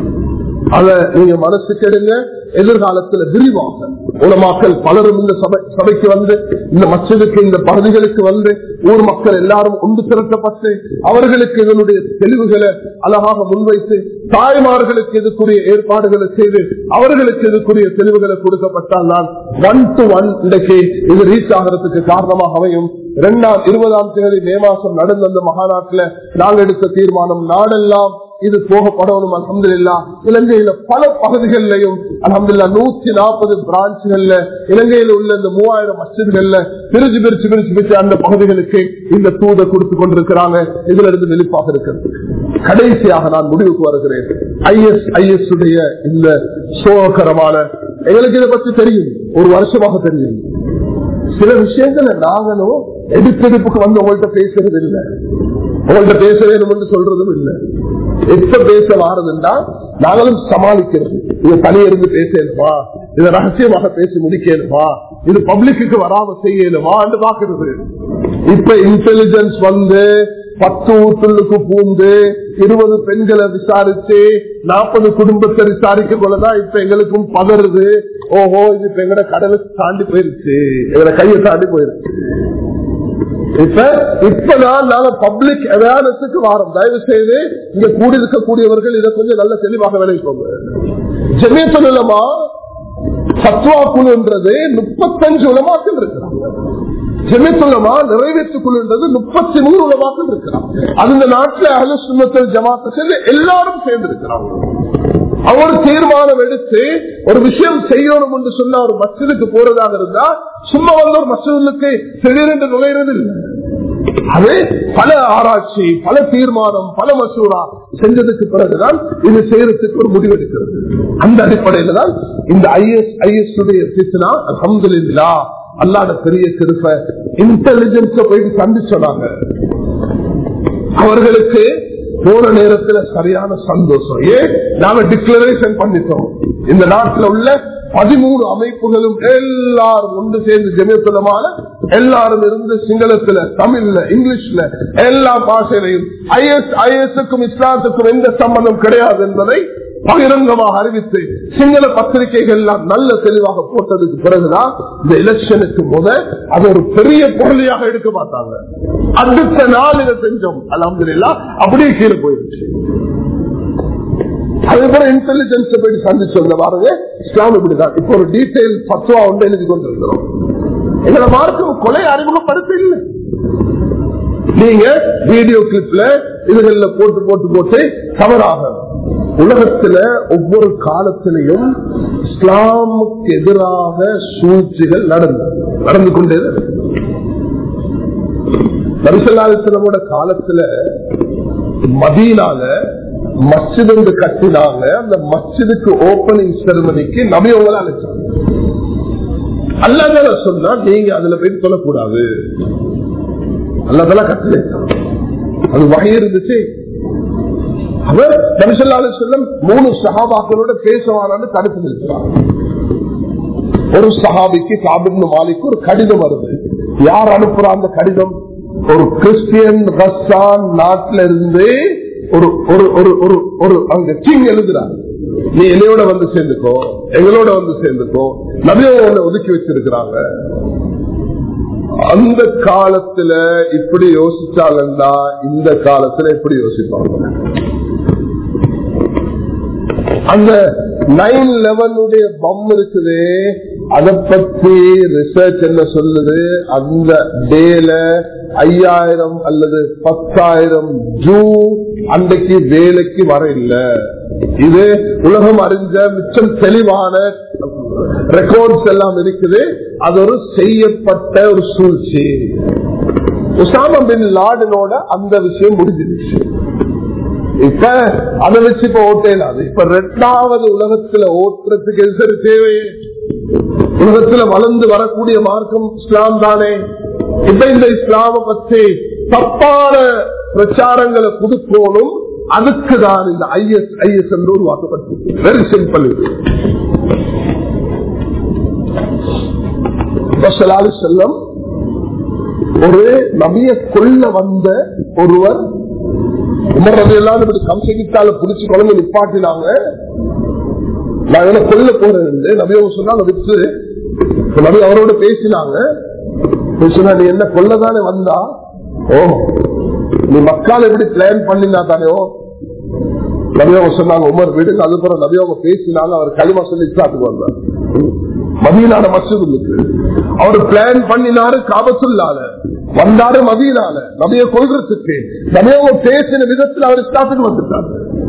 அத நீங்க மனசு கெடுங்க எதிர்காலத்துல விரிவாக உலமாக்கள் பலரும் இந்த சபை சபைக்கு வந்து இந்த மச்சதுக்கு இந்த பகுதிகளுக்கு வந்து ஊர் மக்கள் எல்லாரும் ஒன்று திரட்டப்பட்டு அவர்களுக்கு இதனுடைய தெளிவுகளை அழகாக முன்வைத்து தாய்மார்களுக்கு இதுக்குரிய ஏற்பாடுகளை செய்து அவர்களுக்கு இதுக்குரிய தெளிவுகளை கொடுக்கப்பட்டால் தான் ஒன் டு ஒன் இன்றைக்கு இது ரீச் ஆகிறதுக்கு காரணமாக அமையும் இரண்டாம் இருபதாம் தேதி மே மாசம் நடந்த அந்த மகாநாட்டில் நாங்கள் எடுத்த தீர்மானம் நாடெல்லாம் இது போகப்படணும் அலமதுல்லா இலங்கையில பல பகுதிகளிலையும் அலமதுல்லா நூத்தி நாற்பது பிரான்ச்சுகள்ல இலங்கையில உள்ள இந்த மூவாயிரம் மசித்கள்ல பிரிச்சு பிரிச்சு பிரிச்சு பிரிச்சு அந்த பகுதிகளுக்கு இந்த தூதை கொடுத்து கொண்டிருக்கிறாங்க இதுல இருந்து வெளிப்பாக இருக்கிறது கடைசியாக நான் முடிவுக்கு வருகிறேன் ஐஎஸ் ஐஎஸ் உடைய இந்த சோகரமான எங்களுக்கு இதை பத்தி தெரியும் ஒரு வருஷமாக தெரியும் சில விஷயங்களை நாங்களும் எடுப்பெடுப்புக்கு வந்து உங்கள்கிட்ட பேசுறது இல்லை உங்கள்கிட்ட பேச வேணும் என்று சொல்றதும் இல்லை எப்ப பேச வாரதுன்னா நாங்களும் சமாளிக்கிறது இது தனியிருந்து பேசணுமா இதை ரகசியமாக பேசி முடிக்கணுமா இது பப்ளிக்கு வராம செய்யணுமா பாக்குறது இப்ப இன்டெலிஜென்ஸ் வந்து பத்து ஊட்டுள்ளுக்கு பூந்து இருபது பெண்களை விசாரிச்சு நாற்பது குடும்பத்தை விசாரிக்க போலதான் இப்ப எங்களுக்கும் பதறுது ஓஹோ இது இப்ப எங்கட கடலுக்கு தாண்டி போயிருச்சு எங்கட கையை தாண்டி போயிருச்சு இப்ப இப்பதான் நாங்க பப்ளிக் அவேர்னஸுக்கு வாரம் தயவு செய்து இங்க கூடியிருக்கக்கூடியவர்கள் இதை கொஞ்சம் நல்ல தெளிவாக விளைவிப்போங்க ஜெமியத்துலமா சத்வா குழுன்றது முப்பத்தஞ்சு உலமாக்கள் இருக்கிறாங்க ஜெமித்துலமா நிறைவேற்றுக் குழுன்றது முப்பத்தி மூணு உலமாக்கள் இருக்கிறாங்க அது இந்த நாட்டில் அகல சுண்ணத்தல் ஜமாத்தை சேர்ந்து எல்லாரும் சேர்ந்து இருக்கிறாங்க அவர் தீர்மானம் எடுத்து ஒரு விஷயம் செய்யணும் என்று சொன்ன ஒரு மசிதுக்கு போறதாக இருந்தா சும்மா வந்து ஒரு மசிதுக்கு திடீரென்று நுழைறது இல்லை அது பல ஆராய்ச்சி பல தீர்மானம் பல மசூரா செஞ்சதுக்கு பிறகுதான் இது செய்யறதுக்கு ஒரு முடிவெடுக்கிறது அந்த அடிப்படையில தான் இந்த ஐஎஸ் ஐஎஸ் உடைய சித்தனா அலமதுல்லா அல்லாத பெரிய திருப்ப இன்டெலிஜென்ஸ போயிட்டு சந்திச்சோனாங்க அவர்களுக்கு போற நேரத்துல சரியான சந்தோஷம் ஏன் நாம டிக்ளரேஷன் பண்ணிட்டோம் இந்த நாட்டில் உள்ள பதிமூணு அமைப்புகளும் எல்லாரும் ஒன்று சேர்ந்து ஜெமியத்துலமான எல்லாரும் இருந்து சிங்களத்துல தமிழ்ல இங்கிலீஷ்ல எல்லா பாஷையிலையும் ஐஎஸ் ஐஎஸ்க்கும் இஸ்லாத்துக்கும் எந்த சம்பந்தம் கிடையாது என்பதை பகிரங்கமாக அறிவித்து சிங்கள பத்திரிகைகள் எல்லாம் நல்ல தெளிவாக போட்டதுக்கு பிறகுதான் இந்த எலெக்ஷனுக்கு முத அது ஒரு பெரிய பொருளியாக எடுக்க மாட்டாங்க அடுத்த நாள் இதை செஞ்சோம் அலமதுல்லா அப்படியே கீழே போயிருச்சு அதே போல இன்டெலிஜென்ஸ் போயிட்டு சந்திச்சு பாருங்க இஸ்லாம் இப்படிதான் இப்போ ஒரு டீடைல் பத்துவா ஒன்று எழுதி கொண்டிருக்கிறோம் எங்களை மார்க்கம் கொலை அறிமுகப்படுத்த இல்லை நீங்க வீடியோ கிளிப்ல இதுகள்ல போட்டு போட்டு போட்டு தவறாக உலகத்துல ஒவ்வொரு காலத்திலையும் இஸ்லாமுக்கு எதிராக சூழ்ச்சிகள் நடந்து நடந்து கொண்டே நரிசல்லாசனமோட காலத்துல மதீனால மஸ்ஜித் வந்து கட்டினாங்க அந்த மஸ்ஜிதுக்கு ஓபனிங் செரமனிக்கு நபியவங்களை அழைச்சாங்க அல்லாத சொன்னா நீங்க அதுல போய் சொல்லக்கூடாது அல்லதெல்லாம் கட்டளை அது வகை இருந்துச்சு அவர் நபிசல்லாலு செல்லம் மூணு சகாபாக்களோட பேசுவாரான்னு தடுத்து நிற்கிறார் ஒரு சஹாபிக்கு காபின் மாலிக்கு ஒரு கடிதம் வருது யார் அனுப்புற அந்த கடிதம் ஒரு கிறிஸ்டியன் ரஸ்தான் நாட்டில இருந்து ஒரு ஒரு ஒரு ஒரு ஒரு அங்க கிங் எழுதுறார் நீ என்னையோட வந்து சேர்ந்துக்கோ எங்களோட வந்து சேர்ந்துக்கோ நபியோட ஒதுக்கி வச்சிருக்கிறாங்க அந்த காலத்துல இப்படி யோசிச்சாலண்டா இந்த காலத்துல எப்படி யோசிப்பாங்க அந்த நைன் லெவனுடைய பம் இருக்குது அதை பத்தி ரிசர்ச் என்ன சொல்லுது அந்த டேல ஐயாயிரம் அல்லது பத்தாயிரம் ஜூ அன்றைக்கு வேலைக்கு வர இல்ல இது உலகம் அறிஞ்ச மிச்சம் தெளிவான ரெக்கார்ட்ஸ் எல்லாம் இருக்குது அது ஒரு செய்யப்பட்ட ஒரு சூழ்ச்சி உசாமா பின் லாடனோட அந்த விஷயம் முடிஞ்சிருச்சு இப்ப அதை வச்சு இப்ப ஓட்டேலாது இப்ப ரெண்டாவது உலகத்துல ஓட்டுறதுக்கு எதிர் தேவை உலகத்துல வளர்ந்து வரக்கூடிய மார்க்கம் இஸ்லாம் தானே இப்ப இந்த இஸ்லாம பத்தி தப்பான பிரச்சாரங்களை கொடுக்கணும் அதுக்கு தான் இந்த ஐஎஸ் ஐஎஸ் என்று உருவாக்கப்பட்டிருக்கு வெரி சிம்பிள் செல்லம் ஒரு நபிய கொள்ள வந்த ஒருவர் உமர் எல்லாம் இப்படி கம்சகித்தால புடிச்சு குழந்தை நிப்பாட்டினாங்க நான் என்ன கொல்ல போறேன் நபிய சொன்னாங்க விட்டு நபி அவரோட பேசினாங்க பேசினா நீ என்ன கொல்லதானே வந்தா ஓ நீ மக்கள் எப்படி பிளான் பண்ணினா தானே நபியவங்க சொன்னாங்க உமர் வீடு அதுக்கப்புறம் நபியவங்க பேசினாங்க அவர் களிமா சொல்லி இஸ்லாத்துக்கு வந்தார் மதியனான மசூதுக்கு அவர் பிளான் பண்ணினாரு காபத்துள்ளால வந்தாரு மதியனால நபிய கொள்றதுக்கு நபியவங்க பேசின விதத்தில் அவர் இஸ்லாத்துக்கு வந்துட்டார்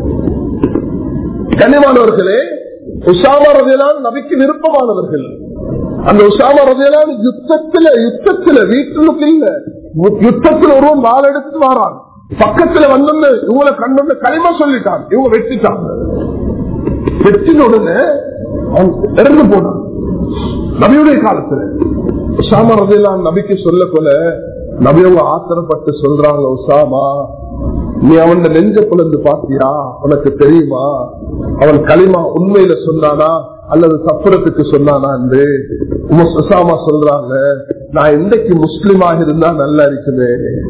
கண்ணியமானவர்களே உஷாமா ரதையெல்லாம் நபிக்கு விருப்பமானவர்கள் அந்த உஷாமா ரதையெல்லாம் யுத்தத்துல யுத்தத்துல வீட்டுக்கு இல்ல யுத்தத்தில் ஒருவன் வாழ எடுத்து வாரான் பக்கத்துல வந்து இவங்களை கண்டு களிமா சொல்லிட்டான் இவங்க வெட்டிட்டாங்க வெட்டின உடனே இறந்து போனான் நபியுடைய காலத்துல உசாமா ரதையெல்லாம் நபிக்கு சொல்ல கொல நபியவங்க ஆத்திரப்பட்டு சொல்றாங்க உசாமா நீ அவன் நெஞ்ச புலந்து பாத்தியா உனக்கு தெரியுமா அவன் களிமா உண்மையில சொன்னானா அல்லது சப்புரத்துக்கு சொன்னானா என்று உசாமா சொல்றாங்க நான் இன்றைக்கு முஸ்லிமாக இருந்தா நல்லா இருக்குமே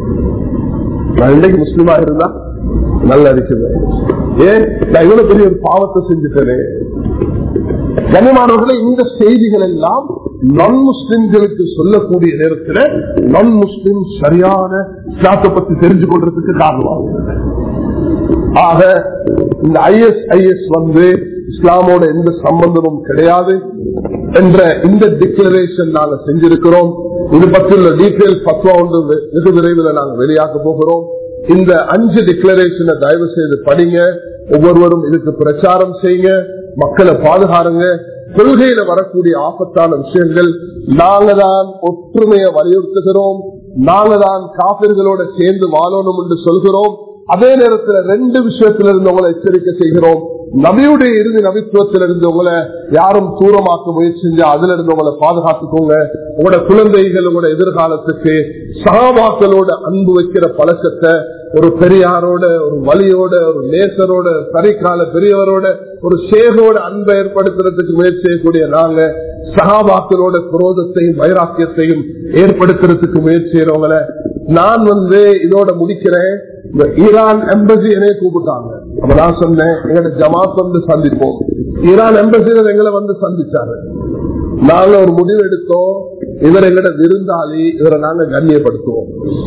நான் இன்றைக்கு முஸ்லிமாக இருந்தா நல்லா இருக்குது ஏன் நான் இவ்வளவு பெரிய ஒரு பாவத்தை செஞ்சுட்டேனே கனிமானவர்களை இந்த செய்திகள் எல்லாம் நான் முஸ்லிம்களுக்கு சொல்லக்கூடிய நேரத்தில் நான் முஸ்லிம் சரியான இஸ்லாத்தை பத்தி தெரிஞ்சு கொள்றதுக்கு காரணமாகும் ஆக இந்த ஐஎஸ் ஐஎஸ் வந்து இஸ்லாமோட எந்த சம்பந்தமும் கிடையாது என்ற இந்த டிக்ளரேஷன் நாங்க செஞ்சிருக்கிறோம் இது பற்றியுள்ள டீட்டெயில் பத்வா ஒன்று வெகு விரைவில் நாங்கள் வெளியாக்க போகிறோம் இந்த அஞ்சு டிக்ளரேஷனை தயவு செய்து படிங்க ஒவ்வொருவரும் இதுக்கு பிரச்சாரம் செய்யுங்க மக்களை பாதுகாருங்க கொள்கையில வரக்கூடிய ஆபத்தான விஷயங்கள் நாங்க தான் ஒற்றுமையை வலியுறுத்துகிறோம் நாங்க தான் காப்பிர்களோட சேர்ந்து வாழணும் என்று சொல்கிறோம் அதே நேரத்தில் ரெண்டு விஷயத்திலிருந்து இருந்து உங்களை எச்சரிக்கை செய்கிறோம் நபியுடைய இறுதி நபித்துவத்திலிருந்து உங்களை யாரும் தூரமாக்க முயற்சி செஞ்சா அதுல இருந்து உங்களை பாதுகாத்துக்கோங்க உங்களோட குழந்தைகள் உங்களோட எதிர்காலத்துக்கு சகாபாக்களோட அன்பு வைக்கிற பழக்கத்தை ஒரு பெரியாரோட ஒரு வலியோட ஒரு நேசரோட சரிக்கால பெரியவரோட ஒரு சேகோட அன்பை ஏற்படுத்துறதுக்கு முயற்சி செய்யக்கூடிய நாங்க சகாபாக்களோட குரோதத்தையும் வைராக்கியத்தையும் ஏற்படுத்துறதுக்கு முயற்சி செய்யறவங்கள நான் வந்து இதோட முடிக்கிறேன் இந்த ஈரான் எம்பசி என்னைய கூப்பிட்டாங்க அப்ப நான் சொன்னேன் எங்களோட ஜமாத் வந்து சந்திப்போம் ஈரான் எம்பசியில எங்களை வந்து சந்திச்சாரு நாங்க ஒரு முடிவு எடுத்தோம் இவர் எங்களோட விருந்தாளி இவரை நாங்க கண்ணியப்படுத்துவோம்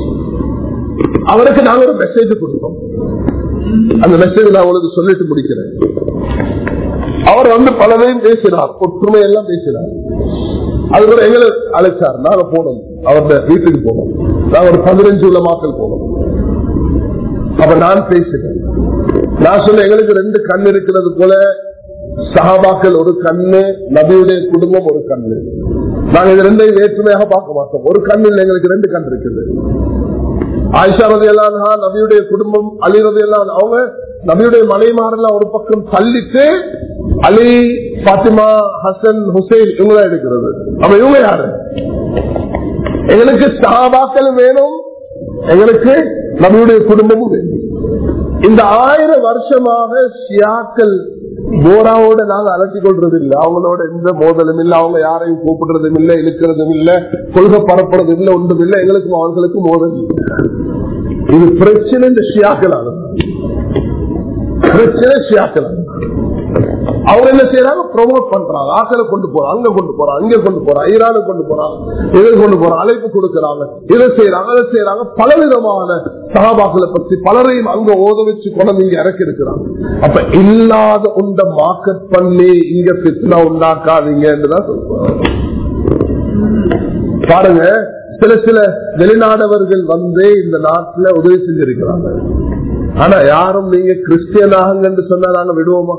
அவருக்கு நாங்க ஒரு மெசேஜ் கொடுத்தோம் அந்த மெசேஜ் நான் உங்களுக்கு சொல்லிட்டு முடிக்கிறேன் அவர் வந்து பலரையும் பேசினார் ஒற்றுமை எல்லாம் பேசினார் அது கூட எங்களை அழைச்சார் நாங்க போனோம் அவருடைய வீட்டுக்கு போனோம் நாங்க ஒரு பதினஞ்சு உள்ள மக்கள் போனோம் அப்ப நான் பேசினேன் நான் சொன்ன எங்களுக்கு ரெண்டு கண் இருக்கிறது போல சகாபாக்கள் ஒரு கண்ணு நபியுடைய குடும்பம் ஒரு கண்ணு நாங்க இது ரெண்டையும் வேற்றுமையாக பார்க்க மாட்டோம் ஒரு கண்ணில் எங்களுக்கு ரெண்டு கண் இருக்குது ஆயிஷா ரதி எல்லாம் நபியுடைய குடும்பம் அலி ரதி எல்லாம் அவங்க நபியுடைய மலைமாரெல்லாம் ஒரு பக்கம் தள்ளிட்டு அலி பாத்திமா ஹசன் ஹுசைன் இவங்க எடுக்கிறது அப்ப இவங்க யாரு எங்களுக்கு சகாபாக்கள் வேணும் எங்களுக்கு நபியுடைய குடும்பமும் வேணும் இந்த ஆயிரம் வருஷமாக ஷியாக்கள் போராவோட நாங்க அலட்டி கொள்றது இல்லை அவங்களோட எந்த மோதலும் இல்லை அவங்க யாரையும் கூப்பிடுறதும் இல்லை இழுக்கிறதும் இல்லை கொள்கை பரப்புறதும் இல்லை ஒன்றும் இல்லை எங்களுக்கும் அவர்களுக்கும் மோதல் இல்லை. இது பிரச்சனை இந்த ஷியாக்களாக பிரச்சனை ஷியாக்களாக அவங்க என்ன செய்யறாங்க ப்ரொமோட் பண்றாங்க ஆக்களை கொண்டு போறாங்க அங்க கொண்டு போறாங்க இங்க கொண்டு போறாங்க ஈரானு கொண்டு போறாங்க இதை கொண்டு போறாங்க அழைப்பு கொடுக்கறாங்க இதை செய்யறாங்க அதை செய்யறாங்க பலவிதமான சகாபாக்களை பற்றி பலரையும் அங்க ஓத வச்சு கொண்டு இங்க இறக்கி இருக்கிறாங்க அப்ப இல்லாத உண்ட மார்க்கெட் பண்ணி இங்க பித்னா உண்டாக்காதீங்க என்றுதான் சொல்றாங்க பாருங்க சில சில வெளிநாடவர்கள் வந்து இந்த நாட்டுல உதவி செஞ்சிருக்கிறாங்க ஆனா யாரும் நீங்க கிறிஸ்டியன் ஆகுங்கன்னு சொன்னா நாங்க விடுவோமா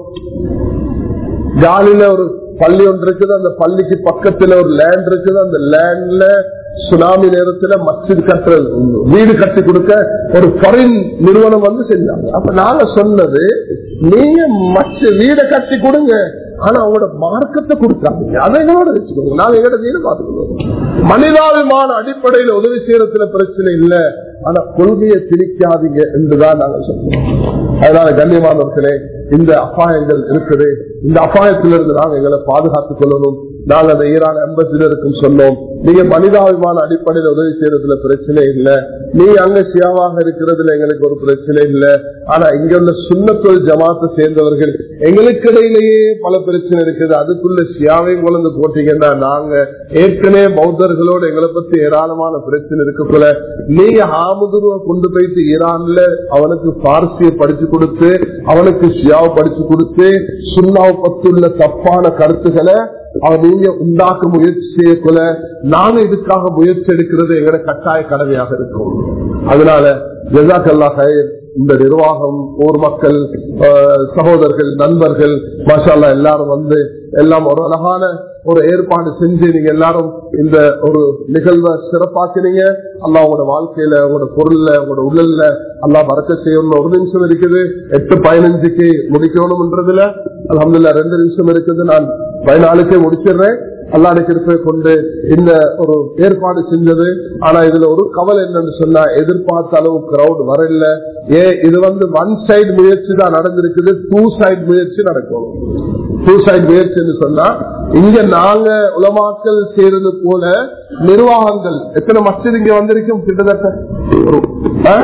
காலில ஒரு பள்ளி ஒன்று இருக்குது அந்த பள்ளிக்கு பக்கத்துல ஒரு லேண்ட் இருக்குது அந்த லேண்ட்ல சுனாமி நேரத்துல மஸ்ஜித் கட்டுறது வீடு கட்டி கொடுக்க ஒரு ஃபாரின் நிறுவனம் வந்து செஞ்சாங்க அப்ப நாங்க சொன்னது நீங்க மச்ச வீடை கட்டி கொடுங்க ஆனா அவங்களோட மார்க்கத்தை கொடுக்காதீங்க அதை எங்களோட வச்சுக்கோங்க நாங்க எங்களோட வீடு பார்த்துக்கோங்க மனிதாபிமான அடிப்படையில் உதவி செய்யறதுல பிரச்சனை இல்லை ஆனா கொள்கையை திணிக்காதீங்க என்றுதான் நாங்க சொல்றோம் அதனால கண்ணியமானவர்களே இந்த அபாயங்கள் இருக்குது இந்த அபாயத்திலிருந்து நாங்க எங்களை பாதுகாத்துக் கொள்ளணும் நாங்க அந்த ஈரான் எம்பசிடருக்கும் சொன்னோம் நீங்க மனிதாபிமான அடிப்படையில் உதவி செய்யறதுல பிரச்சனை இல்லை நீ அங்க சியாவாக இருக்கிறதுல எங்களுக்கு ஒரு பிரச்சனை இல்லை ஆனா இங்க உள்ள சுண்ணத்தொழில் ஜமாத்தை சேர்ந்தவர்கள் எங்களுக்கு இடையிலேயே பல பிரச்சனை இருக்குது அதுக்குள்ள சியாவையும் குழந்தை போட்டீங்கன்னா நாங்க ஏற்கனவே பௌத்தர்களோட எங்களை பத்தி ஏராளமான பிரச்சனை இருக்கக்குள்ள நீங்க ஹாமுதுருவ கொண்டு போயிட்டு ஈரான்ல அவனுக்கு பார்சிய படிச்சு கொடுத்து அவனுக்கு ஷியாவை படிச்சு கொடுத்து சுண்ணாவை பத்துள்ள தப்பான கருத்துக்களை அவன் நீங்க உண்டாக்க முயற்சி செய்யக்குள்ள நாங்க இதுக்காக முயற்சி எடுக்கிறது எங்களோட கட்டாய கடமையாக இருக்கும் அதனால ஜெசாக்கல்லா கயர் இந்த நிர்வாகம் ஊர் மக்கள் அஹ், சகோதரர்கள் நண்பர்கள் மாஷால்லா எல்லாரும் வந்து எல்லாம் ஒரு அழகான ஒரு ஏற்பாடு செஞ்சு நீங்க எல்லாரும் இந்த ஒரு நிகழ்வை சிறப்பாக்கினீங்க அல்லா உங்களோட வாழ்க்கையில உங்களோட பொருள்ல உங்களோட உடல்ல அல்லா பறக்க செய்யணும் ஒரு நிமிஷம் இருக்குது எட்டு பதினஞ்சுக்கு முடிக்கணும்ன்றதுல அலமதுல்லா ரெண்டு நிமிஷம் இருக்குது நான் பதினாலுக்கே முடிச்சிடுறேன் அல்லாட கிருப்பை கொண்டு இந்த ஒரு ஏற்பாடு செஞ்சது ஆனா இதுல ஒரு கவலை என்னன்னு சொன்னா எதிர்பார்த்த அளவு கிரௌட் வரல ஏ இது வந்து ஒன் சைடு முயற்சி தான் நடந்திருக்குது டூ சைடு முயற்சி நடக்கும் டூ சைடு முயற்சின்னு சொன்னா இங்க நாங்க உலமாக்கல் செய்யறது போல நிர்வாகங்கள் எத்தனை மஸ்ஜித் இங்க வந்திருக்கும் கிட்டத்தட்ட ஒரு, ஆ?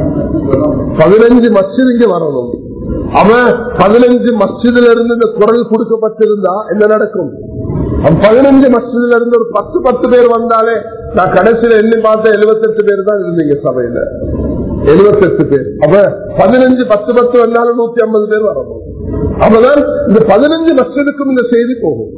பதினஞ்சு மஸ்ஜித் இங்க வரணும் அவன் பதினஞ்சு மஸ்ஜிதுல இருந்து இந்த குரல் கொடுக்கப்பட்டிருந்தா என்ன நடக்கும் அவன் பதினஞ்சு மஸ்ஜிதுல இருந்து ஒரு பத்து பத்து பேர் வந்தாலே நான் கடைசியில எண்ணி பார்த்த எழுபத்தெட்டு பேர் தான் இருந்தீங்க சபையில எழுபத்தெட்டு பேர் அப்ப பதினஞ்சு பத்து பத்து வந்தாலும் நூத்தி ஐம்பது பேர் வரணும் அப்பதான் இந்த பதினஞ்சு மஸ்ஜிதுக்கும் இந்த செய்தி போகும்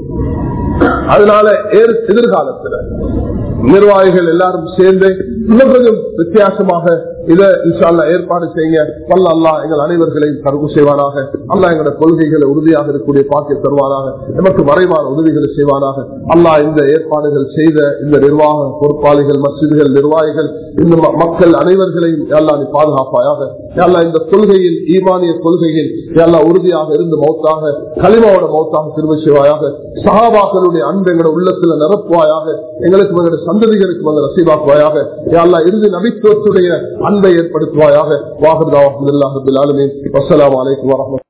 அதனால ஏர்- எதிர்காலத்துல நிர்வாகிகள் எல்லாரும் சேர்ந்து இன்னும் கொஞ்சம் வித்தியாசமாக இதை இன்ஷால்லா ஏற்பாடு செய்யுங்க வல்ல அல்லா எங்கள் அனைவர்களையும் கருவு செய்வானாக அல்லா எங்களோட கொள்கைகளை உறுதியாக இருக்கக்கூடிய பாக்கிய தருவானாக நமக்கு மறைவான உதவிகளை செய்வானாக அல்லாஹ் இந்த ஏற்பாடுகள் செய்த இந்த நிர்வாக பொறுப்பாளிகள் மசிதிகள் நிர்வாகிகள் இந்த ம- மக்கள் அனைவர்களையும் அல்லா நீ பாதுகாப்பாயாக அல்லா இந்த கொள்கையில் ஈமானிய கொள்கையில் அல்லா உறுதியாக இருந்து மௌத்தாக களிமாவோட மௌத்தாக திரும்ப செய்வாயாக சகாபாக்களுடைய அன்பு எங்களோட உள்ளத்துல நிரப்புவாயாக எங்களுக்கு எங்களுடைய சந்ததிகளுக்கு வந்து நசீபாக்குவாயாக அல்லா இறுதி நபித்துவத்துடைய அன்பை ஏற்படுத்துவாயாக வாகர்தா அஹமதுல்லாஹின் வசலாம் வலைக்கம் வரமத்து